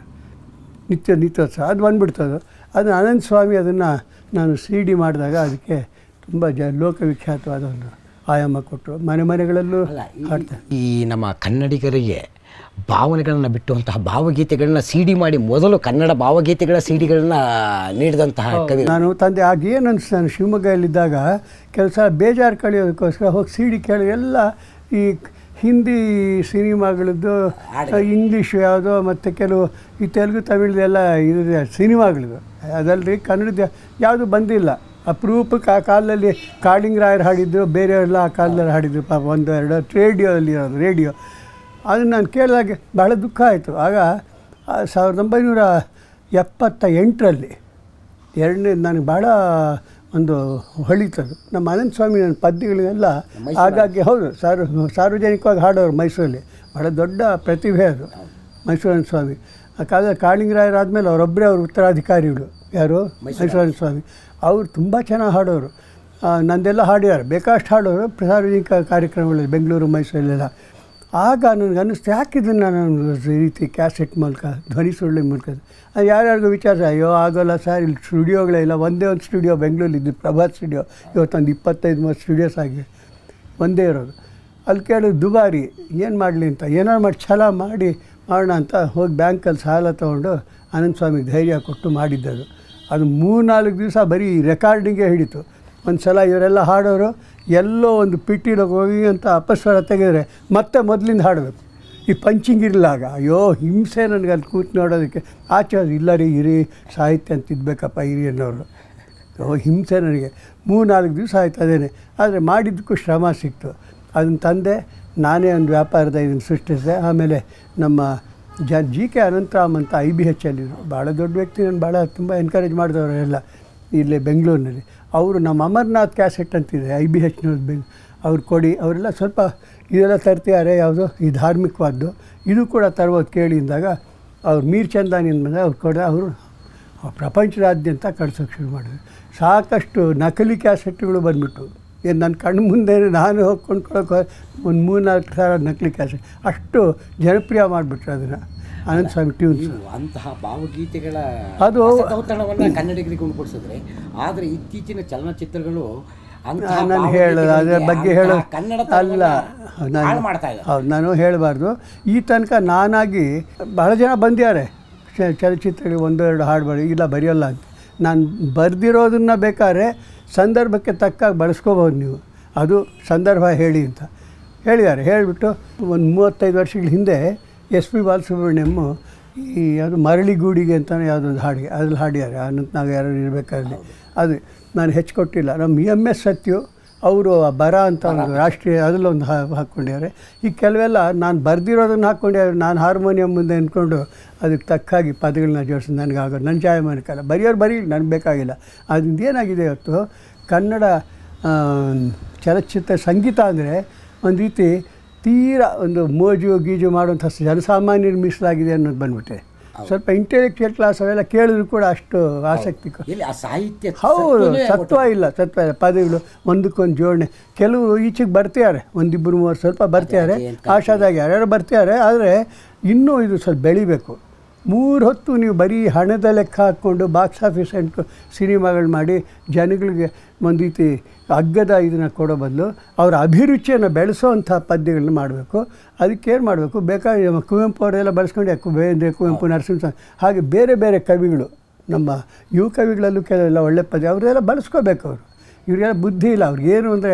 ನಿತ್ಯ ನಿತ್ಯೋತ್ಸವ ಅದು ಬಂದ್ಬಿಡ್ತದೆ ಅದು ಅನಂತ ಸ್ವಾಮಿ ಅದನ್ನು ನಾನು ಸಿ ಡಿ ಮಾಡಿದಾಗ ಅದಕ್ಕೆ ತುಂಬ ಜ ಲೋಕವಿಖ್ಯಾತವಾದ ಒಂದು ಆಯಾಮ ಕೊಟ್ಟರು ಮನೆ ಮನೆಗಳಲ್ಲೂ ಅಲ್ಲ ಈ- ಹಾಡ್ತಾರೆ ಈ ನಮ್ಮ ಕನ್ನಡಿಗರಿಗೆ ಭಾವನೆಗಳನ್ನು ಬಿಟ್ಟುವಂತಹ ಭಾವಗೀತೆಗಳನ್ನ ಸಿ ಡಿ ಮಾಡಿ ಮೊದಲು ಕನ್ನಡ ಭಾವಗೀತೆಗಳ ಸಿ ಡಿಗಳನ್ನ ನೀಡಿದಂತಹ ಕವಿ ನಾನು ತಂದೆ ಆಗ ಏನು ಅನಿಸ್ತು ನಾನು ಶಿವಮೊಗ್ಗದಲ್ಲಿದ್ದಾಗ ಕೆಲಸ ಬೇಜಾರು ಕಳೆಯೋದಕ್ಕೋಸ್ಕರ ಹೋಗಿ ಸಿ ಡಿ ಕೇಳಿ ಎಲ್ಲ ಈ ಹಿಂದಿ ಸಿನಿಮಾಗಳದ್ದು ಇಂಗ್ಲೀಷು ಯಾವುದೋ ಮತ್ತು ಕೆಲವು ಈ ತೆಲುಗು ತಮಿಳ್ದೆಲ್ಲ ಇದೆ ಸಿನಿಮಾಗಳದ್ದು ಅದಲ್ಲದೆ ಕನ್ನಡದ ಯಾವುದು ಬಂದಿಲ್ಲ ಅಪರೂಪಕ್ಕೆ ಆ ಕಾಲದಲ್ಲಿ ಕಾಳಿಂಗ್ ರಾಯರ್ ಹಾಡಿದ್ದು ಬೇರೆಯವರೆಲ್ಲ ಆ ಕಾಲದಲ್ಲಿ ಹಾಡಿದ್ರು ಪಾಪ ಒಂದು ಎರಡು ರೇಡಿಯೋದಲ್ಲಿ ಇರೋದು ರೇಡಿಯೋ ಅದನ್ನು ನಾನು ಕೇಳಿದಾಗ ಬಹಳ ದುಃಖ ಆಯಿತು ಆಗ ಆ ಸಾವಿರದ ಒಂಬೈನೂರ ಎಪ್ಪತ್ತ ಎಂಟರಲ್ಲಿ ಎರಡನೇ ನನಗೆ ಭಾಳ ಒಂದು ಹೊಳಿತದು ನಮ್ಮ ಅನಂತ ಸ್ವಾಮಿ ನನ್ನ ಪದ್ಯಗಳನ್ನೆಲ್ಲ ಹಾಗಾಗಿ ಹೌದು ಸಾರ್ವ ಸಾರ್ವಜನಿಕವಾಗಿ ಹಾಡೋರು ಮೈಸೂರಲ್ಲಿ ಭಾಳ ದೊಡ್ಡ ಪ್ರತಿಭೆ ಅದು ಮೈಸೂರನ ಸ್ವಾಮಿ ಆ ಕಾಲದಲ್ಲಿ ಕಾಳಿಂಗರಾಯರಾದಮೇಲೆ ಅವರೊಬ್ಬರೇ ಅವ್ರ ಉತ್ತರಾಧಿಕಾರಿಗಳು ಯಾರು ಮೈಸೂರನ ಸ್ವಾಮಿ ಅವರು ತುಂಬ ಚೆನ್ನಾಗಿ ಹಾಡೋರು ಆ, ನಂದೆಲ್ಲ ಹಾಡಿದ್ದಾರೆ ಬೇಕಷ್ಟು ಹಾಡೋರು ಸಾರ್ವಜನಿಕ ಕಾರ್ಯಕ್ರಮಗಳಲ್ಲಿ ಬೆಂಗಳೂರು ಮೈಸೂರಲ್ಲೆಲ್ಲ ಆಗ ನನಗೆ ಅನ್ನಿಸ್ತು ಯಾಕೆ ಇದನ್ನು ನಾನು ಈ ರೀತಿ ಕ್ಯಾಸೆಟ್ ಮೂಲಕ ಧ್ವನಿ ಸುರುಳಿ ಮೂಲಕ ಅದು ಯಾರ್ಯಾರಿಗೂ ವಿಚಾರ ಅಯ್ಯೋ ಆಗೋಲ್ಲ ಸರ್ ಇಲ್ಲಿ ಸ್ಟುಡಿಯೋಗಳೇ ಇಲ್ಲ ಒಂದೇ ಒಂದು ಸ್ಟುಡಿಯೋ ಬೆಂಗಳೂರಿದ್ದು ಪ್ರಭಾತ್ ಸ್ಟುಡಿಯೋ ಇವತ್ತೊಂದು ಇಪ್ಪತ್ತೈದು ಮೂವತ್ತು ಸ್ಟುಡಿಯೋಸ್ ಆಗಿದೆ ಒಂದೇ ಇರೋದು ಅಲ್ಲಿ ಕೇಳಿದ್ರು ದುಬಾರಿ ಏನು ಮಾಡಲಿ ಅಂತ ಏನಾರು ಮಾಡಿ ಛಲ ಮಾಡಿ ಮಾಡೋಣ ಅಂತ ಹೋಗಿ ಬ್ಯಾಂಕಲ್ಲಿ ಸಾಲ ತೊಗೊಂಡು ಅನಂತ ಸ್ವಾಮಿ ಧೈರ್ಯ ಕೊಟ್ಟು ಮಾಡಿದ್ದದು ಅದು ಮೂರ್ನಾಲ್ಕು ದಿವಸ ಬರೀ ರೆಕಾರ್ಡಿಂಗೇ ಹಿಡಿತು ಒಂದು ಸಲ ಇವರೆಲ್ಲ ಹಾಡೋರು ಎಲ್ಲೋ ಒಂದು ಪಿಟ್ಟಿಲೋಗಿ ಹೋಗಿ ಅಂತ ಅಪಸ್ವರ ತೆಗೆದ್ರೆ ಮತ್ತೆ ಮೊದಲಿಂದ ಹಾಡಬೇಕು ಈ ಪಂಚಿಂಗ್ ಇರಲಾಗ ಅಯ್ಯೋ ಹಿಂಸೆ ನನಗೆ ಅಲ್ಲಿ ಕೂತು ನೋಡೋದಕ್ಕೆ ಆಚೆ ಅದು ಇಲ್ಲ ರೀ ಇರಿ ಸಾಹಿತ್ಯ ಅಂತ ಇದ್ಬೇಕಪ್ಪ ಇರಿ ಅನ್ನೋರು ಓ ಹಿಂಸೆ ನನಗೆ ಮೂರು ನಾಲ್ಕು ದಿವಸ ಆಯ್ತು ಅದೇನೆ ಆದರೆ ಮಾಡಿದ್ದಕ್ಕೂ ಶ್ರಮ ಸಿಕ್ತು ಅದನ್ನು ತಂದೆ ನಾನೇ ಒಂದು ವ್ಯಾಪಾರದ ಇದನ್ನು ಸೃಷ್ಟಿಸಿದೆ ಆಮೇಲೆ ನಮ್ಮ ಜ ಜಿ ಕೆ ಅನಂತರಾಮ್ ಅಂತ ಐ ಬಿ ಎಚ್ ಅಲ್ಲಿದ್ರು ಭಾಳ ದೊಡ್ಡ ವ್ಯಕ್ತಿ ನಾನು ಭಾಳ ತುಂಬ ಎನ್ಕರೇಜ್ ಮಾಡಿದವರು ಎಲ್ಲ ಇಲ್ಲೇ ಬೆಂಗಳೂರಿನಲ್ಲಿ ಅವರು ನಮ್ಮ ಅಮರ್ನಾಥ್ ಕ್ಯಾಸೆಟ್ ಅಂತಿದೆ ಐ ಬಿ ಎಚ್ನವ್ರು ಬೆಂಗ್ ಅವ್ರು ಕೊಡಿ ಅವರೆಲ್ಲ ಸ್ವಲ್ಪ ಇದೆಲ್ಲ ತರ್ತಿದ್ದಾರೆ ಯಾವುದು ಈ ಧಾರ್ಮಿಕವಾದ್ದು ಇದು ಕೂಡ ತರ್ಬೋದು ಕೇಳಿ ಅಂದಾಗ ಅವ್ರು ಮೀರ್ ಚಂದಾನಿ ಬಂದಾಗ ಅವ್ರು ಕೊಡ ಅವರು ಪ್ರಪಂಚದಾದ್ಯಂತ ಕಳ್ಸೋಕ್ಕೆ ಶುರು ಮಾಡಿದ್ರು ಸಾಕಷ್ಟು ನಕಲಿ ಕ್ಯಾಸೆಟ್ಗಳು ಬಂದ್ಬಿಟ್ಟು ಏನು ನನ್ನ ಕಣ್ಣು ಮುಂದೆ ನಾನು ಹೋಗಿ ಕೊಂಡ್ಕೊಳ್ಳೋಕೆ ಒಂದು ಮೂರು ನಾಲ್ಕು ಸಾವಿರ ನಕಲಿ ಕ್ಯಾಸೆಟ್ ಅಷ್ಟು ಜನಪ್ರಿಯ ಮಾಡಿಬಿಟ್ರು ಅದನ್ನು ಆನಂದ ಸ್ವಾಮಿ ಟ್ಯೂನ್ಸ್ ನೀವು ಅಂತಹ ಭಾವಗೀತೆಗಳ ಅದು- ರಸದೌತಣವನ್ನ ಕನ್ನಡಿಗರಿಗೆ ಉಂಟುಪಡಿಸಿದ್ರೆ ಆದರೆ ಇತ್ತೀಚಿನ ಚಲನಚಿತ್ರಗಳು ಅಂತಹ ನಾನು ಹೇಳೋದು ಅದರ ಭಾವಗೀತೆಗಳಿಗೆ ಬಗ್ಗೆ ಅಂತಹ ಹೇಳೋದು ಕನ್ನಡ ಅಲ್ಲ ನಾನು ಹಾಳು ಮಾಡ್ತಾ ಇದ್ದಾರೆ ಹೌದು ನಾನು ಹೇಳಬಾರ್ದು ಈ ತನಕ ನಾನಾಗಿ ಬಹಳ ಜನ ಬಂದಿದ್ದಾರೆ ಚ- ಚಲಚಿತ್ರಗಳಿಗೆ ಒಂದು ಎರಡು ಹಾಡು ಬರೀ ಇಲ್ಲ ಬರೆಯೋಲ್ಲ ಅಂತ ನಾನು ಬರೆದಿರೋದನ್ನು ಬೇಕಾದ್ರೆ ಸಂದರ್ಭಕ್ಕೆ ತಕ್ಕಾಗಿ ಬಳಸ್ಕೋಬೋದು ನೀವು ಅದು ಸಂದರ್ಭ ಹೇಳಿ ಅಂತ ಹೇಳಿದ್ದಾರೆ ಹೇಳಿಬಿಟ್ಟು ಒಂದು ಮೂವತ್ತೈದು ವರ್ಷಗಳ ಹಿಂದೆ ಎಸ್ ಪಿ ಬಾಲಸುಬ್ರಹ್ಮಣ್ಯಮ್ಮು ಈ ಯಾವುದು ಮರಳಿಗೂಡಿಗೆ ಅಂತಲೇ ಯಾವುದೊಂದು ಹಾಡಿಗೆ ಅದ್ರಲ್ಲಿ ಹಾಡಿದ್ದಾರೆ ಅನಂತನಾಗ ಯಾರು ಇರಬೇಕಾದ್ರೆ ಅದು ನಾನು ಹೆಚ್ಚು ಕೊಟ್ಟಿಲ್ಲ ನಮ್ಮ ಎಮ್ ಎಸ್ ಸತ್ಯು ಅವರು ಬರ ಅಂತ ಒಂದು ರಾಷ್ಟ್ರೀಯ ಅದರಲ್ಲೊಂದು ಹಾ ಹಾಕ್ಕೊಂಡಿದ್ದಾರೆ ಈ ಕೆಲವೆಲ್ಲ ನಾನು ಬರೆದಿರೋದನ್ನು ಹಾಕ್ಕೊಂಡಿದ್ದಾರೆ ನಾನು ಹಾರ್ಮೋನಿಯಂ ಮುಂದೆ ಅಂದ್ಕೊಂಡು ಅದಕ್ಕೆ ತಕ್ಕಾಗಿ ಪದಗಳನ್ನ ಜೋಡಿಸಿ ನನಗೆ ಆಗೋದು ನನ್ನ ಜಾಯಮಾನಕ್ಕಲ್ಲ ಬರೆಯೋರು ಬರೀ ನನಗೆ ಬೇಕಾಗಿಲ್ಲ ಅದರಿಂದ ಏನಾಗಿದೆ ಇವತ್ತು ಕನ್ನಡ ಆ, ಚಲನಚಿತ್ರ ಸಂಗೀತ ಅಂದರೆ ಒಂದು ರೀತಿ ತೀರಾ ಒಂದು ಮೋಜು ಗೀಜು ಮಾಡುವಂಥ ಜನಸಾಮಾನ್ಯರು ಮೀಸಲಾಗಿದೆ ಅನ್ನೋದು ಬಂದ್ಬಿಟ್ಟೆ ಸ್ವಲ್ಪ ಇಂಟೆಲೆಕ್ಚುಯಲ್ ಕ್ಲಾಸ್ ಅವೆಲ್ಲ ಕೇಳಿದ್ರು ಕೂಡ ಅಷ್ಟು ಆಸಕ್ತಿ ಕೊ- ಇಲ್ಲಿ ಆ ಸಾಹಿತ್ಯ ಹೌದು ಸತ್ವನೇ ಸತ್ವ ಇಲ್ಲ ಸತ್ವ ಇಲ್ಲ ಪದಗಳು ಒಂದಕ್ಕೊಂದು ಜೋಡಣೆ ಕೆಲವು ಈಚೆಗೆ ಬರ್ತಿದ್ದಾರೆ ಒಂದಿಬ್ಬರು ಮೂವರು ಸ್ವಲ್ಪ ಬರ್ತಿದ್ದಾರೆ ಆಶಾದಾಗಿ ಯಾರ್ಯಾರು ಬರ್ತಿದ್ದಾರೆ ಆದರೆ ಇನ್ನೂ ಇದು ಸ್ವಲ್ಪ ಬೆಳಿಬೇಕು ಮೂರು ಹೊತ್ತು ನೀವು ಬರೀ ಹಣದ ಲೆಕ್ಕ ಹಾಕ್ಕೊಂಡು ಬಾಕ್ಸ್ ಆಫೀಸ್ ಅಂಟು ಸಿನಿಮಾಗಳು ಮಾಡಿ ಜನಗಳಿಗೆ ಒಂದು ರೀತಿ ಅಗ್ಗದ ಇದನ್ನು ಕೊಡೋ ಬದಲು ಅವರ ಅಭಿರುಚಿಯನ್ನು ಬೆಳೆಸೋವಂಥ ಪದ್ಯಗಳನ್ನ ಮಾಡಬೇಕು ಅದಕ್ಕೇನು ಮಾಡಬೇಕು ಬೇಕಾಗಿ ನಮ್ಮ ಕುವೆಂಪು ಅವರೆಲ್ಲ ಬಳಸ್ಕೊಂಡು ಯಾಕೆ ಬೇಂದ್ರೆ ಕುವೆಂಪು ನರಸಿಂಹ ಹಾಗೆ ಬೇರೆ ಬೇರೆ ಕವಿಗಳು ನಮ್ಮ ಯುವ ಕವಿಗಳಲ್ಲೂ ಕೆಲವೆಲ್ಲ ಒಳ್ಳೆ ಪದ್ಯ ಅವರೆಲ್ಲ ಬಳಸ್ಕೋಬೇಕು ಅವರು ಇವರಿಗೆಲ್ಲ ಬುದ್ಧಿ ಇಲ್ಲ ಅವ್ರಿಗೇನು ಅಂದರೆ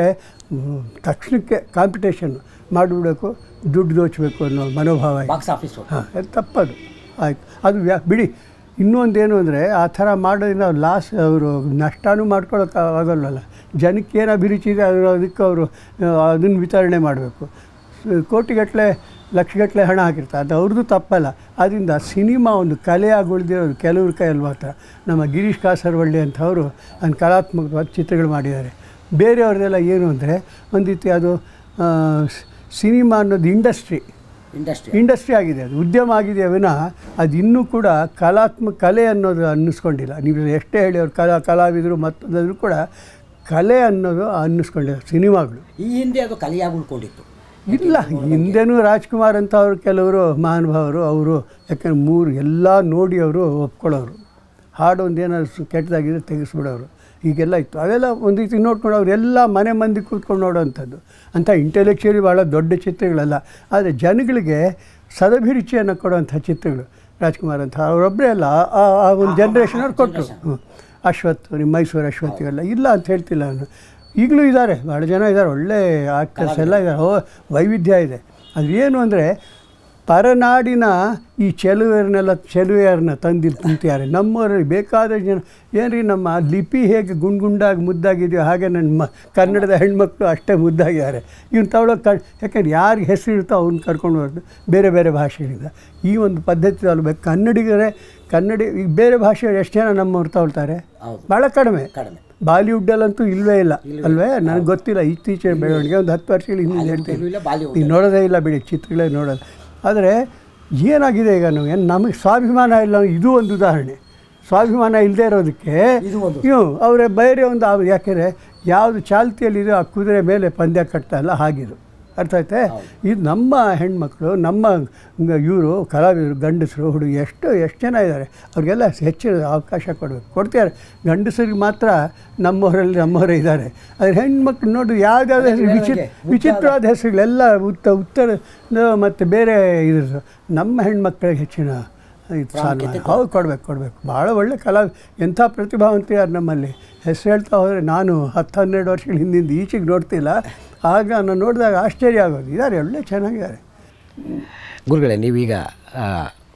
ತಕ್ಷಣಕ್ಕೆ ಕಾಂಪಿಟೇಷನ್ ಮಾಡಿಬಿಡಬೇಕು ದುಡ್ಡು ದೋಚಬೇಕು ಅನ್ನೋ ಮನೋಭಾವ ಇದೆ. ಬಾಕ್ಸ್ ಆಫೀಸ್ ಹಾಂ ಅದು ತಪ್ಪದು ಆಯ್ತು ಅದು ವ್ಯಾ ಬಿಡಿ ಇನ್ನೊಂದೇನು ಅಂದರೆ ಆ ಥರ ಮಾಡೋದ್ರಿಂದ ಅವ್ರು ಲಾಸ್ ಅವರು ನಷ್ಟನೂ ಮಾಡ್ಕೊಳ್ಳೋಕೆ ಆಗಲ್ವಲ್ಲ ಜನಕ್ಕೆ ಏನು ಅಭಿರುಚಿ ಇದೆ ಅದರ ಅದಕ್ಕೆ ಅವರು ಅದನ್ನು ವಿತರಣೆ ಮಾಡಬೇಕು ಕೋಟಿಗಟ್ಟಲೆ ಲಕ್ಷಗಟ್ಟಲೆ ಹಣ ಹಾಕಿರ್ತಾರೆ ಅದು ಅವ್ರದ್ದು ತಪ್ಪಲ್ಲ ಅದರಿಂದ ಸಿನಿಮಾ ಒಂದು ಕಲೆಯಾಗಿ ಉಳಿದಿರೋದು ಕೆಲವ್ರ ಕೈಯಲ್ಲಿ ಮಾತ್ರ ನಮ್ಮ ಗಿರೀಶ್ ಕಾಸರವಳ್ಳಿ ಅಂಥವರು ಒಂದು ಕಲಾತ್ಮಕವಾದ ಚಿತ್ರಗಳು ಮಾಡಿದ್ದಾರೆ ಬೇರೆಯವ್ರದ್ದೆಲ್ಲ ಏನು ಅಂದರೆ ಒಂದು ರೀತಿ ಅದು ಆ, ಸ್- ಸಿನಿಮಾ ಅನ್ನೋದು ಇಂಡಸ್ಟ್ರಿ ಇಂಡಸ್ಟ್ರಿ ಇಂಡಸ್ಟ್ರಿ ಆಗಿದೆ ಅದು ಉದ್ಯಮ ಆಗಿದೆ ವಿನಃ ಅದು ಇನ್ನೂ ಕೂಡ ಕಲಾತ್ಮಕ ಕಲೆ ಅನ್ನೋದು ಅನ್ನಿಸ್ಕೊಂಡಿಲ್ಲ ನೀವು ಎಷ್ಟೇ ಹೇಳಿ ಅವ್ರು ಕಲಾ ಕಲಾವಿದರು ಮತ್ತೊಂದಾದರೂ ಕೂಡ ಕಲೆ ಅನ್ನೋದು ಅನ್ನಿಸ್ಕೊಂಡಿಲ್ಲ ಸಿನಿಮಾಗಳು ಈ ಹಿಂದೆ ಅದು ಕಲಿಯಾಗಿ ಉಳ್ಕೊಂಡಿತ್ತು ಇಲ್ಲ ಹಿಂದೆನೂ ರಾಜ್ಕುಮಾರ್ ಅಂತ ಅವರು ಕೆಲವರು ಮಹಾನುಭಾವರು ಅವರು ಯಾಕಂದ್ರೆ ಮೂರು ಎಲ್ಲ ನೋಡಿ ಅವರು ಒಪ್ಕೊಳ್ಳೋರು ಹಾಡು ಒಂದು ಏನಾದ್ರು ಸು- ಕೆಟ್ಟದಾಗಿದ್ರೆ ತೆಗೆಸ್ಬಿಡೋರು ಹೀಗೆಲ್ಲ ಇತ್ತು ಅವೆಲ್ಲ ಒಂದು ರೀತಿ ನೋಡ್ಕೊಂಡು ಅವರೆಲ್ಲ ಮನೆ ಮಂದಿ ಕೂತ್ಕೊಂಡು ನೋಡೋವಂಥದ್ದು ಅಂಥ ಇಂಟೆಲೆಕ್ಚುಲಿ ಭಾಳ ದೊಡ್ಡ ಚಿತ್ರಗಳಲ್ಲ ಆದರೆ ಜನಗಳಿಗೆ ಸದಭಿರುಚಿಯನ್ನು ಕೊಡುವಂಥ ಚಿತ್ರಗಳು ರಾಜ್ಕುಮಾರ್ ಅಂತ ಅವರೊಬ್ಬರೇ ಅಲ್ಲ ಆ- ಆ- ಆ ಒಂದು ಜನ್ರೇಷನ್ ಅವ್ರು ಕೊಟ್ಟರು ಹ್ಞೂ ಅಶ್ವಥ್ ನಿಮ್ಮ ಮೈಸೂರು ಅಶ್ವಥ್ ಇವೆಲ್ಲ ಇಲ್ಲ ಅಂತ ಹೇಳ್ತಿಲ್ಲ ನಾನು ಈಗಲೂ ಇದ್ದಾರೆ ಭಾಳ ಜನ ಇದ್ದಾರೆ ಒಳ್ಳೆ ಆಕ್ಟರ್ಸ್ ಎಲ್ಲ ಇದ್ದಾರೆ ಓ ವೈವಿಧ್ಯ ಇದೆ ಅದು ಏನು ಅಂದರೆ ಪರನಾಡಿನ ಈ ಚೆಲುವೆಯರನ್ನೆಲ್ಲ ಚೆಲುವೆಯರನ್ನ ತಂದು ತುಂಬ್ತಿದ್ದಾರೆ ನಮ್ಮವರಲ್ಲಿ ಬೇಕಾದ ಜನ ಏನ್ರಿ ನಮ್ಮ ಲಿಪಿ ಹೇಗೆ ಗುಂಡ್ ಗುಂಡಾಗಿ ಮುದ್ದಾಗಿದೆಯೋ ಹಾಗೆ ನನ್ನ ಮ ಕನ್ನಡದ ಹೆಣ್ಮಕ್ಳು ಅಷ್ಟೇ ಮುದ್ದಾಗಿದ್ದಾರೆ ಇವ್ನು ತಗೊಳ್ಳೋ ಕ ಯಾಕಂದ್ರೆ ಯಾರಿಗೆ ಹೆಸರು ಇರುತ್ತೋ ಅವ್ನ ಕರ್ಕೊಂಡು ಬರೋದು ಬೇರೆ ಬೇರೆ ಭಾಷೆಗಳಿಂದ ಈ ಒಂದು ಪದ್ಧತಿ ತಗೊಳ್ಬೇಕು ಕನ್ನಡಿಗರೇ ಕನ್ನಡಿ ಈಗ ಬೇರೆ ಭಾಷೆಯವ್ರು ಎಷ್ಟು ಜನ ನಮ್ಮವ್ರು ತಗೊಳ್ತಾರೆ ಹೌದು ಭಾಳ ಕಡಿಮೆ ಕಡಿಮೆ ಬಾಲಿವುಡ್ಡಲ್ಲಂತೂ ಇಲ್ಲವೇ ಇಲ್ಲ ಅಲ್ವೇ ನನಗೆ ಗೊತ್ತಿಲ್ಲ ಇತ್ತೀಚಿನ ಬೆಳವಣಿಗೆ ಒಂದು ಹತ್ತು ವರ್ಷಗಳ ಹಿಂದೆ ಹೇಳ್ತೀನಿ ಇಲ್ಲ ಬಾಲಿವುಡ್ ನೀವು ನೋಡೋದೇ ಇಲ್ಲ ಬಿಡಿ ಚಿತ್ರಗಳೇ ನೋಡೋದು ಆದರೆ ಏನಾಗಿದೆ ಈಗ ನಾವು ಏನು ನಮಗೆ ಸ್ವಾಭಿಮಾನ ಇಲ್ಲ ಇದು ಒಂದು ಉದಾಹರಣೆ ಸ್ವಾಭಿಮಾನ ಇಲ್ಲದೆ ಇರೋದಕ್ಕೆ ಇದು ಒಂದು. ಇವು ಅವರೇ ಬೇರೆ ಒಂದು ಆ- ಯಾಕೆಂದರೆ ಯಾವುದು ಚಾಲ್ತಿಯಲ್ಲಿದೆ ಆ ಕುದುರೆ ಮೇಲೆ ಪಂದ್ಯ ಕಟ್ತಾ ಇಲ್ಲ ಹಾಗಿದು ಅರ್ಥ ಆಯ್ತೆ ಇದು ನಮ್ಮ ಹೆಣ್ಮಕ್ಳು ನಮ್ಮ ಇವರು ಕಲಾವಿದರು ಗಂಡಸರು ಹುಡುಗಿ ಎಷ್ಟು ಎಷ್ಟು ಜನ ಇದ್ದಾರೆ ಅವ್ರಿಗೆಲ್ಲ ಹೆಚ್ಚಿನ ಅವಕಾಶ ಕೊಡಬೇಕು ಕೊಡ್ತಾರೆ ಗಂಡಸರಿಗೆ ಮಾತ್ರ ನಮ್ಮವರಲ್ಲಿ ನಮ್ಮವರೇ ಇದ್ದಾರೆ ಆದರೆ ಹೆಣ್ಮಕ್ಳು ನೋಡಿ ಯಾವುದ್ಯಾವ್ದು ಹೆಸರು ವಿಚಿತ್ರ ವಿಚಿತ್ರವಾದ ಹೆಸರುಗಳೆಲ್ಲ ಉತ್ತ ಉತ್ತರ ಮತ್ತು ಬೇರೆ ಇದ್ರ ನಮ್ಮ ಹೆಣ್ಮಕ್ಳಿಗೆ ಹೆಚ್ಚಿನ ಇದು ಸನ್ಮಾನ ಹೌದು ಕೊಡ್ಬೇಕು ಕೊಡಬೇಕು ಭಾಳ ಒಳ್ಳೆ ಕಲಾ ಎಂಥ ಪ್ರತಿಭಾವಂತಿಯಾರು ನಮ್ಮಲ್ಲಿ ಹೆಸರು ಹೇಳ್ತಾ ಹೋದರೆ ನಾನು ಹತ್ತು ಹನ್ನೆರಡು ವರ್ಷಗಳ ಹಿಂದಿಂದ ಈಚೆಗೆ ನೋಡ್ತಿಲ್ಲ ಆಗ ನಾನು ನೋಡಿದಾಗ ಆಶ್ಚರ್ಯ ಆಗೋದು ಇದ್ದಾರೆ ಒಳ್ಳೆ ಚೆನ್ನಾಗಿದ್ದಾರೆ ಗುರುಗಳೇ ನೀವೀಗ ಆ,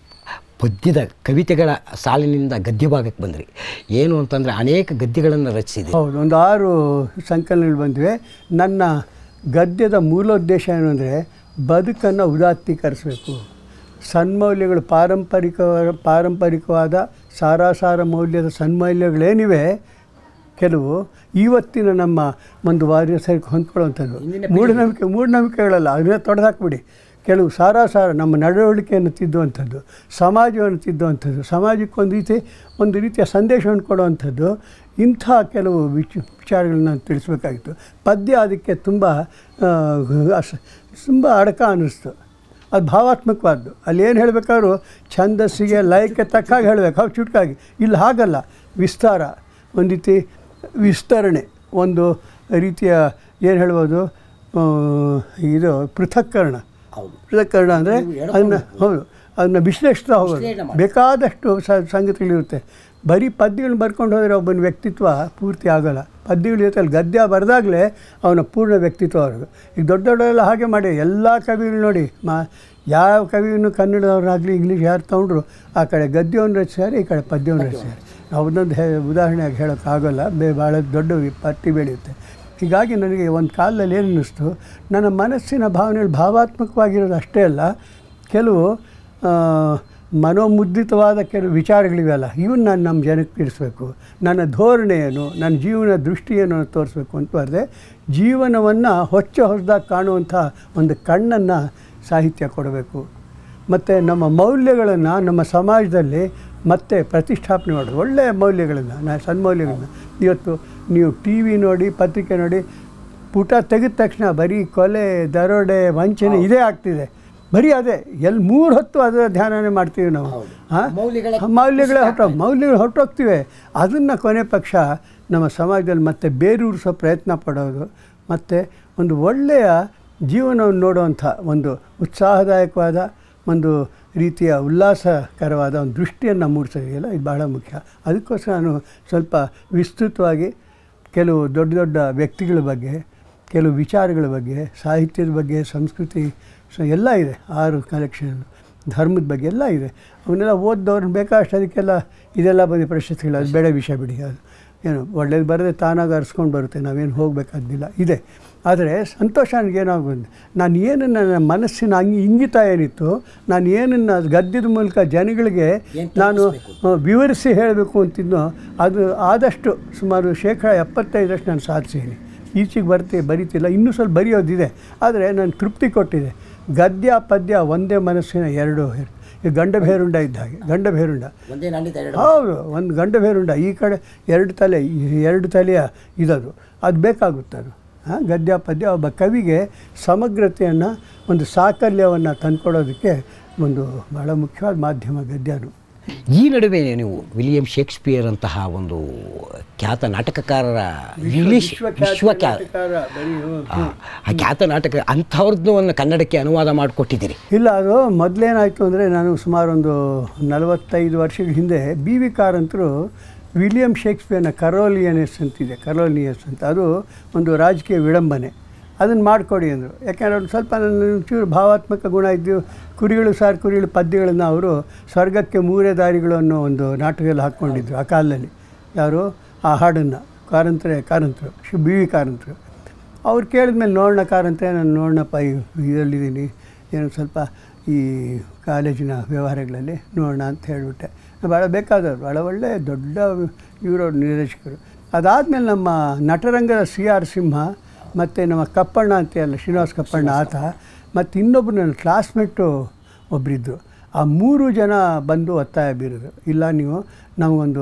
ಪದ್ಯದ ಕವಿತೆಗಳ ಸಾಲಿನಿಂದ ಗದ್ಯ ಭಾಗಕ್ಕೆ ಬಂದ್ರಿ ಏನು ಅಂತಂದರೆ ಅನೇಕ ಗದ್ಯಗಳನ್ನು ರಚಿಸಿದೆ ಹೌದು ಒಂದು ಆರು ಸಂಕಲನಗಳು ಬಂದಿವೆ ನನ್ನ ಗದ್ಯದ ಮೂಲೋದ್ದೇಶ ಏನು ಅಂದರೆ ಬದುಕನ್ನು ಉದಾತ್ತೀಕರಿಸಬೇಕು ಸನ್ಮೌಲ್ಯಗಳು ಪಾರಂಪರಿಕ ಪಾರಂಪರಿಕವಾದ ಸಾರಾಸಾರ ಮೌಲ್ಯದ ಸನ್ಮೌಲ್ಯಗಳೇನಿವೆ ಕೆಲವು ಇವತ್ತಿನ ನಮ್ಮ ಒಂದು ವಾರ್ಯಸರಿಗೆ ಹೊಂದ್ಕೊಳ್ಳುವಂಥದ್ದು ಮೂಢನಂಬಿಕೆ ಮೂಢನಂಬಿಕೆಗಳಲ್ಲ ಅದನ್ನ ತೊಡೆದಾಕ್ಬಿಡಿ ಕೆಲವು ಸಾರಾಸಾರ ನಮ್ಮ ನಡವಳಿಕೆಯನ್ನು ತಿದ್ದುವಂಥದ್ದು ಸಮಾಜವನ್ನು ತಿದ್ದುವಂಥದ್ದು ಸಮಾಜಕ್ಕೆ ಒಂದು ರೀತಿ ಒಂದು ರೀತಿಯ ಸಂದೇಶವನ್ನು ಕೊಡುವಂಥದ್ದು ಇಂಥ ಕೆಲವು ವಿಚ ವಿಚಾರಗಳನ್ನ ತಿಳಿಸ್ಬೇಕಾಗಿತ್ತು ಪದ್ಯ ಅದಕ್ಕೆ ತುಂಬ ಆ, ಅಸ- ತುಂಬ ಅಡಕ ಅನ್ನಿಸ್ತು ಅದು ಭಾವಾತ್ಮಕವಾದ್ದು ಅಲ್ಲಿ ಏನು ಹೇಳಬೇಕಾದ್ರೂ ಛಂದಸ್ಸಿಗೆ ಲಯಕ್ಕೆ ತಕ್ಕಾಗಿ ಹೇಳಬೇಕು ಹೌದು ಚುಟ್ಕಾಗಿ ಇಲ್ಲಿ ಹಾಗಲ್ಲ ವಿಸ್ತಾರ ಒಂದು ರೀತಿ ವಿಸ್ತರಣೆ ಒಂದು ರೀತಿಯ ಏನು ಹೇಳ್ಬೋದು ಆ, ಇದು ಪೃಥಕ್ಕರಣ ಹೌದು ಪೃಥಕ್ಕರಣ ಅಂದರೆ ಅದನ್ನು ಹೌದು ಅದನ್ನ ವಿಶ್ಲೇಷಿಸ್ತಾ ಹೋಗೋದು ವಿಶ್ಲೇಷಣೆ ಮಾಡಿ. ಬೇಕಾದಷ್ಟು ಸ ಸಂಗತಿಗಳಿರುತ್ತೆ ಬರೀ ಪದ್ಯಗಳನ್ನ ಬರ್ಕೊಂಡು ಹೋದರೆ ಒಬ್ಬನ ವ್ಯಕ್ತಿತ್ವ ಪೂರ್ತಿ ಆಗೋಲ್ಲ ಪದ್ಯಗಳ ಜೊತೆಲಿ ಗದ್ಯ ಬರೆದಾಗಲೇ ಅವನ ಪೂರ್ಣ ವ್ಯಕ್ತಿತ್ವ ಅವ್ರಿಗೆ ಈಗ ದೊಡ್ಡ ದೊಡ್ಡವರೆಲ್ಲ ಹಾಗೆ ಮಾಡಿ ಎಲ್ಲ ಕವಿಗಳು ನೋಡಿ ಮಾ ಯಾವ ಕವಿಯನ್ನು ಕನ್ನಡದವ್ರಾಗಲಿ ಇಂಗ್ಲೀಷ್ ಯಾರು ತೊಗೊಂಡ್ರು ಆ ಕಡೆ ಗದ್ಯವನ್ನು ರಚಿಸ್ಯಾರೆ ಈ ಕಡೆ ಪದ್ಯವನ್ನು ರಚಿಸ್ಯಾರೆ ನಾವು ಒಂದೊಂದು ಹೇ ಉದಾಹರಣೆಯಾಗಿ ಹೇಳೋಕ್ಕಾಗಲ್ಲ ಬೇ ಭಾಳ ದೊಡ್ಡ ವಿ- ಪಟ್ಟಿ ಬೆಳೆಯುತ್ತೆ ಹೀಗಾಗಿ ನನಗೆ ಒಂದು ಕಾಲದಲ್ಲಿ ಏನು ಅನ್ನಿಸ್ತು ನನ್ನ ಮನಸ್ಸಿನ ಭಾವನೆಗಳು ಭಾವಾತ್ಮಕವಾಗಿರೋದು ಅಷ್ಟೇ ಅಲ್ಲ ಕೆಲವು ಆ, ಮನೋಮುದ್ರಿತವಾದ ಕೆಲವು ವಿಚಾರಗಳಿವೆಯಲ್ಲ ಇವನ್ನ ನಾನು ನಮ್ಮ ಜನಕ್ಕೆ ತಿಳಿಸ್ಬೇಕು ನನ್ನ ಧೋರಣೆ ಏನು ನನ್ನ ಜೀವನ ದೃಷ್ಟಿ ಏನು ಅಂತ ತೋರಿಸ್ಬೇಕು ಅಂತ ಬರದೆ ಜೀವನವನ್ನು ಹೊಚ್ಚ ಹೊಸದಾಗಿ ಕಾಣುವಂಥ ಒಂದು ಕಣ್ಣನ್ನು ಸಾಹಿತ್ಯ ಕೊಡಬೇಕು ಮತ್ತು ನಮ್ಮ ಮೌಲ್ಯಗಳನ್ನು ನಮ್ಮ ಸಮಾಜದಲ್ಲಿ ಮತ್ತೆ ಪ್ರತಿಷ್ಠಾಪನೆ ಮಾಡೋದು ಒಳ್ಳೆಯ ಮೌಲ್ಯಗಳನ್ನು ನಾ ಸನ್ಮೌಲ್ಯಗಳನ್ನು ಇವತ್ತು ನೀವು ಟಿ ವಿ ನೋಡಿ ಪತ್ರಿಕೆ ನೋಡಿ ಪುಟ ತೆಗೆದ ತಕ್ಷಣ ಬರೀ ಕೊಲೆ ದರೋಡೆ ವಂಚನೆ ಇದೇ ಆಗ್ತಿದೆ ಬರೀ ಅದೇ ಎಲ್ಲಿ ಮೂರು ಹೊತ್ತು ಅದರ ಧ್ಯಾನನೇ ಮಾಡ್ತೀವಿ ನಾವು ಹೌದು. ಹಾಂ ಮೌಲ್ಯಗಳ ಮೌಲ್ಯಗಳೇ ಹೊರಟು ಮೌಲ್ಯಗಳು ಹೊರಟೋಗ್ತಿವೆ ಅದನ್ನು ಕೊನೆ ಪಕ್ಷ ನಮ್ಮ ಸಮಾಜದಲ್ಲಿ ಮತ್ತೆ ಬೇರೂರಿಸೋ ಪ್ರಯತ್ನ ಪಡೋದು ಮತ್ತು ಒಂದು ಒಳ್ಳೆಯ ಜೀವನವನ್ನು ನೋಡುವಂಥ ಒಂದು ಉತ್ಸಾಹದಾಯಕವಾದ ಒಂದು ರೀತಿಯ ಉಲ್ಲಾಸಕರವಾದ ಒಂದು ದೃಷ್ಟಿಯನ್ನು ಮೂಡಿಸೋದಿಲ್ಲ ಇದು ಬಹಳ ಮುಖ್ಯ ಅದಕ್ಕೋಸ್ಕರ ನಾನು ಸ್ವಲ್ಪ ವಿಸ್ತೃತವಾಗಿ ಕೆಲವು ದೊಡ್ಡ ದೊಡ್ಡ ವ್ಯಕ್ತಿಗಳ ಬಗ್ಗೆ ಕೆಲವು ವಿಚಾರಗಳ ಬಗ್ಗೆ ಸಾಹಿತ್ಯದ ಬಗ್ಗೆ ಸಂಸ್ಕೃತಿ ಸೊ ಎಲ್ಲ ಇದೆ ಆರು ಕಲೆಕ್ಷನ್ ಧರ್ಮದ ಬಗ್ಗೆ ಎಲ್ಲ ಇದೆ ಅವನ್ನೆಲ್ಲ ಓದ್ದವ್ರನ್ನ ಬೇಕಾದಷ್ಟು ಅದಕ್ಕೆಲ್ಲ ಇದೆಲ್ಲ ಬಂದು ಪ್ರಶಸ್ತಿಗಳು ಅದು ಬೇಡ ವಿಷಯ ಬಿಡಿ ಅದು ಏನು ಒಳ್ಳೇದು ಬರದೆ ತಾನಾಗಿ ಅರ್ಸ್ಕೊಂಡು ಬರುತ್ತೆ ನಾವೇನು ಹೋಗಬೇಕಾದಿಲ್ಲ ಇದೆ ಆದರೆ ಸಂತೋಷ ನನಗೇನಾಗುತ್ತೆ ನಾನು ಏನನ್ನು ನನ್ನ ಮನಸ್ಸಿನ ಅಂಗಿ ಇಂಗಿತ ಏನಿತ್ತು ನಾನು ಏನನ್ನು ಗದ್ಯದ ಮೂಲಕ ಜನಗಳಿಗೆ ಏನ್ ನಾನು ತಲುಪಿಸ್ಬೇಕು? ಆ, ವಿವರಿಸಿ ಹೇಳಬೇಕು ಅಂತಿದ್ನೋ ಅದು ಆದಷ್ಟು ಸುಮಾರು ಶೇಕಡ ಎಪ್ಪತ್ತೈದರಷ್ಟು ನಾನು ಸಾಧಿಸೀನಿ ಈಚೆಗೆ ಬರ್ತಿ ಬರೀತಿಲ್ಲ ಇನ್ನೂ ಸ್ವಲ್ಪ ಬರೆಯೋದಿದೆ ಆದರೆ ನಾನು ತೃಪ್ತಿ ಕೊಟ್ಟಿದೆ ಗದ್ಯ ಪದ್ಯ ಒಂದೇ ಮನಸ್ಸಿನ ಎರಡು ಹೇರು ಈ ಗಂಡ ಭೇರುಂಡ ಇದ್ದ ಹಾಗೆ ಗಂಡ ಭೇರುಂಡ ಒಂದೇ ನಾಣ್ಯದ ಎರಡು ಹೌದು ಒಂದು ಗಂಡ ಭೇರುಂಡ ಈ ಕಡೆ ಎರಡು ತಲೆ ಈ ಎರಡು ತಲೆಯ ಇದದು ಅದು ಬೇಕಾಗುತ್ತೆ ಅದು ಹಾಂ ಗದ್ಯ ಪದ್ಯ ಒಬ್ಬ ಕವಿಗೆ ಸಮಗ್ರತೆಯನ್ನು ಒಂದು ಸಾಕಲ್ಯವನ್ನು ತಂದ್ಕೊಡೋದಕ್ಕೆ ಒಂದು ಬಹಳ ಮುಖ್ಯವಾದ ಮಾಧ್ಯಮ ಗದ್ಯನು ಈ ನಡುವೆ ನೀವು ವಿಲಿಯಂ ಶೇಕ್ಸ್ಪಿಯರ್ ಅಂತಹ ಒಂದು ಖ್ಯಾತ ನಾಟಕಕಾರರ ಇಂಗ್ಲಿಷ್ ವಿಶ್ವಖ್ಯಾ ಆ, ಆ ಖ್ಯಾತ ನಾಟಕ ಅಂಥವ್ರದ್ದು ಒಂದು ಕನ್ನಡಕ್ಕೆ ಅನುವಾದ ಮಾಡಿಕೊಟ್ಟಿದ್ದೀರಿ ಇಲ್ಲ ಅದು ಮೊದಲೇನಾಯಿತು ಅಂದರೆ ನಾನು ಸುಮಾರು ಒಂದು ನಲವತ್ತೈದು ವರ್ಷಗಳ ಹಿಂದೆ ಬಿ ವಿ ಕಾರಂತರು ವಿಲಿಯಂ ಶೇಕ್ಸ್ಪಿಯರ್ನ ಕರೋಲಿಯನೆಸ್ ಅಂತಿದೆ ಕರೋಲಿಯಸ್ ಅಂತ ಅದು ಒಂದು ರಾಜಕೀಯ ವಿಡಂಬನೆ ಅದನ್ನು ಮಾಡಿಕೊಡಿ ಅಂದರು ಯಾಕೆಂದರೆ ಅವ್ರು ಸ್ವಲ್ಪ ನನ್ನ ಚೂರು ಭಾವಾತ್ಮಕ ಗುಣ ಇದ್ದು ಕುರಿಗಳು ಸಾರ್ ಕುರಿಗಳು ಪದ್ಯಗಳನ್ನು ಅವರು ಸ್ವರ್ಗಕ್ಕೆ ಮೂರೇ ದಾರಿಗಳು ಅನ್ನೋ ಒಂದು ನಾಟಕದಲ್ಲಿ ಹಾಕ್ಕೊಂಡಿದ್ರು ಆ ಕಾಲದಲ್ಲಿ ಯಾರು ಆ ಹಾಡನ್ನು ಕಾರಂತರೇ ಕಾರಂತರು ಶಿ ಬಿ ವಿ ಕಾರಂತರು ಅವ್ರು ಕೇಳಿದ್ಮೇಲೆ ನೋಡೋಣ ಕಾರಂತೆ ನಾನು ನೋಡೋಣಪ್ಪ ಈ ಇದರಲ್ಲಿದ್ದೀನಿ ಏನು ಸ್ವಲ್ಪ ಈ ಕಾಲೇಜಿನ ವ್ಯವಹಾರಗಳಲ್ಲಿ ನೋಡೋಣ ಅಂತ ಹೇಳಿಬಿಟ್ಟೆ ಭಾಳ ಬೇಕಾದವರು ಭಾಳ ಒಳ್ಳೆಯ ದೊಡ್ಡ ಇವರು ನಿರ್ದೇಶಕರು ಅದಾದಮೇಲೆ ನಮ್ಮ ನಟರಂಗದ ಸಿ ಆರ್ ಸಿಂಹ ಮತ್ತು ನಮ್ಮ ಕಪ್ಪಣ್ಣ ಅಂತೆಯಲ್ಲ ಶ್ರೀನಿವಾಸ್ ಕಪ್ಪಣ್ಣ ಆತ ಮತ್ತು ಇನ್ನೊಬ್ಬರು ನನ್ನ ಕ್ಲಾಸ್ಮೇಟು ಒಬ್ಬರಿದ್ದರು ಆ ಮೂರು ಜನ ಬಂದು ಒತ್ತಾಯ ಬೀರಿದ್ರು ಇಲ್ಲ ನೀವು ನಮಗೊಂದು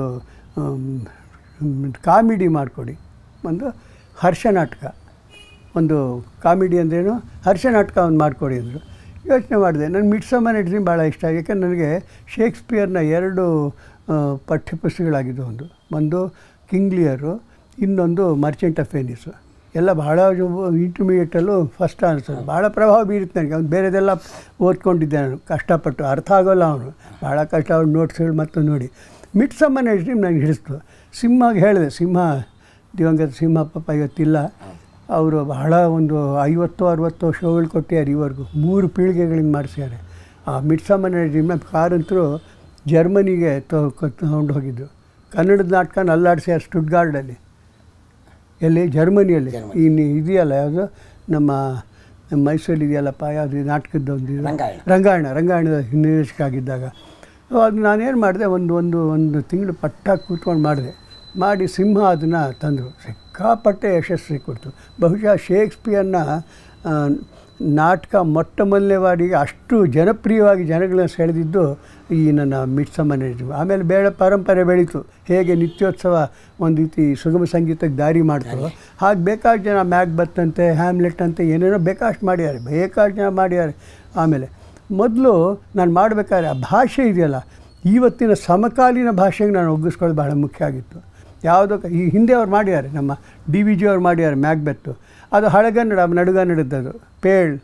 ಕಾಮಿಡಿ ಮಾಡಿಕೊಡಿ ಒಂದು ಹರ್ಷ ನಾಟಕ ಒಂದು ಕಾಮಿಡಿ ಅಂದ್ರೇನು ಹರ್ಷ ನಾಟಕ ಒಂದು ಮಾಡಿಕೊಡಿ ಅಂದರು ಯೋಚನೆ ಮಾಡಿದೆ ನನ್ನ ಮಿಡ್ಸಮ್ಮ ಡ್ರೀಮ್ ಭಾಳ ಇಷ್ಟ ಯಾಕೆಂದ್ರೆ ನನಗೆ ಶೇಕ್ಸ್ಪಿಯರ್ನ ಎರಡು ಆ, ಪಠ್ಯಪುಸ್ತಕಗಳಾಗಿದ್ದು ಒಂದು ಒಂದು ಕಿಂಗ್ಲಿಯರು ಇನ್ನೊಂದು ಮರ್ಚೆಂಟ್ ಆಫ್ ವೆನಿಸು ಎಲ್ಲ ಭಾಳ ಇಂಟರ್ಮೀಡಿಯೇಟಲ್ಲೂ ಫಸ್ಟ್ ಅನಿಸೋದು ಭಾಳ ಪ್ರಭಾವ ಬೀರುತ್ತೆ ನನಗೆ ಅವ್ನು ಬೇರೆದೆಲ್ಲ ಓದ್ಕೊಂಡಿದ್ದೆ ನಾನು ಕಷ್ಟಪಟ್ಟು ಅರ್ಥ ಆಗೋಲ್ಲ ಅವನು ಭಾಳ ಕಷ್ಟ ಅವ್ನು ನೋಟ್ಸ್ಗಳು ಮತ್ತು ನೋಡಿ ಮಿಡ್ಸಮ್ಮನ ಡ್ರೀಮ್ ನನಗೆ ಹಿಡಿಸ್ತು ಸಿಂಹಗೆ ಹೇಳಿದೆ ಸಿಂಹ ದಿವಂಗತ ಸಿಂಹ ಪಾಪ ಇವತ್ತಿಲ್ಲ ಅವರು ಬಹಳ ಒಂದು ಐವತ್ತು ಅರುವತ್ತು ಶೋಗಳು ಕೊಟ್ಟಿದ್ದಾರೆ ಇವರೆಗೂ ಮೂರು ಪೀಳಿಗೆಗಳಿಂದ ಮಾಡಿಸ್ಯಾರೆ ಆ ಮಿಡ್ಸಮ್ಮನ ಡ್ರೀಮ್ನ ಕಾರಂತರು ಜರ್ಮನಿಗೆ ತಗೊಂಡು ಹೋಗಿದ್ದು ಕನ್ನಡದ ನಾಟಕನ ಅಲ್ಲಾಡಿಸ್ಯಾರ ಸ್ಟುಡ್ಗಾರ್ಡಲ್ಲಿ ಎಲ್ಲಿ ಜರ್ಮನಿಯಲ್ಲಿ ಇನ್ನು ಇದೆಯಲ್ಲ ಯಾವುದು ನಮ್ಮ ನಮ್ಮ ಮೈಸೂರಲ್ಲಿ ಇದೆಯಲ್ಲಪ್ಪ ಯಾವುದು ಈ ನಾಟಕದ್ದೊಂದು ಇದು. ರಂಗಾಯಣ. ರಂಗಾಯಣ ರಂಗಾಯಣದ ನಿರ್ದೇಶಕ ಆಗಿದ್ದಾಗ ಅದು ನಾನೇನು ಮಾಡಿದೆ ಒಂದು ಒಂದು ಒಂದು ತಿಂಗಳು ಪಟ್ಟ ಕೂತ್ಕೊಂಡು ಮಾಡಿದೆ ಮಾಡಿ ಸಿಂಹ ಅದನ್ನು ತಂದರು ಸಿಕ್ಕಾಪಟ್ಟೆ ಯಶಸ್ವಿ ಕೊಡ್ತು ಬಹುಶಃ ಶೇಕ್ಸ್ಪಿಯರ್ನ ಆ, ನಾಟಕ ಮೊಟ್ಟ ಮೊದಲನೇ ಬಾರಿಗೆ ಅಷ್ಟು ಜನಪ್ರಿಯವಾಗಿ ಜನಗಳನ್ನ ಸೆಳೆದಿದ್ದು ಈ ನನ್ನ ಮಿಡ್ಸಮ್ಮನೆ ಆಮೇಲೆ ಬೇಡ ಪರಂಪರೆ ಬೆಳೀತು ಹೇಗೆ ನಿತ್ಯೋತ್ಸವ ಒಂದು ರೀತಿ ಸುಗಮ ಸಂಗೀತಕ್ಕೆ ದಾರಿ ಮಾಡ್ತು ಹಾಗೆ ಬೇಕಾಷ್ಟು ಜನ ಮ್ಯಾಕ್ ಬತ್ತಂತೆ ಹ್ಯಾಮ್ಲೆಟ್ ಅಂತ ಏನೇನೋ ಬೇಕಾಷ್ಟು ಮಾಡ್ಯಾರೆ ಬೇಕಾಷ್ಟು ಜನ ಮಾಡ್ಯಾರೆ ಆಮೇಲೆ ಮೊದಲು ನಾನು ಮಾಡಬೇಕಾದ್ರೆ ಆ ಭಾಷೆ ಇದೆಯಲ್ಲ ಇವತ್ತಿನ ಸಮಕಾಲೀನ ಭಾಷೆಗೆ ನಾನು ಒಗ್ಗಿಸ್ಕೊಳ್ಳೋದು ಬಹಳ ಮುಖ್ಯ ಆಗಿತ್ತು ಯಾವುದೋ ಕ- ಈ ಹಿಂದೆ ಅವ್ರು ಮಾಡ್ಯಾರೆ ನಮ್ಮ ಡಿ ವಿ ಜಿ ಅವ್ರು ಮಾಡ್ಯಾರೆ ಮ್ಯಾಕ್ಬೆತ್ತು ಅದು ಹಳೆಗನ್ನಡ ನಡುಗನ್ನಡದ್ದು ಪೇಳ್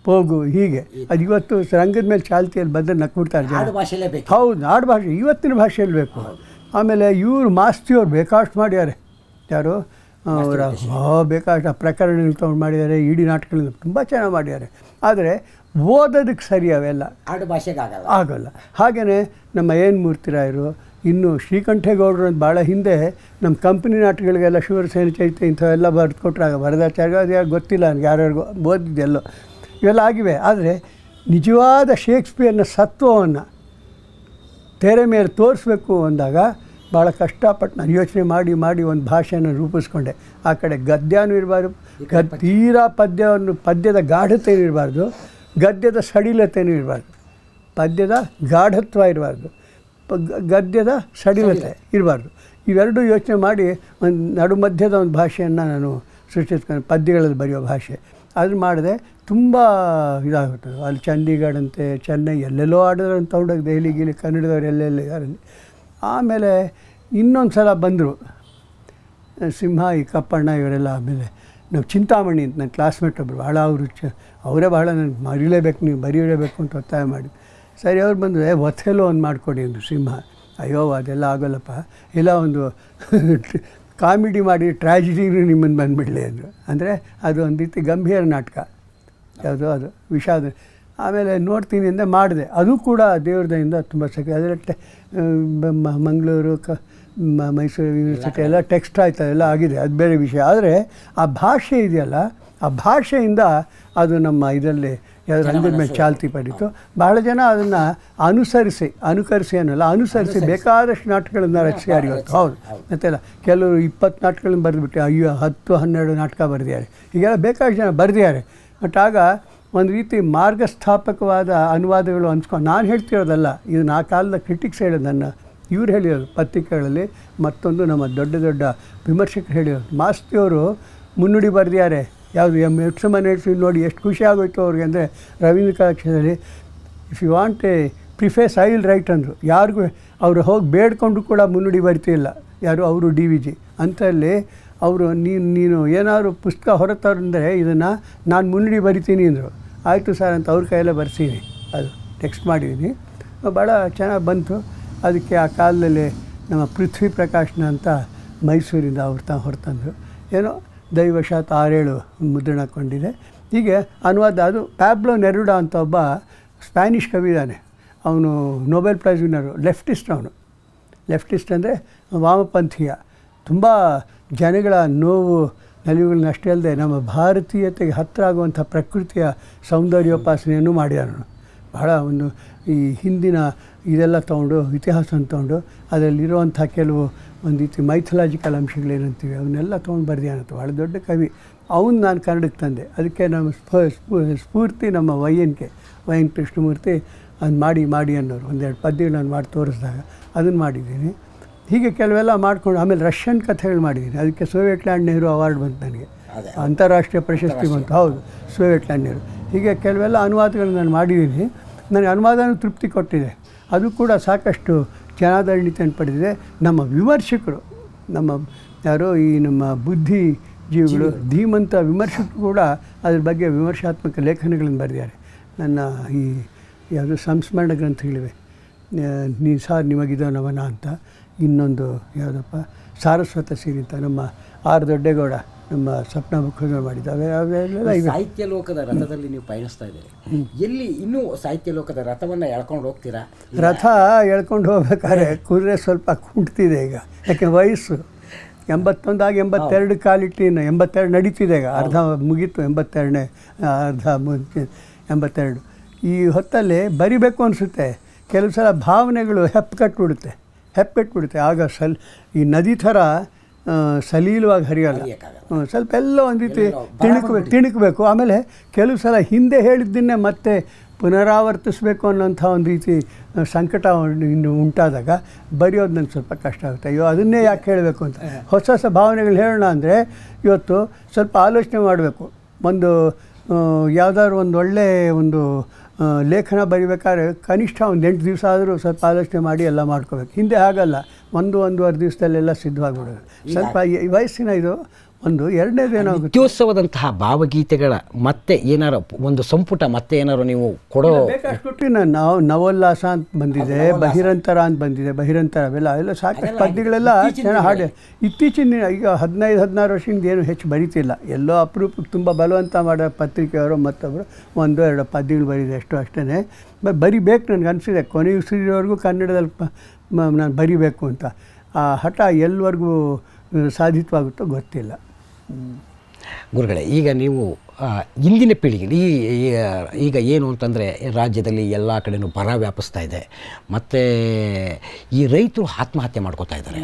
ಪೋಗು ಹೀಗೆ ಅದು ಇವತ್ತು ರಂಗದ ಮೇಲೆ ಚಾಲ್ತಿಯಲ್ಲಿ ಬಂದರೆ ನಕ್ಬಿಡ್ತಾರೆ ಜನ ಆಡು ಭಾಷೆಲೇ ಬೇಕು ಹೌದು ಆಡು ಭಾಷೆ ಇವತ್ತಿನ ಭಾಷೆಯಲ್ಲಿ ಬೇಕು ಆಮೇಲೆ ಇವರು ಮಾಸ್ತಿಯವ್ರು ಬೇಕಾಷ್ಟು ಮಾಡ್ಯಾರೆ ಯಾರು ಅವರ ಬೇಕಾಷ್ಟು ಆ ಪ್ರಕರಣಗಳು ತೊಗೊಂಡು ಮಾಡಿದ್ದಾರೆ ಇಡೀ ನಾಟಕಗಳನ್ನ ತುಂಬ ಚೆನ್ನಾಗಿ ಮಾಡಿದ್ದಾರೆ ಆದರೆ ಓದೋದಕ್ಕೆ ಸರಿ ಅವೆಲ್ಲ ಆಡು ಭಾಷೆಗೆ ಆಗಲ್ಲ ಆಗೋಲ್ಲ ಹಾಗೆಯೇ ನಮ್ಮ ಏನು ಮೂರ್ತಿರಾಯರು ಇನ್ನು ಶ್ರೀಕಂಠೇಗೌಡರು ಅಂತ ಭಾಳ ಹಿಂದೆ ನಮ್ಮ ಕಂಪನಿ ನಾಟಕಗಳಿಗೆಲ್ಲ ಶಿವರಸೇನ ಚೈತ್ಯ ಇಂಥವೆಲ್ಲ ಬರೆದು ಕೊಟ್ರಾಗ ವರದಾಚಾರ್ಯ ಅದು ಯಾರು ಗೊತ್ತಿಲ್ಲ ನನಗೆ ಯಾರ್ಯಾರಿಗೂ ಓದಿದ್ದೆಲ್ಲೋ ಇವೆಲ್ಲ ಆಗಿವೆ ಆದರೆ ನಿಜವಾದ ಶೇಕ್ಸ್ಪಿಯರ್ನ ಸತ್ವವನ್ನು ತೆರೆ ಮೇಲೆ ತೋರಿಸ್ಬೇಕು ಅಂದಾಗ ಭಾಳ ಕಷ್ಟಪಟ್ಟು ನಾನು ಯೋಚನೆ ಮಾಡಿ ಮಾಡಿ ಒಂದು ಭಾಷೆಯನ್ನು ರೂಪಿಸ್ಕೊಂಡೆ ಆ ಕಡೆ ಗದ್ಯನೂ ಇರಬಾರ್ದು ಗದ್ ತೀರಾ ಪದ್ಯವನ್ನು ಪದ್ಯದ ಗಾಢತೆಯೂ ಇರಬಾರ್ದು ಗದ್ಯದ ಸಡಿಲತೆಯೂ ಇರಬಾರ್ದು ಪದ್ಯದ ಗಾಢತ್ವ ಇರಬಾರ್ದು ಪ- ಗ- ಗದ್ಯದ ಸಡಿಲತೆ ಇರಬಾರ್ದು ಇವೆರಡೂ ಯೋಚನೆ ಮಾಡಿ ಒಂದು ನಡು ಮಧ್ಯದ ಒಂದು ಭಾಷೆಯನ್ನು ನಾನು ಸೃಷ್ಟಿಸ್ಕೊಂಡು ಪದ್ಯಗಳಲ್ಲಿ ಬರೆಯೋ ಭಾಷೆ ಅದು ಮಾಡಿದೆ ತುಂಬ ಇದಾಗುತ್ತೆ ಅಲ್ಲಿ ಚಂಡೀಗಢ ಅಂತೆ ಚೆನ್ನೈ ಎಲ್ಲೆಲ್ಲೋ ಆಡಿದ್ರು ಅಂತ ತೊಗೊಂಡೋಗಿ ದೆಹಲಿ ಗಿಲಿ ಕನ್ನಡದವ್ರು ಎಲ್ಲೆಲ್ಲ ಇದಾರಲ್ಲಿ ಆಮೇಲೆ ಇನ್ನೊಂದು ಸಲ ಬಂದರು ಸಿಂಹ ಈ ಕಪ್ಪಣ್ಣ ಇವರೆಲ್ಲ ಆಮೇಲೆ ನಾವು ಚಿಂತಾಮಣಿ ಅಂತ ನನ್ನ ಕ್ಲಾಸ್ಮೇಟ್ ಒಬ್ಬರು ಭಾಳ ಅವರು ಚ ಅವರೇ ಭಾಳ ನನಗೆ ಮರೀಲೇಬೇಕು ನೀವು ಬರೀಲೇಬೇಕು ಅಂತ ಒತ್ತಾಯ ಮಾಡಿ ಸರಿ ಅವ್ರು ಬಂದು ಏ ಒಥೆಲೋ ಒಂದು ಮಾಡಿಕೊಡಿ ಅಂದರು ಸಿಂಹ ಅಯ್ಯೋ ಅದೆಲ್ಲ ಆಗೋಲ್ಲಪ್ಪ ಇಲ್ಲ ಒಂದು ಕಾಮಿಡಿ ಮಾಡಿ ಟ್ರ್ಯಾಜಿಡಿನೂ ನಿಮ್ಮನ್ನು ಬಂದುಬಿಡಲಿ ಅಂದರು ಅಂದರೆ ಅದು ಒಂದು ರೀತಿ ಗಂಭೀರ ನಾಟಕ ಯಾವುದು ಅದು ವಿಷಾದ ಆಮೇಲೆ ನೋಡ್ತೀನಿ ಅಂತ ಮಾಡಿದೆ ಅದು ಕೂಡ ದೇವ್ರ ದಯಿಂದ ತುಂಬ ಸಕ ಅದರಲ್ಲಿ ಮಂಗಳೂರು ಕ ಮ- ಮೈಸೂರು ಯೂನಿವರ್ಸಿಟಿ ಎಲ್ಲ ಟೆಕ್ಸ್ಟ್ ಆಯ್ತು ಎಲ್ಲ ಆಗಿದೆ ಅದು ಬೇರೆ ವಿಷಯ ಆದರೆ ಆ ಭಾಷೆ ಇದೆಯಲ್ಲ ಆ ಭಾಷೆಯಿಂದ ಅದು ನಮ್ಮ ಇದರಲ್ಲಿ ಯಾವ್ದು ರಂಗದ ಮೇಲೆ ಚಾಲ್ತಿ ಪಡೀತು ಬಹಳ ಜನ ಅದನ್ನು ಅನುಸರಿಸಿ ಅನುಕರಿಸಿ ಅನ್ನಲ್ಲ ಅನುಸರಿಸಿ ಬೇಕಾದಷ್ಟು ನಾಟಕಗಳನ್ನ ರಚಿಸ್ಯಾರ ಇವತ್ತು ಹೌದು ಮತ್ತೆಲ್ಲ ಕೆಲವರು ಇಪ್ಪತ್ತು ನಾಟಕಗಳನ್ನ ಬರೆದ್ಬಿಟ್ಟು ಅಯ್ಯೋ ಹತ್ತು ಹನ್ನೆರಡು ನಾಟಕ ಬರೆದಿದ್ದಾರೆ ಹೀಗೆಲ್ಲ ಬೇಕಾದಷ್ಟು ಜನ ಬರೆದಿದ್ದಾರೆ ಬಟ್ ಆಗ ಒಂದು ರೀತಿ ಮಾರ್ಗಸ್ಥಾಪಕವಾದ ಅನುವಾದಗಳು ಅನ್ಸ್ಕೊಂಡು ನಾನು ಹೇಳ್ತಿರೋದಲ್ಲ ಇದು ನಾ ಕಾಲದ ಕ್ರಿಟಿಕ್ಸ್ ಹೇಳೋದು ನನ್ನ ಇವ್ರು ಹೇಳಿರೋದು ಪತ್ರಿಕೆಗಳಲ್ಲಿ ಮತ್ತೊಂದು ನಮ್ಮ ದೊಡ್ಡ ದೊಡ್ಡ ವಿಮರ್ಶಕರು ಹೇಳಿರೋದು ಮಾಸ್ತಿಯವರು ಮುನ್ನುಡಿ ಬರೆದಿದ್ದಾರೆ ಯಾವುದು ಎಮ್ ಎಕ್ಸ್ ಮನೇಸಿ ನೋಡಿ ಎಷ್ಟು ಖುಷಿ ಆಗೋಯ್ತು ಅವ್ರಿಗೆ ಅಂದರೆ ರವೀಂದ್ರ ಕಲಾಕ್ಷೇತ್ರದಲ್ಲಿ if you want a preface I will write ಅಂದರು ಯಾರಿಗೂ ಅವರು ಹೋಗಿ ಬೇಡ್ಕೊಂಡು ಕೂಡ ಮುನ್ನುಡಿ ಬರ್ತಿಲ್ಲ ಯಾರು ಅವರು ಡಿ ವಿ ಜಿ ಅಂಥಲ್ಲಿ ಅವರು ನೀನು ನೀನು ಏನಾದ್ರು ಪುಸ್ತಕ ಹೊರತಂದರೆ ಇದನ್ನು ನಾನು ಮುನ್ನುಡಿ ಬರಿತೀನಿ ಅಂದರು ಆಯಿತು ಸರ್ ಅಂತ ಅವ್ರ ಕೈಯಲ್ಲೇ ಬರ್ಸೀನಿ ಅದು ಟೆಕ್ಸ್ಟ್ ಮಾಡಿದ್ದೀನಿ ಭಾಳ ಚೆನ್ನಾಗಿ ಬಂತು ಅದಕ್ಕೆ ಆ ಕಾಲದಲ್ಲಿ ನಮ್ಮ ಪೃಥ್ವಿ ಪ್ರಕಾಶ್ನ ಅಂತ ಮೈಸೂರಿಂದ ಅವ್ರು ತಾ ಹೊರತಂದರು ಏನೋ ದೈವಶಾತ್ ಆರೇಳು ಮುದ್ರಣ ಹಾಕ್ಕೊಂಡಿದೆ ಹೀಗೆ ಅನುವಾದ ಅದು ಪ್ಯಾಬ್ಲೋ ನೆರುಡಾ ಅಂತ ಒಬ್ಬ ಸ್ಪ್ಯಾನಿಷ್ ಕವಿ ಇದ್ದಾನೆ ಅವನು ನೊಬೆಲ್ ಪ್ರೈಸ್ ವಿನ್ನರು ಲೆಫ್ಟಿಸ್ಟ್ ಅವನು ಲೆಫ್ಟಿಸ್ಟ್ ಅಂದರೆ ವಾಮಪಂಥೀಯ ತುಂಬ ಜನಗಳ ನೋವು ನಲಿವುಗಳನ್ನ ಅಷ್ಟೇ ಅಲ್ಲದೆ ನಮ್ಮ ಭಾರತೀಯತೆಗೆ ಹತ್ತಿರ ಆಗುವಂಥ ಪ್ರಕೃತಿಯ ಸೌಂದರ್ಯೋಪಾಸನೆಯನ್ನು ಮಾಡಿದನು ಬಹಳ ಒಂದು ಈ ಹಿಂದಿನ ಇದೆಲ್ಲ ತೊಗೊಂಡು ಇತಿಹಾಸವನ್ನು ತೊಗೊಂಡು ಅದರಲ್ಲಿರುವಂಥ ಕೆಲವು ಒಂದು ರೀತಿ ಮೈಥಲಾಜಿಕಲ್ ಅಂಶಗಳೇನಂತೀವಿ ಅವನ್ನೆಲ್ಲ ತೊಗೊಂಡು ಬರ್ದಿಯಾನಂತ ಭಾಳ ದೊಡ್ಡ ಕವಿ ಅವನು ನಾನು ಕನ್ನಡಕ್ಕೆ ತಂದೆ ಅದಕ್ಕೆ ನಮ್ಮ ಸ್ಫ- ಸ್ಫೂ- ಸ್ಫೂರ್ತಿ ನಮ್ಮ Y N K Y N Krishnamurthy ಅದು ಮಾಡಿ ಮಾಡಿ ಅನ್ನೋರು ಒಂದೆರಡು ಪದ್ಯಗಳು ನಾನು ಮಾಡಿ ತೋರಿಸಿದಾಗ ಅದನ್ನು ಮಾಡಿದ್ದೀನಿ ಹೀಗೆ ಕೆಲವೆಲ್ಲ ಮಾಡ್ಕೊಂಡು ಆಮೇಲೆ ರಷ್ಯನ್ ಕಥೆಗಳು ಮಾಡಿದ್ದೀನಿ ಅದಕ್ಕೆ ಸೋವಿಯಟ್ ಲ್ಯಾಂಡ್ ನೆಹರು ಅವಾರ್ಡ್ ಬಂತು ನನಗೆ ಅದೇ. ಅಂತಾರಾಷ್ಟ್ರೀಯ ಪ್ರಶಸ್ತಿ ಬಂತು ಹೌದು ಸೋವಿಯಟ್ ಲ್ಯಾಂಡ್ ನೆಹರು ಹೀಗೆ ಕೆಲವೆಲ್ಲ ಅನುವಾದಗಳು ನಾನು ಮಾಡಿದ್ದೀನಿ ನನಗೆ ಅನುವಾದನೂ ತೃಪ್ತಿ ಕೊಟ್ಟಿದೆ ಅದು ಕೂಡ ಸಾಕಷ್ಟು ಜನಾದರಣಿತೆಯನ್ನು ಪಡೆದಿದೆ ನಮ್ಮ ವಿಮರ್ಶಕರು ನಮ್ಮ ಯಾರೋ ಈ ನಮ್ಮ ಬುದ್ಧಿ ಜೀವಿಗಳು ಧೀಮಂತ ವಿಮರ್ಶಕರು ಕೂಡ ಅದ್ರ ಬಗ್ಗೆ ವಿಮರ್ಶಾತ್ಮಕ ಲೇಖನಗಳನ್ನು ಬರೆದಿದ್ದಾರೆ ನನ್ನ ಈ ಯಾವುದು ಸಂಸ್ಮರಣ ಗ್ರಂಥಗಳಿವೆ ನ- ನೀ ಸಾರ್ ನಿಮಗಿದೋ ನಮನ ಅಂತ ಇನ್ನೊಂದು ಯಾವುದಪ್ಪ ಸಾರಸ್ವತ ಸಿರಿ ಅಂತ ನಮ್ಮ ಆರ್ ದೊಡ್ಡೇಗೌಡ ನಮ್ಮ ಸಪ್ನ ಮುಖಂಡರು ಮಾಡಿದ್ದಾವೆ ಅವೆಲ್ಲ ಇವೆ ಸಾಹಿತ್ಯ ಲೋಕದ ರಥದಲ್ಲಿ ನೀವು ಪಯಣಿಸ್ತಾ ಇದ್ದೀರಿ ಎಲ್ಲಿ ಇನ್ನೂ ಸಾಹಿತ್ಯ ಲೋಕದ ರಥವನ್ನು ಎಳ್ಕೊಂಡು ಹೋಗ್ತೀರಾ ರಥ ಎಳ್ಕೊಂಡು ಹೋಗ್ಬೇಕಾದ್ರೆ ಕುದುರೆ ಸ್ವಲ್ಪ ಕುಂಟ್ತಿದೆ ಈಗ ಯಾಕೆ ವಯಸ್ಸು ಎಂಬತ್ತೊಂದಾಗಿ ಎಂಬತ್ತೆರಡು ಕಾಲಿಟ್ಟು ಇನ್ನು ಎಂಬತ್ತೆರಡು ನಡೀತಿದೆ ಈಗ ಅರ್ಧ ಮುಗೀತು ಎಂಬತ್ತೆರಡನೇ ಅರ್ಧ ಮುಗಿ ಎಂಬತ್ತೆರಡು ಈ ಹೊತ್ತಲ್ಲಿ ಬರಿಬೇಕು ಅನಿಸುತ್ತೆ ಕೆಲವು ಸಲ ಭಾವನೆಗಳು ಹೆಪ್ಪುಕಟ್ಬಿಡುತ್ತೆ ಹೆಪ್ಪೆಟ್ಬಿಡುತ್ತೆ ಆಗ ಸಲ್ ಈ ನದಿ ಥರ ಆ, ಸಲೀಲವಾಗಿ ಹರಿಯಲ್ಲ ಹರಿಯಕ್ಕಾಗಲ್ಲ. ಹ್ಮ್, ಸ್ವಲ್ಪ ಎಲ್ಲ ಒಂದು ರೀತಿ ಎಲ್ಲೋ ಬರ ತಿಣುಕಬೇಕು ಬಂದ್ಬಿಟ್ಟಿದೆ. ತಿಣುಕಬೇಕು ಆಮೇಲೆ ಕೆಲವು ಸಲ ಹಿಂದೆ ಹೇಳಿದ್ದನ್ನೇ ಮತ್ತೆ ಪುನರಾವರ್ತಿಸಬೇಕು ಅನ್ನೋಂಥ ಒಂದು ರೀತಿ ಆ, ಸಂಕಟ ಉಂಟು- ಇನ್ನು ಉಂಟಾದಾಗ ಬರೆಯೋದು ನಂಗೆ ಸ್ವಲ್ಪ ಕಷ್ಟ ಆಗುತ್ತೆ ಅಯ್ಯೋ ಅದನ್ನೇ ಯಾಕೆ ಹೇಳಬೇಕು ಅಂತ ಹೊಸ ಹೊಸ ಭಾವನೆಗಳು ಹೇಳೋಣ ಅಂದರೆ ಇವತ್ತು ಸ್ವಲ್ಪ ಆಲೋಚನೆ ಮಾಡಬೇಕು ಒಂದು ಯಾವುದಾದ್ರು ಒಂದು ಒಳ್ಳೆ ಒಂದು ಆ, ಲೇಖನ ಬರಿಬೇಕಾದ್ರೆ ಕನಿಷ್ಠ ಒಂದು ಎಂಟು ದಿವಸ ಆದರೂ ಸ್ವಲ್ಪ ಆಲೋಚನೆ ಮಾಡಿ ಎಲ್ಲ ಮಾಡ್ಕೋಬೇಕು ಹಿಂದೆ ಹಾಗಲ್ಲ ಒಂದು ಒಂದೂವರೆ ದಿವಸದಲ್ಲೆಲ್ಲ ಸಿದ್ಧವಾಗಿಬಿಡೋದು ಸ್ವಲ್ಪ ಈ ವಯಸ್ಸಿನ ಇದು ಒಂದು ಎರಡನೇದು ಏನಾಗುತ್ತೆ ನಿತ್ಯೋತ್ಸವದಂತಹ ಭಾವಗೀತೆಗಳ ಮತ್ತೆ ಏನಾರು ಒಂದು ಸಂಪುಟ ಮತ್ತೆ ಏನಾರು ನೀವು ಕೊಡೋ ಬೇಕಾಷ್ಟು ನಾವು ನವೋಲ್ಲಾಸ ಅಂತ ಬಂದಿದೆ ಬಹಿರಂತರ ಅಂತ ಬಂದಿದೆ ಬಹಿರಂತರ ಅವೆಲ್ಲ ಅವೆಲ್ಲ ಸಾಕಷ್ಟು ಪದ್ಯಗಳೆಲ್ಲ ಚೆನ್ನಾಗಿ ಹಾಡಿ ಇತ್ತೀಚಿನ ದಿನ ಈಗ ಹದಿನೈದು ಹದಿನಾರು ವರ್ಷದಿಂದ ಏನು ಹೆಚ್ಚು ಬರೀತಿಲ್ಲ ಎಲ್ಲೋ ಅಪರೂಪಕ್ಕೆ ತುಂಬ ಬಲವಂತ ಮಾಡೋ ಪತ್ರಿಕೆಯವರು ಮತ್ತೊಬ್ಬರು ಒಂದು ಎರಡು ಪದ್ಯಗಳು ಬರೀದೆ ಅಷ್ಟು ಅಷ್ಟೇ ಬರಿಬೇಕು ನನಗೆ ಅನಿಸಿದೆ ಕೊನೆ ಉಸಿರಿವರೆಗೂ ಕನ್ನಡದಲ್ಲಿ ಪ ನಾನು ಬರಿಬೇಕು ಅಂತ ಆ ಹಠ ಎಲ್ಲಿವರೆಗೂ ಸಾಧಿತವಾಗುತ್ತೋ ಗೊತ್ತಿಲ್ಲ ಗುರುಗಳೇ ಈಗ ನೀವು ಆ, ಇಂದಿನ ಪೀಳಿಗೆ ಈ ಈ- ಈಗ ಏನು ಅಂತಂದರೆ ರಾಜ್ಯದಲ್ಲಿ ಎಲ್ಲ ಕಡೆನೂ ಬರ ವ್ಯಾಪಿಸ್ತಾ ಇದೆ ಮತ್ತು ಈ ರೈತರು ಆತ್ಮಹತ್ಯೆ ಮಾಡ್ಕೋತಾ ಇದ್ದಾರೆ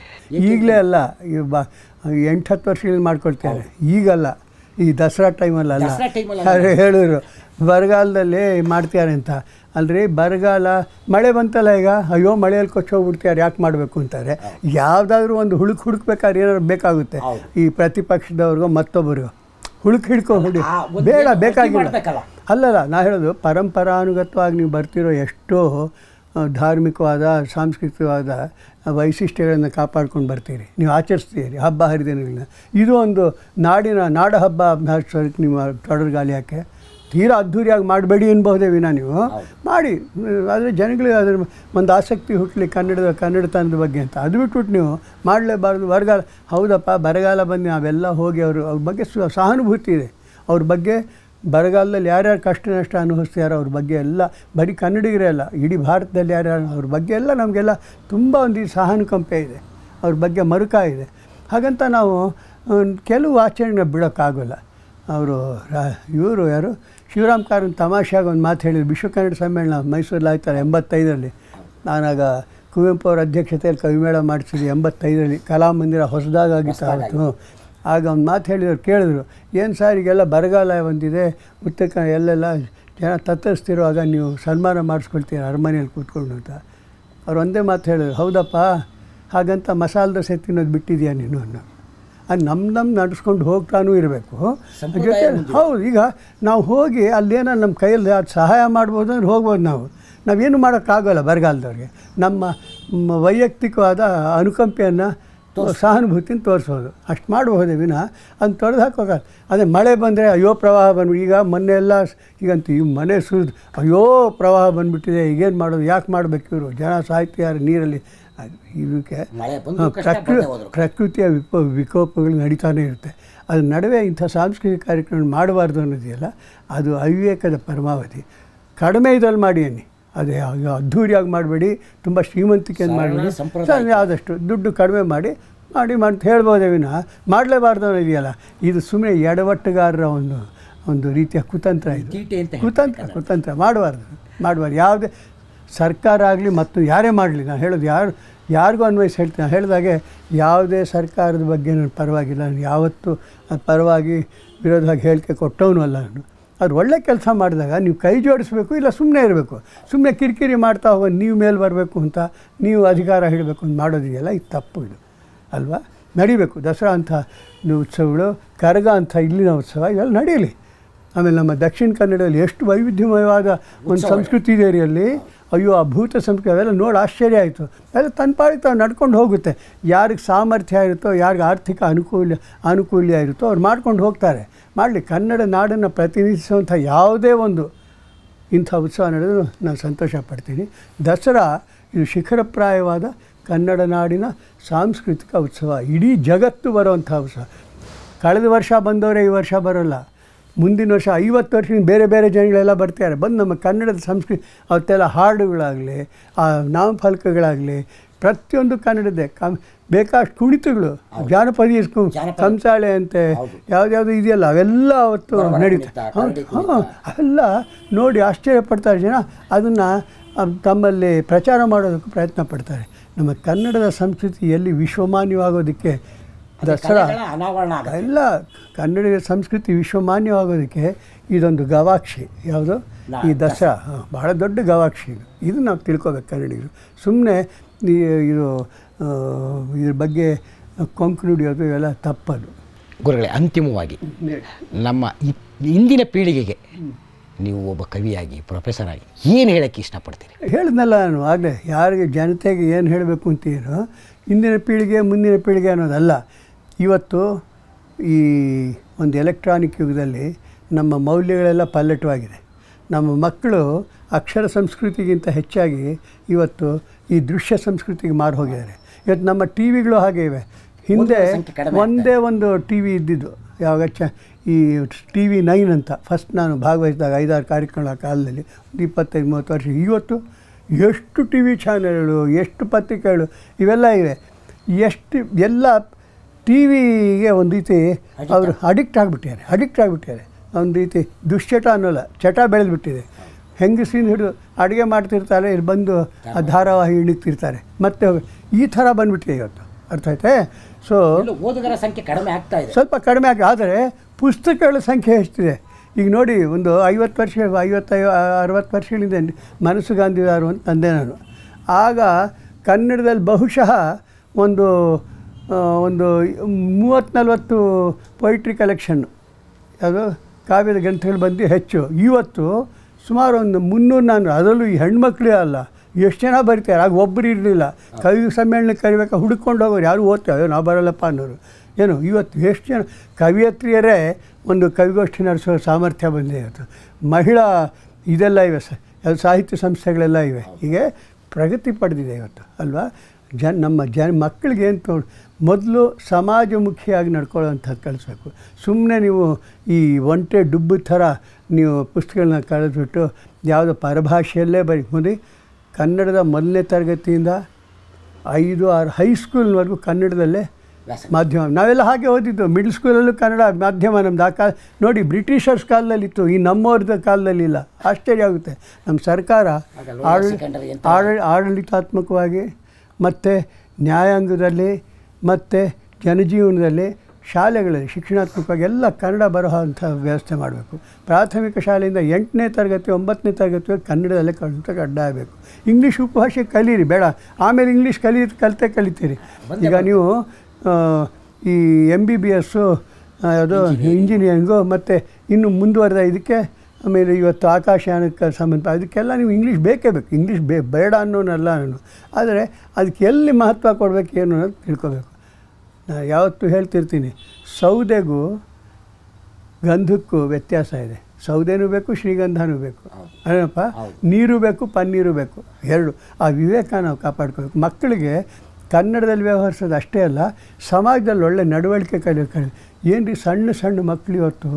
ಈಗಲೇ ಅಲ್ಲ ಈ ಬ ಎಂಟು ಹತ್ತು ವರ್ಷಗಳಲ್ಲಿ ಮಾಡ್ಕೊಳ್ತಾರೆ ಈಗಲ್ಲ ಈ ದಸರಾ ಟೈಮಲ್ಲಿ ಅಲ್ಲ ದಸರಾ ಟೈಮಲ್ಲಿ ಯಾರು ಹೇಳಿದ್ರು ಬರಗಾಲದಲ್ಲಿ ಮಾಡ್ತಾರೆ ಅಂತ ಅಲ್ರಿ ಬರಗಾಲ ಮಳೆ ಬಂತಲ್ಲ ಈಗ ಅಯ್ಯೋ ಮಳೆಯಲ್ಲಿ ಕೊಚ್ಚೋಗ್ಬಿಡ್ತಾರೆ ಯಾಕೆ ಮಾಡಬೇಕು ಅಂತಾರೆ ಯಾವುದಾದ್ರೂ ಒಂದು ಹುಡುಕ್ ಹುಡುಕ್ಬೇಕಾದ್ರೆ ಏನಾದ್ರು ಬೇಕಾಗುತ್ತೆ ಈ ಪ್ರತಿಪಕ್ಷದವ್ರಿಗೂ ಮತ್ತೊಬ್ಬರಿಗೂ ಹುಡುಕ್ ಹಿಡ್ಕೊಂಡು ಆ ಒಂದು ಬೇಡ ಏನೋ ಭರ್ತಿ ಬೇಕಾಗಿಲ್ಲ ಮಾಡ್ಬೇಕಲ್ಲ. ಅಲ್ಲಲ್ಲ ನಾ ಹೇಳೋದು ಪರಂಪರಾನುಗತವಾಗಿ ನೀವು ಬರ್ತಿರೋ ಎಷ್ಟೋ ಆ, ಧಾರ್ಮಿಕವಾದ ಸಾಂಸ್ಕೃತಿಕವಾದ ವೈಶಿಷ್ಟ್ಯಗಳನ್ನು ಕಾಪಾಡ್ಕೊಂಡು ಬರ್ತೀರಿ ನೀವು ಆಚರಿಸ್ತೀರಿ ಹಬ್ಬ ಹರಿದಿನಗಳನ್ನ ಇದು ಒಂದು ನಾಡಿನ ನಾಡ ಹಬ್ಬ ಆಚರಿಸೋದಕ್ಕೆ ನೀವು ತೊಡರುಗಾಲಿ ಯಾಕೆ ತೀರಾ ಅದ್ಧೂರಿಯಾಗಿ ಮಾಡಬೇಡಿ ಅನ್ಬಹುದೇ ವಿನ ನೀವು ಮಾಡಿ ಆದರೆ ಜನಗಳಿಗೆ ಅದ್ರ ಒಂದು ಆಸಕ್ತಿ ಹುಟ್ಟಲಿ ಕನ್ನಡದ ಕನ್ನಡತನದ ಬಗ್ಗೆ ಅಂತ ಅದು ಬಿಟ್ಬಿಟ್ಟು ನೀವು ಮಾಡಲೇಬಾರ್ದು ಬರಗಾಲ ಹೌದಪ್ಪ ಬರಗಾಲ ಬಂದು ನಾವೆಲ್ಲ ಹೋಗಿ ಅವರು ಅವ್ರ ಬಗ್ಗೆ ಸ್ವ- ಸಹಾನುಭೂತಿ ಇದೆ ಅವ್ರ ಬಗ್ಗೆ ಬರಗಾಲದಲ್ಲಿ ಯಾರ್ಯಾರು ಕಷ್ಟ ನಷ್ಟ ಅನುಭವಿಸ್ತಾರೋ ಅವ್ರ ಬಗ್ಗೆ ಎಲ್ಲ ಬರೀ ಕನ್ನಡಿಗರೇ ಅಲ್ಲ ಇಡೀ ಭಾರತದಲ್ಲಿ ಯಾರ್ಯಾರು ಅವ್ರ ಬಗ್ಗೆ ಎಲ್ಲ ನಮಗೆಲ್ಲ ತುಂಬ ಒಂದು ಈ ಸಹಾನುಕಂಪೆ ಇದೆ ಅವ್ರ ಬಗ್ಗೆ ಮರುಕ ಇದೆ ಹಾಗಂತ ನಾವು ಆ, ಕೆಲವು ಆಚರಣೆ ಬಿಡೋಕ್ಕಾಗೋಲ್ಲ ಅವರು ಇವರು ಯಾರು ಶಿವರಾಮ್ ಕಾರನ್ ತಮಾಷೆಯಾಗಿ ಒಂದು ಮಾತು ಹೇಳಿದ್ರು ವಿಶ್ವ ಕನ್ನಡ ಸಮ್ಮೇಳನ ಮೈಸೂರಲ್ಲಿ ಆಯ್ತಾರೆ ಎಂಬತ್ತೈದರಲ್ಲಿ ನಾನಾಗ ಕುವೆಂಪು ಅವರ ಅಧ್ಯಕ್ಷತೆಯಲ್ಲಿ ಕವಿಮೇಳ ಮಾಡಿಸಿದ್ವಿ ಎಂಬತ್ತೈದರಲ್ಲಿ ಕಲಾಮಂದಿರ ಹೊಸದಾಗಿತ್ತು ಆವತ್ತು ಆಗ ಒಂದು ಮಾತು ಹೇಳಿದ್ರು ಕೇಳಿದ್ರು ಏನು ಸರ್ ಈಗೆಲ್ಲ ಬರಗಾಲ ಬಂದಿದೆ ಉತ್ತರ ಕನ್ನಡ ಎಲ್ಲೆಲ್ಲ ಜನ ತತ್ತರಿಸ್ತಿರುವಾಗ ನೀವು ಸನ್ಮಾನ ಮಾಡಿಸ್ಕೊಳ್ತೀರ ಅರಮನೆಯಲ್ಲಿ ಕೂತ್ಕೊಂಡು ಅಂತ ಅವ್ರು ಒಂದೇ ಮಾತು ಹೇಳಿದ್ರು ಹೌದಪ್ಪ ಹಾಗಂತ ಮಸಾಲೆ ದೋಸೆ ತಿನ್ನೋದು ಬಿಟ್ಟಿದ್ಯಾ ನೀನು ಅನ್ನೋ ಅದು ನಮ್ಮ ನಮ್ಮ ನಡೆಸ್ಕೊಂಡು ಹೋಗ್ತಾನೂ ಇರಬೇಕು ಜೊತೆ ಹೌದು ಈಗ ನಾವು ಹೋಗಿ ಅಲ್ಲೇನೋ ನಮ್ಮ ಕೈಯಲ್ಲಿ ಅದು ಸಹಾಯ ಮಾಡ್ಬೋದು ಅಂದ್ರೆ ಹೋಗ್ಬೋದು ನಾವು ನಾವೇನು ಮಾಡೋಕ್ಕಾಗೋಲ್ಲ ಬರಗಾಲದವ್ರಿಗೆ ನಮ್ಮ ಮ- ವೈಯಕ್ತಿಕವಾದ ಅನುಕಂಪೆಯನ್ನು ಸಹಾನುಭೂತಿನ ತೋರಿಸೋದು ಅಷ್ಟು ಮಾಡಬಹುದೇ ವಿನ ಅದನ್ನ ತೊಡೆದು ಹಾಕೋಕ್ಕಾಗ ಅದೇ ಮಳೆ ಬಂದರೆ ಅಯ್ಯೋ ಪ್ರವಾಹ ಬಂದ್ಬಿಟ್ಟು ಈಗ ಮೊನ್ನೆ ಎಲ್ಲ ಈಗಂತೂ ಈ ಮನೆ ಸುರಿದು ಅಯ್ಯೋ ಪ್ರವಾಹ ಬಂದ್ಬಿಟ್ಟಿದೆ ಈಗೇನು ಮಾಡೋದು ಯಾಕೆ ಮಾಡಬೇಕು ಇವರು ಜನ ಸಾಹಿತ್ಯಾರ ನೀರಲ್ಲಿ ಅದು ಇದಕ್ಕೆ ಮಳೆ ಬಂದು ಹಾ, ಕಷ್ಟ ಪ್ರಕೃ ಪಡ್ತಾ ಹೋದ್ರು. ಪ್ರಕೃತಿಯ ವಿಪ ವಿಕೋಪಗಳು ನಡೀತಾನೆ ಇರುತ್ತೆ ಅದ್ರ ನಡುವೆ ಇಂಥ ಸಾಂಸ್ಕೃತಿಕ ಕಾರ್ಯಕ್ರಮ ಮಾಡಬಾರ್ದು ಅನ್ನೋದಿದೆಯಲ್ಲ ಅದು ಅವಿವೇಕದ ಪರಮಾವಧಿ ಕಡಿಮೆ ಇದ್ರಲ್ಲಿ ಮಾಡಿ ಅನ್ನಿ ಅದೇ ಅಯ್ಯೋ ಅದ್ಧೂರಿಯಾಗಿ ಮಾಡಬೇಡಿ ತುಂಬ ಶ್ರೀಮಂತಿಕೆಯನ್ನು ಸರಳ, ಮಾಡಬೇಡಿ ಸಂಪ್ರದಾಯಿಕ. ಆದಷ್ಟು ದುಡ್ಡು ಕಡಿಮೆ ಮಾಡಿ ಮಾಡಿ ಅಂತ ಹೇಳ್ಬೋದೇ ವಿನ ಮಾಡಲೇಬಾರ್ದು ಅನ್ನೋದಿದೆಯಲ್ಲ ಇದು ಸುಮ್ಮನೆ ಎಡವಟ್ಟುಗಾರರ ಒಂದು ಒಂದು ರೀತಿಯ ಕುತಂತ್ರ ಇದು ತೀಟೆ ಅಂತ ಕುತಂತ್ರ ಕುತಂತ್ರ ಮಾಡಬಾರ್ದು ಮಾಡಬಾರ್ದು ಯಾವುದೇ ಸರ್ಕಾರ ಆಗಲಿ ಮತ್ತು ಯಾರೇ ಮಾಡಲಿ ನಾನು ಹೇಳೋದು ಯಾರು ಯಾರಿಗೂ ಅನ್ವಯಿಸಿ ಹೇಳ್ತೀನಿ ನಾನು ಹೇಳಿದಾಗೆ ಯಾವುದೇ ಸರ್ಕಾರದ ಬಗ್ಗೆ ನಾನು ಪರವಾಗಿಲ್ಲ ನಾನು ಯಾವತ್ತೂ ಅದು ಪರವಾಗಿ ವಿರೋಧವಾಗಿ ಹೇಳಿಕೆ ಕೊಟ್ಟವನು ಅಲ್ಲ ನಾನು ಅವ್ರು ಒಳ್ಳೆ ಕೆಲಸ ಮಾಡಿದಾಗ ನೀವು ಕೈ ಜೋಡಿಸ್ಬೇಕು ಇಲ್ಲ ಸುಮ್ಮನೆ ಇರಬೇಕು ಸುಮ್ಮನೆ ಕಿರಿಕಿರಿ ಮಾಡ್ತಾ ಹೋಗೋ ನೀವು ಮೇಲೆ ಬರಬೇಕು ಅಂತ ನೀವು ಅಧಿಕಾರ ಹೇಳಬೇಕು ಅಂತ ಮಾಡೋದಿದೆಯಲ್ಲ ಇದು ತಪ್ಪು ಇದು ಅಲ್ವಾ ನಡಿಬೇಕು ದಸರಾ ಅಂಥ ಉತ್ಸವಗಳು ಕರಗ ಅಂಥ ಇಲ್ಲಿನ ಉತ್ಸವ ಇವೆಲ್ಲ ನಡೀಲಿ ಆಮೇಲೆ ನಮ್ಮ ದಕ್ಷಿಣ ಕನ್ನಡದಲ್ಲಿ ಎಷ್ಟು ವೈವಿಧ್ಯಮಯವಾದ ಒಂದು ಸಂಸ್ಕೃತಿ ಇದೆ ರೀ ಅಲ್ಲಿ ಅಯ್ಯೋ ಆ ಭೂತ ಸಂಸ್ಕೃತಿ ಅವೆಲ್ಲ ನೋಡಿ ಆಶ್ಚರ್ಯ ಆಯಿತು ಅವೆಲ್ಲ ತನ್ನ ಪಾಡಿಗೆ ತಾವು ನಡ್ಕೊಂಡು ಹೋಗುತ್ತೆ ಯಾರಿಗೆ ಸಾಮರ್ಥ್ಯ ಇರುತ್ತೋ ಯಾರಿಗೆ ಆರ್ಥಿಕ ಅನುಕೂಲ ಅನುಕೂಲ್ಯ ಇರುತ್ತೋ ಅವ್ರು ಮಾಡ್ಕೊಂಡು ಹೋಗ್ತಾರೆ ಮಾಡಲಿ ಕನ್ನಡ ನಾಡನ್ನು ಪ್ರತಿನಿಧಿಸುವಂಥ ಯಾವುದೇ ಒಂದು ಇಂಥ ಉತ್ಸವ ನಡೆದು ನಾನು ಸಂತೋಷ ಪಡ್ತೀನಿ ದಸರಾ ಇದು ಶಿಖರಪ್ರಾಯವಾದ ಕನ್ನಡ ನಾಡಿನ ಸಾಂಸ್ಕೃತಿಕ ಉತ್ಸವ ಇಡೀ ಜಗತ್ತು ಬರುವಂಥ ಉತ್ಸವ ಕಳೆದ ವರ್ಷ ಬಂದವರೇ ಈ ವರ್ಷ ಬರೋಲ್ಲ ಮುಂದಿನ ವರ್ಷ ಐವತ್ತು ವರ್ಷದಿಂದ ಬೇರೆ ಬೇರೆ ಜನಗಳೆಲ್ಲ ಬರ್ತಾರೆ ಬಂದು ನಮ್ಮ ಕನ್ನಡದ ಸಂಸ್ಕೃತಿ ಅವತ್ತೆಲ್ಲ ಹಾಡುಗಳಾಗಲಿ ಆ ನಾಮಫಲಕಗಳಾಗಲಿ ಪ್ರತಿಯೊಂದು ಕನ್ನಡದೇ ಕಮ್ ಬೇಕಾಷ್ಟು ಕುಣಿತಗಳು ಜಾನಪದೀಯ ಕು- ಜಾನಪದ. ಕಂಸಾಳೆ ಅಂತೆ ಯಾವ್ದ್ಯಾವ್ದು ಇದೆಯಲ್ಲ ಅವೆಲ್ಲ ಅವತ್ತು ಬಡವರ ನಡೀತಾ ಕುಣಿತ, ಹೌದು ಕರಡಿ ಹಾಂ ಕುಣಿತ. ಅವೆಲ್ಲ ನೋಡಿ ಆಶ್ಚರ್ಯ ಪಡ್ತಾರೆ ಜನ ಅದನ್ನು ತಮ್ಮಲ್ಲಿ ಪ್ರಚಾರ ಮಾಡೋದಕ್ಕೆ ಪ್ರಯತ್ನ ಪಡ್ತಾರೆ ನಮ್ಮ ಕನ್ನಡದ ಸಂಸ್ಕೃತಿ ಎಲ್ಲಿ ವಿಶ್ವಮಾನ್ಯವಾಗೋದಕ್ಕೆ ದಸರಾ ಕಲೆಗಳ ಅನಾವರಣ ಆಗುತ್ತೆ. ಎಲ್ಲ ಕನ್ನಡಿಗರ ಸಂಸ್ಕೃತಿ ವಿಶ್ವಮಾನ್ಯವಾಗೋದಕ್ಕೆ ಇದೊಂದು ಗವಾಕ್ಷಿ ಯಾವುದು ನಾ- ಈ ದಸರಾ ಹಾಂ, ಬಹಳ ದೊಡ್ಡ ಗವಾಕ್ಷಿ ಇದು ಇದು ನಾವು ತಿಳ್ಕೊಬೇಕು ಕನ್ನಡಿಗರು ಸುಮ್ಮನೆ ಇದು ಆ, ಇದ್ರ ಬಗ್ಗೆ ಕೊಂಕು ನುಡಿಯೋದು ಇವೆಲ್ಲ ತಪ್ಪದು ಗುರುಗಳೇ ಅಂತಿಮವಾಗಿ ನಮ್ಮ ಇ- ಇಂದಿನ ಪೀಳಿಗೆಗೆ ನೀವು ಒಬ್ಬ ಕವಿಯಾಗಿ ಪ್ರೊಫೆಸರ್ ಆಗಿ ಏನು ಹೇಳೋಕ್ಕೆ ಇಷ್ಟಪಡ್ತೀರಿ ಹೇಳಿದ್ನಲ್ಲ ನಾನು ಆಗಲೇ ಯಾರಿಗೆ ಜನತೆಗೆ ಏನು ಹೇಳಬೇಕು ಅಂತೀರೋ ಹಿಂದಿನ ಪೀಳಿಗೆ ಮುಂದಿನ ಪೀಳಿಗೆ ಅನ್ನೋದಲ್ಲ ಇವತ್ತು ಈ ಒಂದು ಎಲೆಕ್ಟ್ರಾನಿಕ್ ಯುಗದಲ್ಲಿ ನಮ್ಮ ಮೌಲ್ಯಗಳೆಲ್ಲ ಪಲ್ಲಟವಾಗಿದೆ ನಮ್ಮ ಮಕ್ಕಳು ಅಕ್ಷರ ಸಂಸ್ಕೃತಿಗಿಂತ ಹೆಚ್ಚಾಗಿ ಇವತ್ತು ಈ ದೃಶ್ಯ ಸಂಸ್ಕೃತಿಗೆ ಮಾರು ಹೋಗಿದ್ದಾರೆ ಇವತ್ತು ನಮ್ಮ ಟಿ ವಿಗಳು ಹಾಗೆ ಇವೆ ಹಿಂದೆ ಓದುಗರ ಸಂಖ್ಯೆ ಕಡಿಮೆ ಒಂದೇ ಒಂದು ಟಿ ವಿ ಇದ್ದಿದ್ದು ಯಾವಾಗ ಚ ಈ ಟಿ ವಿ ನೈನ್ ಅಂತ ಫಸ್ಟ್ ನಾನು ಭಾಗವಹಿಸಿದಾಗ ಐದಾರು ಕಾರ್ಯಕ್ರಮಗಳ ಕಾಲದಲ್ಲಿ ಒಂದು ಇಪ್ಪತ್ತೈದು ಮೂವತ್ತು ವರ್ಷ ಇವತ್ತು ಎಷ್ಟು ಟಿ ವಿ ಚಾನೆಲ್ಗಳು ಎಷ್ಟು ಪತ್ರಿಕೆಗಳು ಇವೆಲ್ಲ ಇವೆ ಎಷ್ಟು ಎಲ್ಲ ಟಿ ವಿಗೆ ಒಂದು ರೀತಿ ಅವರು ಅಡಿಕ್ಟ್ ಆಗಿಬಿಟ್ಟಿದ್ದಾರೆ ಅಡಿಕ್ಟ್ ಆಗಿಬಿಟ್ಟಿದ್ದಾರೆ ಒಂದು ರೀತಿ ದುಶ್ಚಟ ಅನ್ನೋಲ್ಲ ಚಟ ಬೆಳೆದ್ಬಿಟ್ಟಿದೆ ಹೆಂಗಸಿಂದ ಹಿಡಿದು ಅಡುಗೆ ಮಾಡ್ತಿರ್ತಾರೆ ಇಲ್ಲಿ ಬಂದು ಆ ಧಾರಾವಾಹಿ ಇಳಿತಿರ್ತಾರೆ ಮತ್ತೆ ಈ ಥರ ಬಂದ್ಬಿಟ್ಟಿದೆ ಇವತ್ತು ಅರ್ಥ ಆಯ್ತೆ ಸೊ ಎಲ್ಲೂ ಓದುಗರ ಸಂಖ್ಯೆ ಕಡಿಮೆ ಆಗ್ತಾ ಇದೆ ಸ್ವಲ್ಪ ಕಡಿಮೆ ಆಗಿ ಆದರೆ ಪುಸ್ತಕಗಳ ಸಂಖ್ಯೆ ಹೆಚ್ಚಿದೆ ಈಗ ನೋಡಿ ಒಂದು ಐವತ್ತು ವರ್ಷ ಐವತ್ತೈವ ಅರವತ್ತು ವರ್ಷಗಳಿಂದ ಮನಸ್ಸು ಗಾಂಧಿದಾರು ಅಂತ ತಂದೆ ನಾನು ಆಗ ಕನ್ನಡದಲ್ಲಿ ಬಹುಶಃ ಒಂದು ಆ, ಒಂದು ಮೂವತ್ತು ನಲ್ವತ್ತು ಪೊಯಿಟ್ರಿ ಕಲೆಕ್ಷನ್ನು ಅದು ಕಾವ್ಯದ ಗ್ರಂಥಗಳು ಬಂದು ಹೆಚ್ಚು ಇವತ್ತು ಸುಮಾರು ಒಂದು ಮುನ್ನೂರು ನಾನ್ನೂರು ಅದರಲ್ಲೂ ಈ ಹೆಣ್ಮಕ್ಳೇ ಅಲ್ಲ ಎಷ್ಟು ಜನ ಬರೀತಾರೆ ಆಗ ಒಬ್ಬರು ಇರಲಿಲ್ಲ ಕವಿ ಸಮ್ಮೇಳನಕ್ಕೆ ಕರಿಬೇಕಾ ಹುಡುಕೊಂಡು ಹೋಗೋರು ಯಾರು ಓದ್ತಾರೆ ಅಯ್ಯೋ ನಾವು ಬರಲ್ಲಪ್ಪ ಅನ್ನೋರು ಏನು ಇವತ್ತು ಎಷ್ಟು ಜನ ಕವಿಯತ್ರಿಯರೇ ಒಂದು ಕವಿಗೋಷ್ಠಿ ನಡೆಸೋ ಸಾಮರ್ಥ್ಯ ಬಂದಿದೆ ಇವತ್ತು ಮಹಿಳಾ ಇದೆಲ್ಲ ಇವೆ ಸ ಅದು ಸಾಹಿತ್ಯ ಸಂಸ್ಥೆಗಳೆಲ್ಲ ಇವೆ ಹೀಗೆ ಪ್ರಗತಿ ಪಡೆದಿದೆ ಇವತ್ತು ಅಲ್ವಾ ಜನ ನಮ್ಮ ಜನ ಮಕ್ಕಳಿಗೆ ಏನು ತೋ ಮೊದಲು ಸಮಾಜಮುಖಿಯಾಗಿ ನಡ್ಕೊಳ್ಳೋವಂಥದ್ದು ಕಲಿಸ್ಬೇಕು ಸುಮ್ಮನೆ ನೀವು ಈ ಒಂಟೆ ಡುಬ್ಬು ಥರ ನೀವು ಪುಸ್ತಕಗಳನ್ನ ಕಳೆದ್ಬಿಟ್ಟು ಯಾವುದೋ ಪರಭಾಷೆಯಲ್ಲೇ ಬರೀ ಮುಂದೆ ಕನ್ನಡದ ಮೊದಲನೇ ತರಗತಿಯಿಂದ ಐದು ಆರು ಹೈಸ್ಕೂಲ್ವರೆಗೂ ಕನ್ನಡದಲ್ಲೇ ವ್ಯಾಸಂಗ. ಮಾಧ್ಯಮ ನಾವೆಲ್ಲ ಹಾಗೆ ಓದಿದ್ದು ಮಿಡ್ಲ್ ಸ್ಕೂಲಲ್ಲೂ ಕನ್ನಡ ಮಾಧ್ಯಮ ನಮ್ದು ಆ ಕಾಲ ನೋಡಿ ಬ್ರಿಟಿಷರ್ಸ್ ಕಾಲದಲ್ಲಿತ್ತು ಈ ನಮ್ಮವ್ರದ ಕಾಲದಲ್ಲಿ ಇಲ್ಲ ಆಶ್ಚರ್ಯ ಆಗುತ್ತೆ ನಮ್ಮ ಸರ್ಕಾರ ಆಗ lower ಆಡಳಿ secondary ಅಂತ ಆಡಳಿ ಆಡಳಿತಾತ್ಮಕವಾಗಿ ಮತ್ತು ನ್ಯಾಯಾಂಗದಲ್ಲಿ ಮತ್ತು ಜನಜೀವನದಲ್ಲಿ ಶಾಲೆಗಳಲ್ಲಿ ಶಿಕ್ಷಣಾತ್ಮಕವಾಗಿ ಎಲ್ಲ ಕನ್ನಡ ಬರೋ ಅಂಥ ವ್ಯವಸ್ಥೆ ಮಾಡಬೇಕು ಪ್ರಾಥಮಿಕ ಶಾಲೆಯಿಂದ ಎಂಟನೇ ತರಗತಿ ಒಂಬತ್ತನೇ ತರಗತಿವರೆಗೆ ಕನ್ನಡದಲ್ಲೇ ಕಲಿತ ಕಡ್ಡಾಯ ಆಗಬೇಕು ಇಂಗ್ಲೀಷ್ ಉಪಭಾಷೆ ಕಲೀರಿ ಬೇಡ ಆಮೇಲೆ ಇಂಗ್ಲೀಷ್ ಕಲಿ ಕಲಿತೆ ಕಲಿತೀರಿ ಈಗ ನೀವು ಆ, ಈ ಎಮ್ ಬಿ ಬಿ ಎಸ್ಸು ಅದು ಇಂಜಿನಿಯರಿಂಗು ಮತ್ತು ಇನ್ನು ಮುಂದುವರೆದ ಇದಕ್ಕೆ ಆಮೇಲೆ ಇವತ್ತು ಆಕಾಶಯಾನಕ್ಕೆ ಸಂಬಂಧ ಅದಕ್ಕೆಲ್ಲ ನೀವು ಇಂಗ್ಲೀಷ್ ಬೇಕೇ ಬೇಕು ಇಂಗ್ಲೀಷ್ ಬೇ ಬೇಡ ಅನ್ನೋನಲ್ಲ ನಾನು ಆದರೆ ಅದಕ್ಕೆ ಎಲ್ಲಿ ಮಹತ್ವ ಕೊಡಬೇಕು ಏನು ಅನ್ನೋದು ತಿಳ್ಕೊಬೇಕು ನಾನು ಯಾವತ್ತೂ ಹೇಳ್ತಿರ್ತೀನಿ ಸೌದೆಗೂ ಗಂಧಕ್ಕೂ ವ್ಯತ್ಯಾಸ ಇದೆ ಸೌದೆನೂ ಬೇಕು ಶ್ರೀಗಂಧನೂ ಬೇಕು ಏನಪ್ಪ ಹೌದು. ನೀರು ಬೇಕು ಪನ್ನೀರು ಬೇಕು ಎರಡು ಆ ವಿವೇಕ ನಾವು ಕಾಪಾಡ್ಕೋಬೇಕು ಮಕ್ಕಳಿಗೆ ಕನ್ನಡದಲ್ಲಿ ವ್ಯವಹರಿಸೋದು ಅಷ್ಟೇ ಅಲ್ಲ ಸಮಾಜದಲ್ಲಿ ಒಳ್ಳೆ ನಡವಳಿಕೆ ಕಲಿ ಕಲಿ ಏನು ರೀ ಸಣ್ಣ ಸಣ್ಣ ಮಕ್ಕಳು ಇವತ್ತು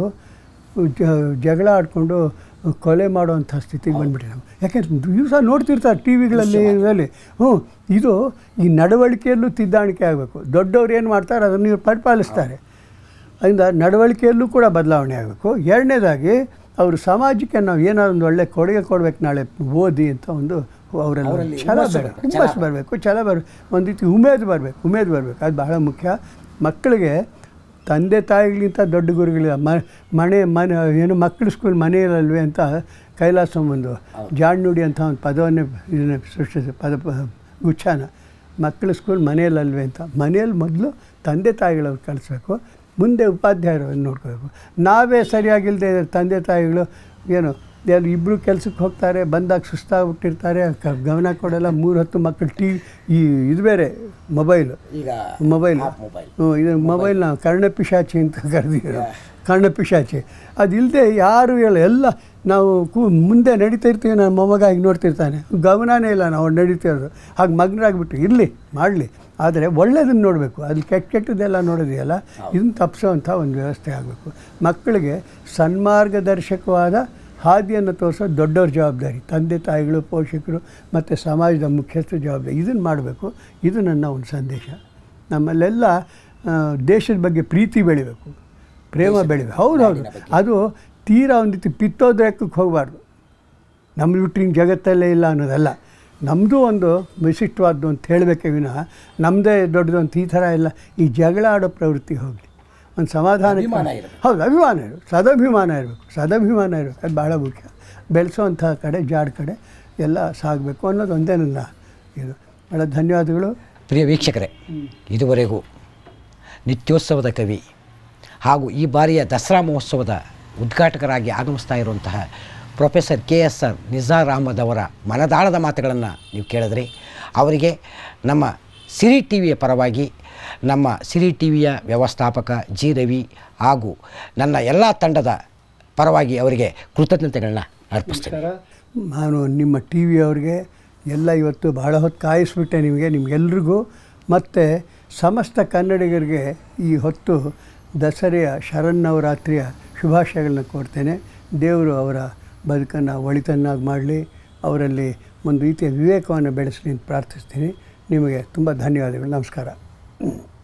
ಜ ಜಗಳ ಆಡಿಕೊಂಡು ಕೊಲೆ ಮಾಡುವಂಥ ಸ್ಥಿತಿಗೆ ಬಂದ್ಬಿಟ್ಟಿದೆ ನಾವು ಯಾಕೆಂದ್ರೆ ದಿವಸ ನೋಡ್ತಿರ್ತಾರೆ ಟಿ ವಿಗಳಲ್ಲಿ ಇದರಲ್ಲಿ ಹ್ಞೂ ಇದು ಈ ನಡವಳಿಕೆಯಲ್ಲೂ ತಿದ್ದಾಣಿಕೆ ಆಗಬೇಕು ದೊಡ್ಡವ್ರು ಏನು ಮಾಡ್ತಾರೆ ಅದನ್ನು ಇವ್ರು ಪರಿಪಾಲಿಸ್ತಾರೆ ಅದರಿಂದ ನಡವಳಿಕೆಯಲ್ಲೂ ಕೂಡ ಬದಲಾವಣೆ ಆಗಬೇಕು ಎರಡನೇದಾಗಿ ಅವರು ಸಮಾಜಕ್ಕೆ ನಾವು ಏನಾದ್ರು ಒಂದು ಒಳ್ಳೆ ಕೊಡುಗೆ ಕೊಡ್ಬೇಕು ನಾಳೆ ಓದಿ ಅಂತ ಒಂದು ಅವರಲ್ಲಿ ಅವರಲ್ಲಿ ಛಲ ಹುಮ್ಮಸ್ಸು ಬೇಡ ಬರ್ಬೇಕು, ಛಲ ಹುಮ್ಮಸ್ಸು ಬರಬೇಕು ಛಲ ಬರ ಒಂದು ರೀತಿ ಉಮೇದು ಬರಬೇಕು ಉಮೇದು ಬರಬೇಕು ಅದು ಬಹಳ ಮುಖ್ಯ ಮಕ್ಕಳಿಗೆ ತಂದೆ ತಾಯಿಗಳಿಗಿಂತ ದೊಡ್ಡ ಗುರುಗಳಿಲ್ಲ ಮ ಮನೆ ಮನೆ ಏನು ಮಕ್ಕಳ ಸ್ಕೂಲ್ ಮನೆಯಲ್ಲಲ್ವೇ ಅಂತ ಕೈಲಾಸ ಒಂದು ಜಾಣ್ನುಡಿ ಅಂತ ಒಂದು ಪದವನ್ನೇ ಇದನ್ನ ಸೃಷ್ಟಿಸಿ ಪದ ಪ- ಗುಚ್ಛಾನ ಮಕ್ಕಳ ಸ್ಕೂಲ್ ಮನೆಯಲ್ಲಲ್ವೇ ಅಂತ ಮನೆಯಲ್ಲಿ ಮೊದಲು ತಂದೆ ತಾಯಿಗಳವ್ರು ಕಳಿಸ್ಬೇಕು ಮುಂದೆ ಉಪಾಧ್ಯಾಯರನ್ನು ನೋಡ್ಕೋಬೇಕು ನಾವೇ ಸರಿಯಾಗಿಲ್ಲದೆ ತಂದೆ ತಾಯಿಗಳು ಏನು ಯಾರು ಇಬ್ಬರು ಕೆಲಸಕ್ಕೆ ಹೋಗ್ತಾರೆ ಬಂದಾಗ ಸುಸ್ತಾಗ್ಬಿಟ್ಟಿರ್ತಾರೆ ಕ- ಗಮನ ಕೊಡಲ್ಲ ಮೂರು ಹೊತ್ತು ಮಕ್ಕಳು ಟಿ ಈ ಇದು ಬೇರೆ ಮೊಬೈಲು ಈಗ ಮೊಬೈಲ್ ಆಪ್ ಮೊಬೈಲ್ ಹ್ಞೂ ಇದು ಮೊಬೈಲ್ ನಾವು ಕರ್ಣಪಿಶಾಚಿ ಅಂತ ಕರೆದಿರೋ ಕರ್ಣಪಿಶಾಚಿ ಅದಿಲ್ಲದೆ ಯಾರು ಹೇಳ ಎಲ್ಲ ನಾವು ಕೂ ಮುಂದೆ ನಡೀತಾ ಇರ್ತೀವಿ ನಾನು ಮೊಮ್ಮಗ ಈಗ ನೋಡ್ತಿರ್ತಾನೆ ಗಮನನೇ ಇಲ್ಲ ನಾವು ನಡೀತಿರೋದು ಹಾಗೆ ಮಗ್ನರಾಗ್ಬಿಟ್ಟು ಇರಲಿ ಮಾಡಲಿ ಆದರೆ ಒಳ್ಳೆಯದನ್ನು ನೋಡಬೇಕು ಅಲ್ಲಿ ಕೆಟ್ಟ ಕೆಟ್ಟದ್ದೆಲ್ಲ ನೋಡೋದಿಲ್ಲ ಇದನ್ನು ತಪ್ಪಿಸೋವಂಥ ಒಂದು ವ್ಯವಸ್ಥೆ ಆಗಬೇಕು ಮಕ್ಕಳಿಗೆ ಸನ್ಮಾರ್ಗದರ್ಶಕವಾದ ಹಾದಿಯನ್ನು ತೋರಿಸೋ ದೊಡ್ಡವ್ರ ಜವಾಬ್ದಾರಿ ತಂದೆ ತಾಯಿಗಳು ಪೋಷಕರು ಮತ್ತು ಸಮಾಜದ ಮುಖ್ಯಸ್ಥ ಜವಾಬ್ದಾರಿ ಇದನ್ನು ಮಾಡಬೇಕು ಇದು ನನ್ನ ಒಂದು ಸಂದೇಶ ನಮ್ಮಲ್ಲೆಲ್ಲ ಆ, ದೇಶದ ಬಗ್ಗೆ ಪ್ರೀತಿ ಬೆಳಿಬೇಕು ಪ್ರೇಮ ಬೆಳಿಬೇಕು ಹೌದು ಹೌದು ಅದು ತೀರಾ ಒಂದು ರೀತಿ ಪಿತ್ತೋದ್ರೇಕಕ್ಕೆ ಹೋಗಬಾರ್ದು ನಮ್ಮ ಬಿಟ್ಟು ಹಿಂಗೆ ಜಗತ್ತಲ್ಲೇ ಇಲ್ಲ ಅನ್ನೋದಲ್ಲ ನಮ್ಮದು ಒಂದು ವಿಶಿಷ್ಟವಾದ್ದು ಅಂತ ಹೇಳಬೇಕೇ ವಿನಃ ನಮ್ಮದೇ ದೊಡ್ಡದು ಅಂತ ಈ ಥರ ಇಲ್ಲ ಈ ಜಗಳ ಆಡೋ ಪ್ರವೃತ್ತಿ ಹೋಗಲಿ ಒಂದು ಸಮಾಧಾನ ಅಭಿಮಾನ ಇರ್ಬೇಕು. ಹೌದು ಅಭಿಮಾನ ಇರಬೇಕು ಸದಾಭಿಮಾನ ಇರಬೇಕು ಸದಾಭಿಮಾನ ಇರಬೇಕು ಅದು ಭಾಳ ಮುಖ್ಯ ಬೆಳೆಸೋವಂಥ ಕಡೆ ಜಾಡ್ ಕಡೆ ಎಲ್ಲ ಸಾಗಬೇಕು ಅನ್ನೋದು ಒಂದೇ ನನ್ನ ಇದು ಭಾಳ ಧನ್ಯವಾದಗಳು ಪ್ರಿಯ ವೀಕ್ಷಕರೇ ಇದುವರೆಗೂ ನಿತ್ಯೋತ್ಸವದ ಕವಿ ಹಾಗೂ ಈ ಬಾರಿಯ ದಸರಾ ಮಹೋತ್ಸವದ ಉದ್ಘಾಟಕರಾಗಿ ಆಗಮಿಸ್ತಾ ಇರುವಂತಹ professor K S R Nissar Ahmed ಅವರ ಮನದಾಳದ ಮಾತುಗಳನ್ನು ನೀವು ಕೇಳಿದ್ರಿ ಅವರಿಗೆ ನಮ್ಮ ಸಿರಿ ಟಿ ವಿಯ ಪರವಾಗಿ ನಮ್ಮ ಸಿರಿ ಟಿ ವಿಯ ವ್ಯವಸ್ಥಾಪಕ ಜಿ ರವಿ ಹಾಗೂ ನನ್ನ ಎಲ್ಲ ತಂಡದ ಪರವಾಗಿ ಅವರಿಗೆ ಕೃತಜ್ಞತೆಗಳನ್ನ ಅರ್ಪಿಸ್ತೇನೆ ನಾನು ನಿಮ್ಮ ಟಿ ವಿಯವ್ರಿಗೆ ಎಲ್ಲ ಇವತ್ತು ಬಹಳ ಹೊತ್ತು ಕಾಯಿಸ್ಬಿಟ್ಟೆ ನಿಮಗೆ ನಿಮಗೆಲ್ರಿಗೂ ಮತ್ತು ಸಮಸ್ತ ಕನ್ನಡಿಗರಿಗೆ ಈ ಹೊತ್ತು ದಸರೆಯ ಶರನ್ನವರಾತ್ರಿಯ ಶುಭಾಶಯಗಳನ್ನ ಕೊಡ್ತೇನೆ ದೇವರು ಅವರ ಬದುಕನ್ನು ಒಳಿತನ್ನಾಗಿ ಮಾಡಲಿ ಅವರಲ್ಲಿ ಒಂದು ರೀತಿಯ ವಿವೇಕವನ್ನು ಬೆಳೆಸಲಿ ಅಂತ ಪ್ರಾರ್ಥಿಸ್ತೀನಿ ನಿಮಗೆ ತುಂಬ ಧನ್ಯವಾದಗಳು ನಮಸ್ಕಾರ